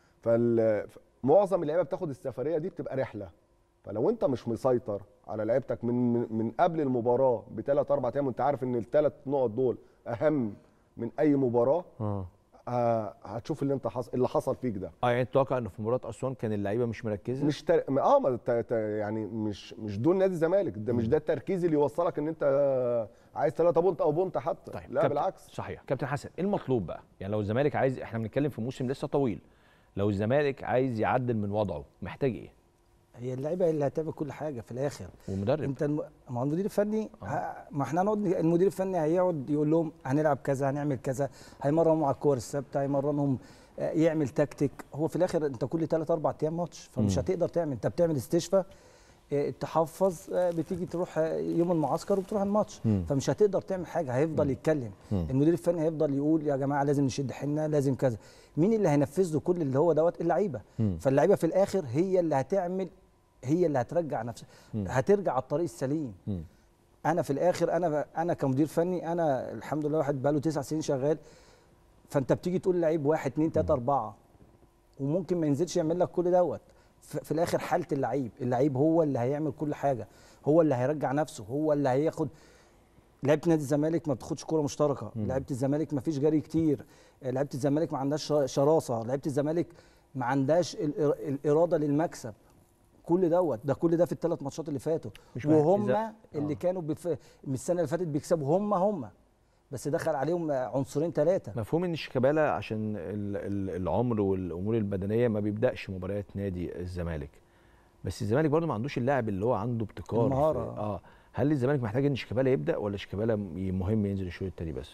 فال معظم اللعيبه بتاخد السفريه دي بتبقى رحله فلو انت مش مسيطر على لعيبتك من من- من قبل المباراه بثلاث اربع ايام وانت عارف ان الثلاث نقط دول اهم من اي مباراه اه آه هتشوف اللي انت حص... اللي حصل فيك ده اه يعني تتوقع ان في مباراه اسوان كان اللعيبه مش مركزه مش تر... ما- اه ما ت... ت... يعني مش مش دول نادي الزمالك ده مش ده التركيز اللي يوصلك ان انت آه، عايز ثلاثه بونت او بونت حتى طيب لا كابتن- بالعكس صحيح كابتن حسن ايه المطلوب بقى يعني لو الزمالك عايز احنا بنتكلم في موسم لسه طويل لو الزمالك عايز يعدل من وضعه محتاج ايه هي اللعيبه اللي هتعمل كل حاجه في الاخر ومدرب انت الم... ما هو المدير الفني ه... ما احنا هنقعد المدير الفني هيقعد يقول لهم هنلعب كذا هنعمل كذا هيمرنهم على الكور الثابته هيمرنهم آه، يعمل تكتيك هو في الاخر انت كل 3 4 ايام ماتش فمش مم. هتقدر تعمل انت بتعمل استشفاء آه، تحفظ آه، بتيجي تروح آه، يوم المعسكر وبتروح الماتش مم. فمش هتقدر تعمل حاجه هيفضل يتكلم مم. المدير الفني هيفضل يقول يا جماعه لازم نشد حيلنا لازم كذا مين اللي هينفذ له كل اللي هو دوت اللعيبه مم. فاللعيبه في الاخر هي اللي هتعمل هي اللي هترجع نفسها مم. هترجع على الطريق السليم مم. انا في الاخر انا انا كمدير فني انا الحمد لله واحد بقاله تسع سنين شغال فانت بتيجي تقول لعيب واحد اتنين تلاته اربعه وممكن ما ينزلش يعمل لك كل دوت ف- في الاخر حاله اللعيب اللعيب هو اللي هيعمل كل حاجه هو اللي هيرجع نفسه هو اللي هياخد لعيبه نادي الزمالك ما بتاخدش كوره مشتركه لعيبه الزمالك ما فيش جري كتير لعيبه الزمالك ما عندهاش ش- شراسه لعيبه الزمالك ما عندهاش الإر- الاراده للمكسب كل دوت ده كل ده في الثلاث ماتشات اللي فاتوا مش معنى وهم إذا- اللي آه. كانوا بف... من السنه اللي فاتت بيكسبوا هم هم بس دخل عليهم عنصرين ثلاثه مفهوم ان شيكابالا عشان ال- ال- العمر والامور البدنيه ما بيبداش مباريات نادي الزمالك بس الزمالك برضه ما عندوش اللاعب اللي هو عنده ابتكار في- المهارة. اه هل الزمالك محتاج ان شيكابالا يبدا ولا شيكابالا م- مهم ينزل الشوط التاني بس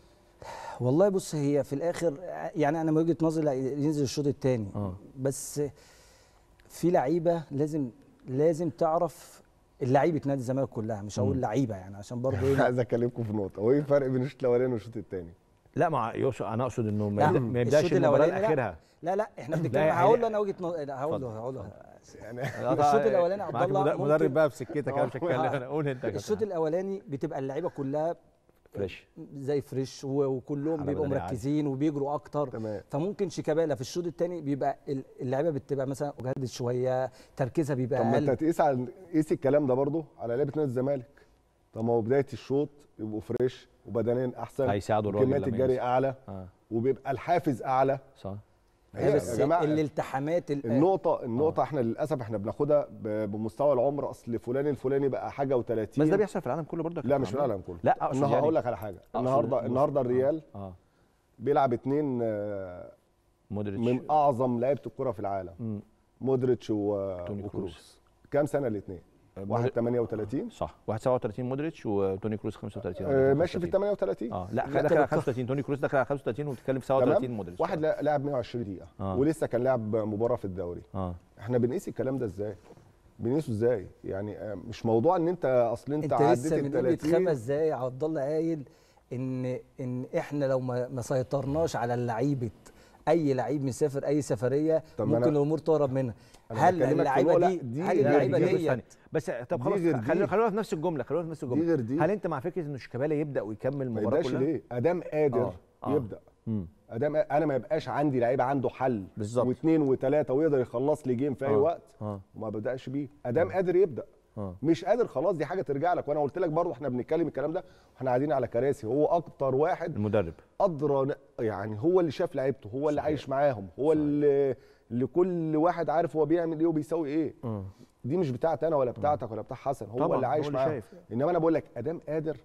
والله بص هي في الاخر يعني انا من وجهه نظري لا ينزل الشوط الثاني اه بس في لعيبه لازم لازم تعرف اللعيبه نادي الزمالك كلها مش هقول مم. لعيبه يعني عشان برضه ايه عايز اكلمكم في نقطه هو ايه الفرق بين الشوط الاولاني والشوط الثاني لا مع يقصد انا اقصد انه ما, لا، يبدأ ما يبداش الشوط المباراه الأولاني لا. لاخرها لا لا احنا لا، بنتكلم يعني- هقول له انا وجهه نظري لا، هقول له اتفضل، هقول له يعني الشوط الاولاني عبد الله ممكن بقى في سكتك انا مش هتكلم. انا قول انت الشوط الاولاني بتبقى اللعيبه كلها فريش زي فريش و- وكلهم على بيبقوا بدنية عالية. مركزين وبيجروا اكتر تمام فممكن شيكابالا في الشوط الثاني بيبقى ال- اللعيبه بتبقى مثلا اجهدت شويه تركيزها بيبقى طب ما انت اقل تقيس على قيس الكلام ده برضه على لعيبه نادي الزمالك طب ما هو بدايه الشوط يبقوا فريش وبدنيا احسن هيساعدوا الراجل كميات لما الجري ينزل. اعلى اه وبيبقى الحافز اعلى صح هي بس يا جماعه الالتحامات ال- النقطة النقطة احنا للأسف احنا بناخدها ب- بمستوى العمر أصل فلان الفلاني بقى حاجة و30 بس ده بيحصل في العالم كله برضه يا لا كابتن مش في عمرو. العالم كله لا اقصد النهارده يعني هقول لك على حاجة أقصد النهارده بص- النهارده الريال اه بيلعب اتنين آه، مودريتش من أعظم لعيبة الكرة في العالم مم. مودريتش و- توني كروس. وكروس كام سنة الاثنين؟ واحد 38 صح واحد 37 مودريتش وتوني كروس 35 أو آه، ماشي في 35. 38 اه لا لا، دخل على كده 35 توني كروس دخل على 35 وبتتكلم في 37 تمام مودريتش واحد لا- لعب 120 دقيقة آه. ولسه كان لاعب مباراة في الدوري اه احنا بنقيس الكلام ده ازاي؟ بنقيسه ازاي؟ يعني آه، مش موضوع ان انت اصل انت, انت عديت لسه ال من قيمه 30 خمس دقايق عبد الله قايل ان ان احنا لو ما ما سيطرناش على اللعيبه اي لعيب مسافر اي سفريه طب ما ممكن أنا- الامور تهرب منها أنا هل بكلمك في اللعيبه نقطة، دي, دي هل غير اللعيبه دي. دي ثانية. بس طب دي خلاص غير دي. خلينا خلينا في نفس الجمله خلينا في نفس الجمله دي غير دي هل انت مع فكره انه شيكابالا يبدا ويكمل ما المباراه يبقاش كلها؟ ليه؟ ادام قادر آه، آه. يبدا مم. ادام انا ما يبقاش عندي لعيب عنده حل بالظبط. واثنين وثلاثه ويقدر يخلص لي جيم في اي آه، وقت اه وما بداش بيه ادام قادر يبدا اه مش قادر خلاص دي حاجه ترجع لك وانا قلت لك برضه احنا بنتكلم الكلام ده واحنا قاعدين على كراسي هو اكتر واحد المدرب ادرى ن- يعني هو اللي شاف لعيبته هو اللي صحيح. عايش معاهم هو اللي اللي كل واحد عارف هو بيعمل ايه وبيسوي ايه اه دي مش بتاعتي انا ولا بتاعتك ولا بتاع حسن هو طبعاً، اللي عايش هو اللي معاهم شايف. انما انا بقول لك ادام قادر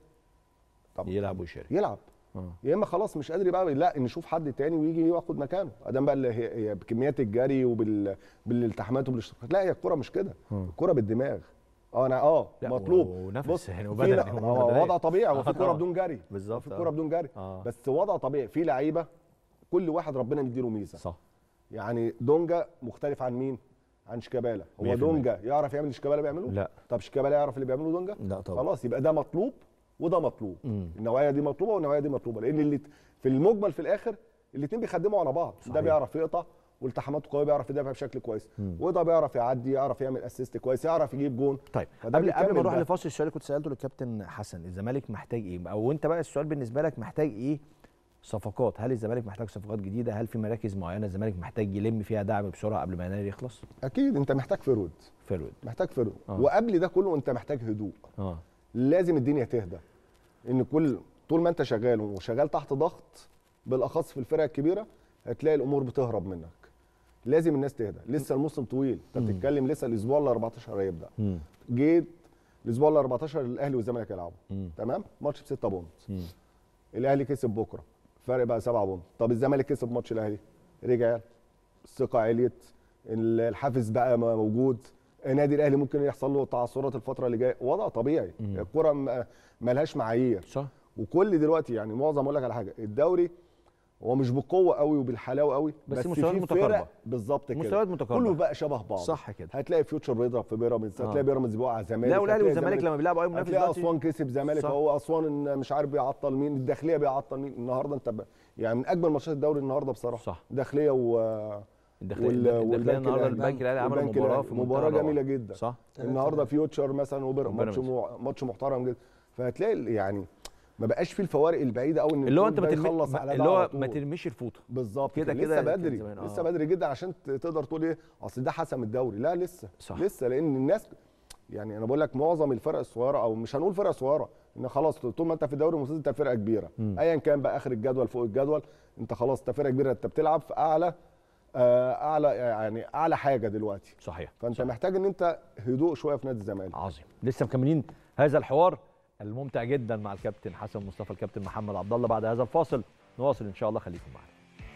طب يلعب ويشارك يلعب اه يا اما خلاص مش قادر يبقى لا نشوف حد تاني ويجي ياخد مكانه ادام بقى اللي هي هي بكميات الجري وبال بالالتحامات وبالاشتراكات لا هي الكره مش كده آه. الكره بالدماغ اه انا اه لا، مطلوب و- ونفس بص يعني في وبدني لا- ومن هو بدنية. وضع طبيعي آه وفي كره طبعاً. بدون جري بالظبط، في آه. كره بدون جري آه. بس وضع طبيعي في لعيبه كل واحد ربنا مديله ميزه صح يعني دونجا مختلف عن مين عن شيكابالا مية هو في المية. دونجا يعرف يعمل اللي شيكابالا بيعمله لا طب شيكابالا يعرف اللي بيعمله دونجا لا طبعا خلاص يبقى ده مطلوب وده مطلوب مم. النوعيه دي مطلوبه والنوعيه دي مطلوبه لان اللي في المجمل في الاخر الاثنين بيخدموا على بعض صحيح. ده بيعرف يقطع والتحاماته قويه بيعرف يدافع بشكل كويس مم. وده بيعرف يعدي يعرف يعمل اسيست كويس يعرف يجيب جون طيب فده قبل قبل ما بيكمل نروح ده. لفاصل السؤال اللي كنت سالته للكابتن حسن الزمالك محتاج ايه او انت بقى السؤال بالنسبه لك محتاج ايه صفقات هل الزمالك محتاج صفقات جديده هل في مراكز معينه الزمالك محتاج يلم فيها دعم بسرعه قبل ما يناير يخلص اكيد انت محتاج فرود فيرود محتاج فرود آه. وقبل ده كله انت محتاج هدوء اه لازم الدنيا تهدى ان كل طول ما انت شغال وشغال تحت ضغط بالاخص في الفرق الكبيره هتلاقي الامور بتهرب منك لازم الناس تهدى لسه الموسم طويل انت مم. بتتكلم لسه الاسبوع ال 14 هيبدا امم جيت الاسبوع ال 14 الاهلي والزمالك يلعبوا مم. تمام ماتش ب 6 بونت مم. الاهلي كسب بكره فرق بقى 7 بونت طب الزمالك كسب ماتش الاهلي رجع الثقه عليت ال- الحافز بقى موجود النادي الاهلي ممكن يحصل له تعثرات الفتره اللي جايه وضع طبيعي مم. الكره م- ملهاش معايير صح وكل دلوقتي يعني معظم اقول لك على حاجه الدوري هو مش بالقوه قوي وبالحلاوه قوي بس في مستويات فرق متقاربة. بالظبط كده مستويات متقاربة. كله بقى شبه بعض صح كده هتلاقي فيوتشر بيضرب في بيراميدز آه. هتلاقي بيراميدز بيوقع على الزمالك لا والاهلي هتلاقي والزمالك لما بيلعبوا اي منافس هتلاقي دلوقتي اسوان كسب زمالك صح. اهو اسوان مش عارف بيعطل مين الداخليه بيعطل مين النهارده انت ب... يعني من اجمل ماتشات الدوري النهارده بصراحه صح. داخليه و الداخليه وال- الداخليه والبنك النهارده الأهلي. البنك الاهلي عمل والبنك مباراه الأهلي. في منتهى مباراه الروعة. جميله جدا صح النهارده فيوتشر مثلا وبيراميدز ماتش وبيراميدز. مو- ماتش محترم جدا فهتلاقي يعني ما بقاش فيه الفوارق البعيده قوي ان اللي هو الجول انت ما ده ترمي يخلص على ده اللي على هو ما طول. ترميش الفوطه بالظبط كده- كده كده لسه كان بدري زمان، آه. لسه بدري جدا عشان ت- تقدر تقول ايه اصل ده حسم الدوري لا لسه صح. لسه لان الناس يعني انا بقول لك معظم الفرق الصغيره او مش هنقول فرقه صغيره ان خلاص طول ما انت في الدوري الممتاز انت فرقه كبيره مم. ايا كان بقى اخر الجدول فوق الجدول انت خلاص انت فرقه كبيره انت بتلعب في اعلى آه، اعلى يعني اعلى حاجه دلوقتي صحيح فانت صح. محتاج ان انت هدوء شويه في نادي الزمالك عظيم لسه مكملين هذا الحوار الممتع جدا مع الكابتن حسن مصطفى الكابتن محمد عبد الله بعد هذا الفاصل نواصل ان شاء الله خليكم معنا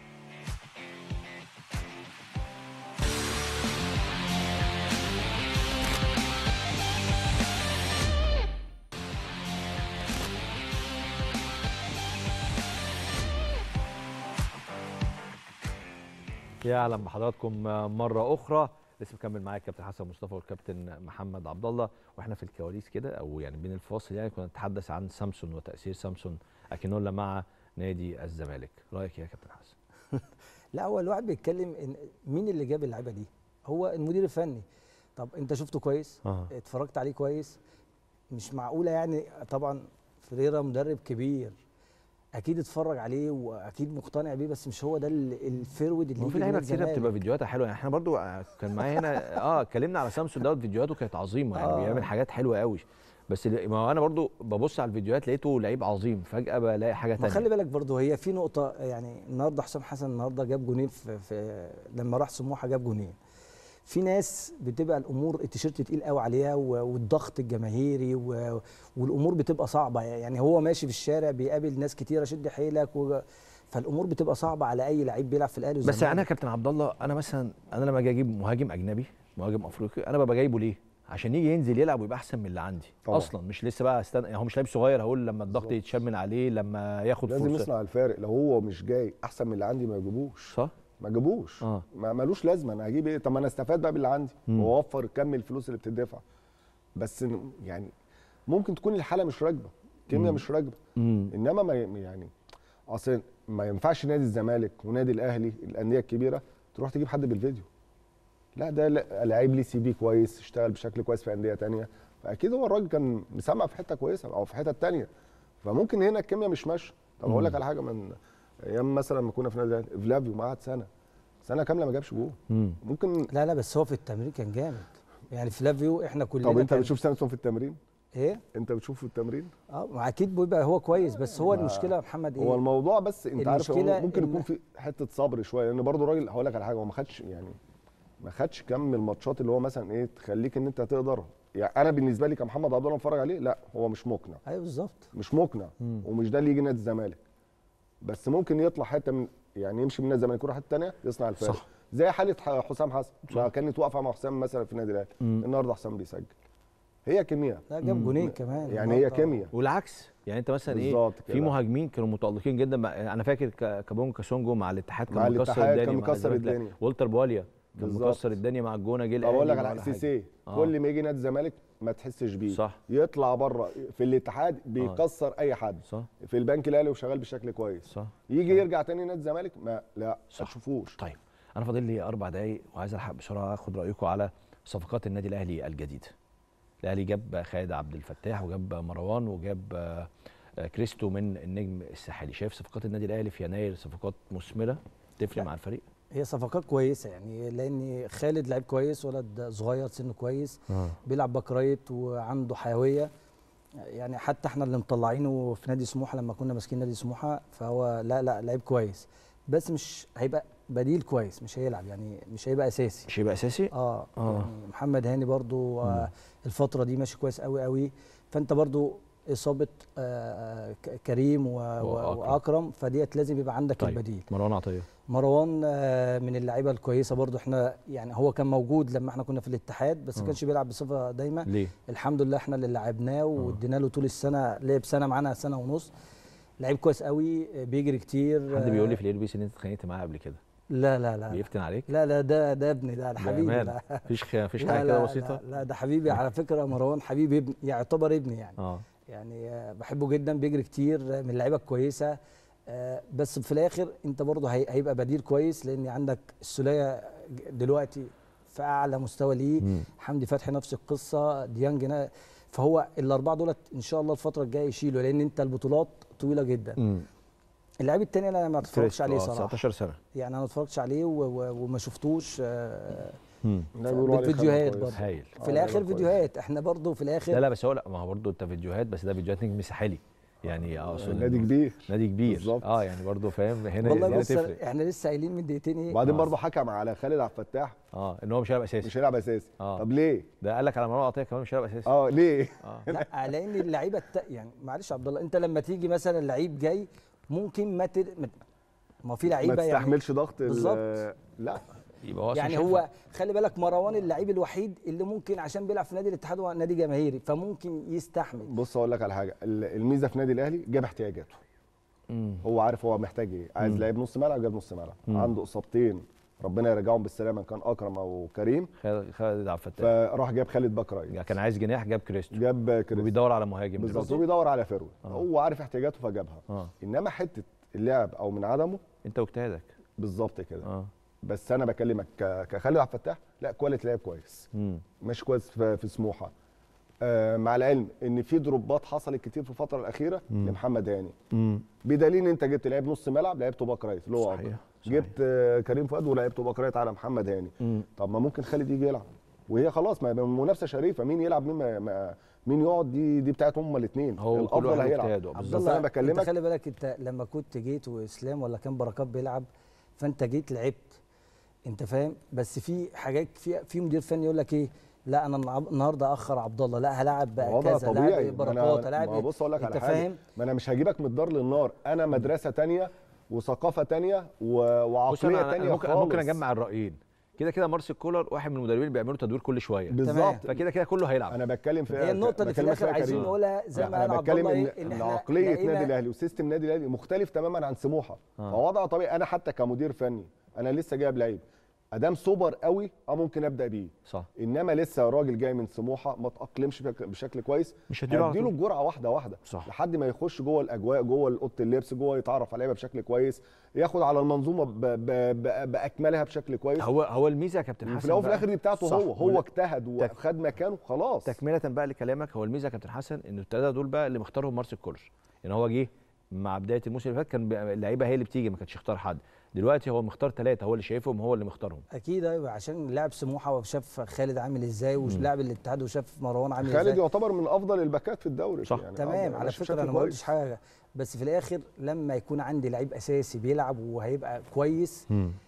يا اهلا بحضراتكم مره اخرى لسه مكمل معايا الكابتن حسن مصطفى والكابتن محمد عبد الله واحنا في الكواليس كده او يعني بين الفاصل يعني كنا نتحدث عن سامسون وتاثير سامسون اكينولا مع نادي الزمالك رايك إيه يا كابتن حسن لا هو الواحد بيتكلم ان مين اللي جاب اللعيبه دي هو المدير الفني طب انت شفته كويس اه اتفرجت عليه كويس مش معقوله يعني طبعا فريرا مدرب كبير اكيد اتفرج عليه واكيد مقتنع بيه بس مش هو ده ال- الفيرود اللي هو في يجي لعيبه نادي كتير الزمالك. بتبقى فيديوهاتها حلوه يعني احنا برضو آه، كان معايا هنا اه اتكلمنا على سامسون دوت فيديوهاته كانت عظيمه يعني آه. بيعمل حاجات حلوه قوي بس ال- ما هو انا برضو ببص على الفيديوهات لقيته لعيب عظيم فجاه بلاقي حاجه ما تانية خلي بالك برضه هي في نقطة يعني النهارده حسام حسن النهارده جاب جونين في, في لما راح سموحة جاب جونين. في ناس بتبقى الامور التيشيرت تقيل قوي عليها و- والضغط الجماهيري و- والامور بتبقى صعبة يعني هو ماشي في الشارع بيقابل ناس كتيرة شد حيلك و... فالامور بتبقى صعبة على اي لعيب بيلعب في الاهلي بس والزمالك. انا يا كابتن عبد الله انا مثلا انا لما اجي اجيب مهاجم اجنبي مهاجم افريقي انا ببقى جايبه ليه عشان يجي ينزل يلعب ويبقى احسن من اللي عندي طبعا. اصلا مش لسه بقى استنى يعني هو مش لعيب صغير هقول لما الضغط بالظبط. يتشال من عليه لما ياخد لازم فرصه يصنع الفارق لو هو مش جاي احسن من اللي عندي ما يجيبوش صح ما جابوش اه ما ملوش لازمه انا هجيب ايه طب ما انا استفاد بقى باللي عندي مم. واوفر كم الفلوس اللي بتدفع بس ن- يعني ممكن تكون الحاله مش راكبه الكيمياء مم. مش راكبه امم انما ما ي- يعني اصل ما ينفعش نادي الزمالك ونادي الاهلي الانديه الكبيره تروح تجيب حد بالفيديو لا ده لا- لعيب ليه سي في كويس اشتغل بشكل كويس في انديه تانية فاكيد هو الراجل كان مسمع في حته كويسه او في حته تانية فممكن هنا الكيمياء مش ماشيه طب اقول لك مم. على حاجه من ايام مثلا لما كنا في نادي الأهلي، فلافيو ما قعد سنه سنه كامله ما جابش جول امم ممكن لا لا بس هو في التمرين كان جامد يعني فلافيو احنا كلنا طب انت كان- بتشوف سامسون في التمرين ايه انت بتشوفه في التمرين اه ما اكيد بيبقى هو كويس بس هو المشكله يا محمد ايه هو الموضوع بس انت عارف هو المشكلة ممكن إن- يكون في حته صبر شويه لان برضه الراجل هقول لك على حاجه هو ما خدش يعني ما خدش كم الماتشات اللي هو مثلا ايه تخليك ان انت تقدر يعني انا بالنسبه لي كمحمد عبد الله اتفرج عليه لا هو مش مقنع ايوه بالظبط مش مقنع ومش ده اللي يجي نادي الزمالك بس ممكن يطلع حته من يعني يمشي من نادي الزمالك يروح حته ثانيه يصنع الفارق صح. زي حاله ح- حسام حسن ما كانت واقفه مع حسام مثلا في النادي الاهلي النهارده حسام بيسجل هي كيمياء لا جاب جونين كمان يعني هي النهاردة. كيمياء والعكس يعني انت مثلا ايه بالظبط في كده. مهاجمين كانوا متالقين جدا مع- انا فاكر ك- كابون كاسونجو مع الاتحاد كان مع مكسر الاتحاد الدنيا كان مع مكسر الزمالك. لا، الدنيا. والتر بواليا كان بالظبط. مكسر الدنيا مع الجونه جه طب اقول لك الأهلي على ولا حاجة. سيسي آه. كل ما يجي نادي الزمالك ما تحسش بيه صح. يطلع بره في الاتحاد بيكسر اي حد صح في البنك الاهلي وشغال بشكل كويس صح يجي يرجع تاني نادي الزمالك ما لا صح. ما تشوفوش طيب انا فاضل لي اربع دقايق وعايز الحق بسرعه اخد رايكم على صفقات النادي الاهلي الجديده الاهلي جاب خالد عبد الفتاح وجاب مروان وجاب آه، آه، كريستو من النجم الساحلي شايف صفقات النادي الاهلي في يناير صفقات مثمره تفرق مع الفريق هي صفقات كويسه يعني لان خالد لعيب كويس ولد صغير سنه كويس بيلعب باك رايت وعنده حيويه يعني حتى احنا اللي مطلعينه في نادي سموحه لما كنا ماسكين نادي سموحه فهو لا لا لعيب كويس بس مش هيبقى بديل كويس مش هيلعب يعني مش هيبقى اساسي مش هيبقى اساسي اه, آه. يعني محمد هاني برضو آه الفتره دي ماشي كويس قوي قوي فانت برضو اصابه آه آه، ك- كريم و- و- وأكرم. واكرم فديت لازم يبقى عندك طيب البديل مروان عطيه مروان آه، من اللعيبه الكويسه برضو احنا يعني هو كان موجود لما احنا كنا في الاتحاد بس ما كانش بيلعب بصفه دايمه ليه الحمد لله احنا اللي لعبناه وادينا له طول السنه لعب سنه معانا سنه ونص لعيب كويس قوي آه، بيجري كتير حد آه، بيقول لي في الاير بي سي ان انت اتخانقت معاه قبل كده لا لا لا بيفتن عليك لا لا ده ده ابني ده ده حبيبي بأمانة. ده مفيش خ... مفيش لا حاجه لا كده لا بسيطه لا ده حبيبي على فكره مروان حبيبي ابن يعتبر ابني يعني اه يعني آه، بحبه جدا بيجري كتير آه، من اللعيبه الكويسه آه، بس في الاخر انت برضه هي- هيبقى بديل كويس لان عندك السوليه دلوقتي في اعلى مستوى ليه حمدي فتحي نفس القصه ديانج نا- فهو الاربعه دولت ان شاء الله الفتره الجايه يشيلوا لان انت البطولات طويله جدا امم اللعيب التاني انا ما اتفرجتش عليه صراحه 19 سنه يعني انا ما اتفرجتش عليه و- و- وما شفتوش آه، امم لا، بيقولوا عليه بالفيديوهات خبرة برضه. كويسة. هايل في آه، الاخر لعيبة فيديوهات احنا برضه في الاخر لا لا بس هو لا ما هو برضه انت فيديوهات بس ده فيديوهات نجم ساحلي يعني اقصد نادي إنه- كبير نادي كبير بالظبط. اه يعني برضه فاهم هنا والله هنا بص تفرق احنا لسه قايلين من دقيقتين ايه وبعدين آه. برضه حكم على خالد عبد الفتاح اه ان هو مش هيلعب اساسي مش هيلعب اساسي آه. طب ليه؟ ده قال لك على مروان عطيه كمان مش هيلعب اساسي اه ليه؟ اه لا لان اللعيبه الت... يعني معلش يا عبد الله انت لما تيجي مثلا لعيب جاي ممكن ما تد... ما ما في ما لعيبه يعني تستحملش ضغط ال- بالظبط. لا يبقى هو أصلاً يعني شايف- هو خلي بالك مروان اللعيب الوحيد اللي ممكن عشان بيلعب في نادي الاتحاد هو نادي جماهيري فممكن يستحمل بص اقول لك على حاجه ال- الميزه في نادي الاهلي جاب احتياجاته مم. هو عارف هو محتاج ايه عايز لعيب نص ملعب جاب نص ملعب عنده اصابتين ربنا يرجعهم بالسلامه إن كان اكرم او كريم خالد خالد عبد الفتاح فراح جاب خالد باكراي يعني كان عايز جناح جاب كريستو جاب كريم وبيدور على مهاجم بالظبط دلوقتي. هو بيدور على فيرو هو عارف احتياجاته فجابها اه انما حته اللعب او من عدمه انت واجتهادك بالظبط كده اه بس انا بكلمك ك- كخالد عبد الفتاح لا كواليتي لعب كويس امم ماشي كويس في, في سموحه آه مع العلم ان في دروبات حصلت كتير في الفتره الاخيره لمحمد هاني امم بدليل ان انت جبت لعيب نص ملعب لعبته باك رايت اللي هو صحيح، أكرم. صحيح. جبت آه كريم فؤاد ولعبته باك رايت على محمد هاني مم. طب ما ممكن خالد يجي يلعب وهي خلاص ما هي منافسه شريفه مين يلعب مين ما ما مين يقعد دي دي بتاعتهم هما الاثنين هو كل واحد واجتهاده. عبد بس الله انا انت بكلمك خلي بالك انت لما كنت جيت واسلام ولا كان بركات بيلعب فانت جيت لعبت انت فاهم بس في حاجات في في مدير فني يقول لك ايه لا انا النهار- النهارده اخر عبد الله لا هلاعب بقى وضع كذا طبيعي لاعب ما بركات أنا- هلاعب ما هو بص اقول لك انت على حاجه فاهم ما انا مش هجيبك من الدار للنار انا مدرسه تانية وثقافه تانية و- بص وعقليه انا تانية أنا ممكن خالص ممكن اجمع الرايين كده كده مارسيل كولر واحد من المدربين اللي بيعملوا تدوير كل شويه بالظبط فكده كده كله هيلعب انا بتكلم في هي النقطه اللي في بكلمك الاخر فيها عايزين كريم. نقولها زي لا، ما قال انا عبد بتكلم الله ان, ايه ان إن احنا عقليه لقينا- نادي الاهلي وسيستم نادي الاهلي مختلف تماما عن سموحه آه. فوضع طبيعي انا حتى كمدير فني انا لسه جايب لعيب ادام سوبر قوي اه ممكن ابدا بيه صح انما لسه راجل جاي من سموحه ما تاقلمش بشكل- بشكل كويس مش هديله على هديله طول. الجرعه واحده واحده صح. لحد ما يخش جوه الاجواء جوه اوضه اللبس جوه يتعرف على اللعيبه بشكل كويس ياخد على المنظومه ب ب ب باكملها بشكل كويس هو هو الميزه يا كابتن حسن وفي الاول وفي بقى- الاخر دي بتاعته صح. هو هو ولا- اجتهد وخد مكانه خلاص تكمله بقى لكلامك هو الميزه يا كابتن حسن ان الثلاثه دول بقى اللي مختارهم مارسيل كولر يعني هو جه مع بدايه الموسم اللي فات كان بقى اللعيبه هي اللي بتيجي ما كانش يختار حد دلوقتي هو مختار ثلاثه هو اللي شايفهم هو اللي مختارهم اكيد ايوه عشان لاعب سموحه وشاف خالد عامل ازاي ولاعب الاتحاد وشاف مروان عامل خالد ازاي يعتبر من افضل الباكات في الدوري صح. يعني تمام أفضل- على ماشي فكره بشكل انا ما كويس. قلتش حاجه بس في الاخر لما يكون عندي لعيب اساسي بيلعب وهيبقى كويس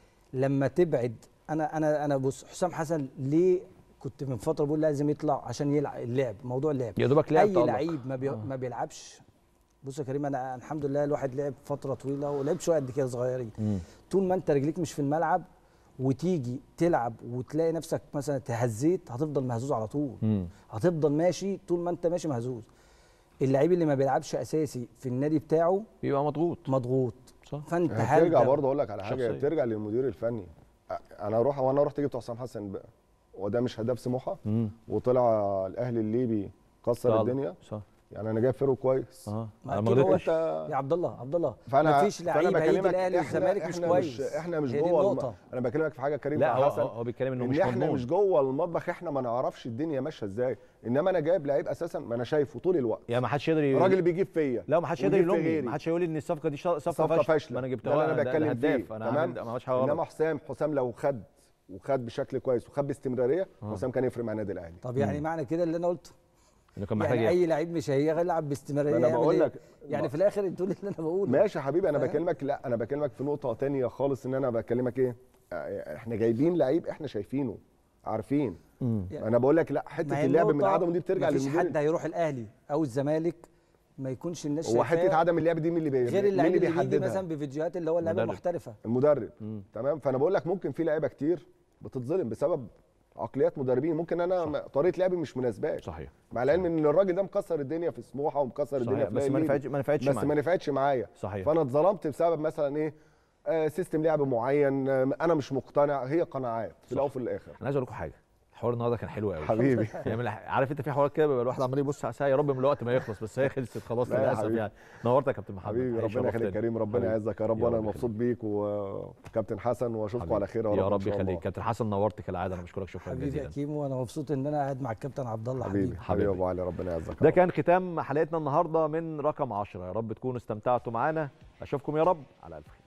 لما تبعد انا انا انا بص حسام حسن ليه كنت من فتره بقول لازم يطلع عشان يلعب اللعب موضوع اللعب يا دوبك لعب اي تألق. لعيب ما, بي... آه. ما بيلعبش بص يا كريم انا الحمد لله الواحد لعب فتره طويله ولعب شويه قد كده صغيرين مم. طول ما انت رجليك مش في الملعب وتيجي تلعب وتلاقي نفسك مثلا تهزيت هتفضل مهزوز على طول مم. هتفضل ماشي طول ما انت ماشي مهزوز اللعيب اللي ما بيلعبش اساسي في النادي بتاعه بيبقى مضغوط مضغوط صح فانت هي هل بترجع ده- برضه اقول لك على حاجه شخصية. هي بترجع للمدير الفني أ- انا اروح وانا رحت جبت حسام حسن بقى وده مش هداف سموحه مم. وطلع الاهلي الليبي كسر طلع. الدنيا صح يعني انا جايب فرقه كويس اه ما انا ما أكيد هو غلطتش انت يا عبد الله عبد الله فانا مفيش فأنا لعيب هيجي بكلمك الاهلي احنا والزمالك مش احنا كويس مش احنا مش هي دي جوه الم... النقطة. انا بكلمك في حاجه كريم لا مع هو حسن هو بيتكلم انه ان مش احنا مضمون مش جوه المطبخ احنا ما نعرفش الدنيا ماشيه ازاي انما انا جايب لعيب اساسا ما انا شايفه طول الوقت يعني ما حدش يقدر يقول- الراجل بيجيب فيا لا ما حدش يقدر ويجيب في يلومني غيري. ما حدش يقول لي ان الصفقه دي صفقه, صفقه فاشله ما انا ده جبتها اللي انا ده- ده بتكلم هداف فيه انا تمام عامل- ما عملش حاجه غلط انما حسام حسام لو خد وخد بشكل كويس وخد باستمراريه حسام كان يفرق مع النادي الاهلي طب يعني معنى كده اللي انا قلته انه كان محتاج يعني يعني اي لعيب مش هيلعب باستمراريه ما أنا يعمل بقول إيه؟ لك- يعني ما- في الاخر انتوا اللي انا بقوله ماشي يا حبيبي انا فاهم؟ بكلمك لا انا بكلمك في نقطه تانية خالص ان انا بكلمك ايه آه، احنا جايبين لعيب احنا شايفينه عارفين يعني انا بقول لك لا ما حته هي اللعب من النقطة عدم دي بترجع مفيش للمدير حد هيروح الاهلي او الزمالك ما يكونش الناس هو شايفاه حته عدم اللعب دي مين اللي بي... غير مين اللعيب اللي اللي بيجي بيحددها مثلا بفيديوهات اللي هو اللعيبه مدرب. المحترفه المدرب مم. تمام فانا بقول لك ممكن في لعيبه كتير بتتظلم بسبب عقليات مدربين ممكن انا م- طريقه لعبي مش مناسباك صحيح مع العلم ان الراجل ده مكسر الدنيا في سموحه ومكسر الدنيا صحيح في بس ما الأهلي. نفعتش ما نفعتش بس معايا. ما نفعتش معايا صحيح فانا اتظلمت بسبب مثلا ايه آه سيستم لعب معين آه انا مش مقتنع هي قناعات في الاول وفي الاخر انا عايز اقول لكم حاجه الحوار النهارده كان حلو قوي حبيبي يعني من الح- عارف انت في حوارات كده بيبقى الواحد عمال يبص على الساعه يا رب من الوقت ما يخلص بس هي خلصت خلاص لا يا للاسف حبيبي. يعني نورت يا كابتن محمد حبيبي حقيقي ربنا يخليك شرفتني. كريم ربنا حبيبي. يعزك يا رب يا وانا رب مبسوط بيك وكابتن حسن واشوفكم حبيبي. على خير يا إن رب شاء الله. يخليك كابتن حسن نورت كالعاده انا بشكرك شكرا حبيبي يا جزيلا كيمو انا مبسوط ان انا قاعد مع الكابتن عبد الله حبيبي حبيبي حبيبي ابو علي ربنا يعزك ده كان ختام حلقتنا النهارده من رقم 10 يا رب تكونوا استمتعتوا معانا اشوفكم يا رب على الف خير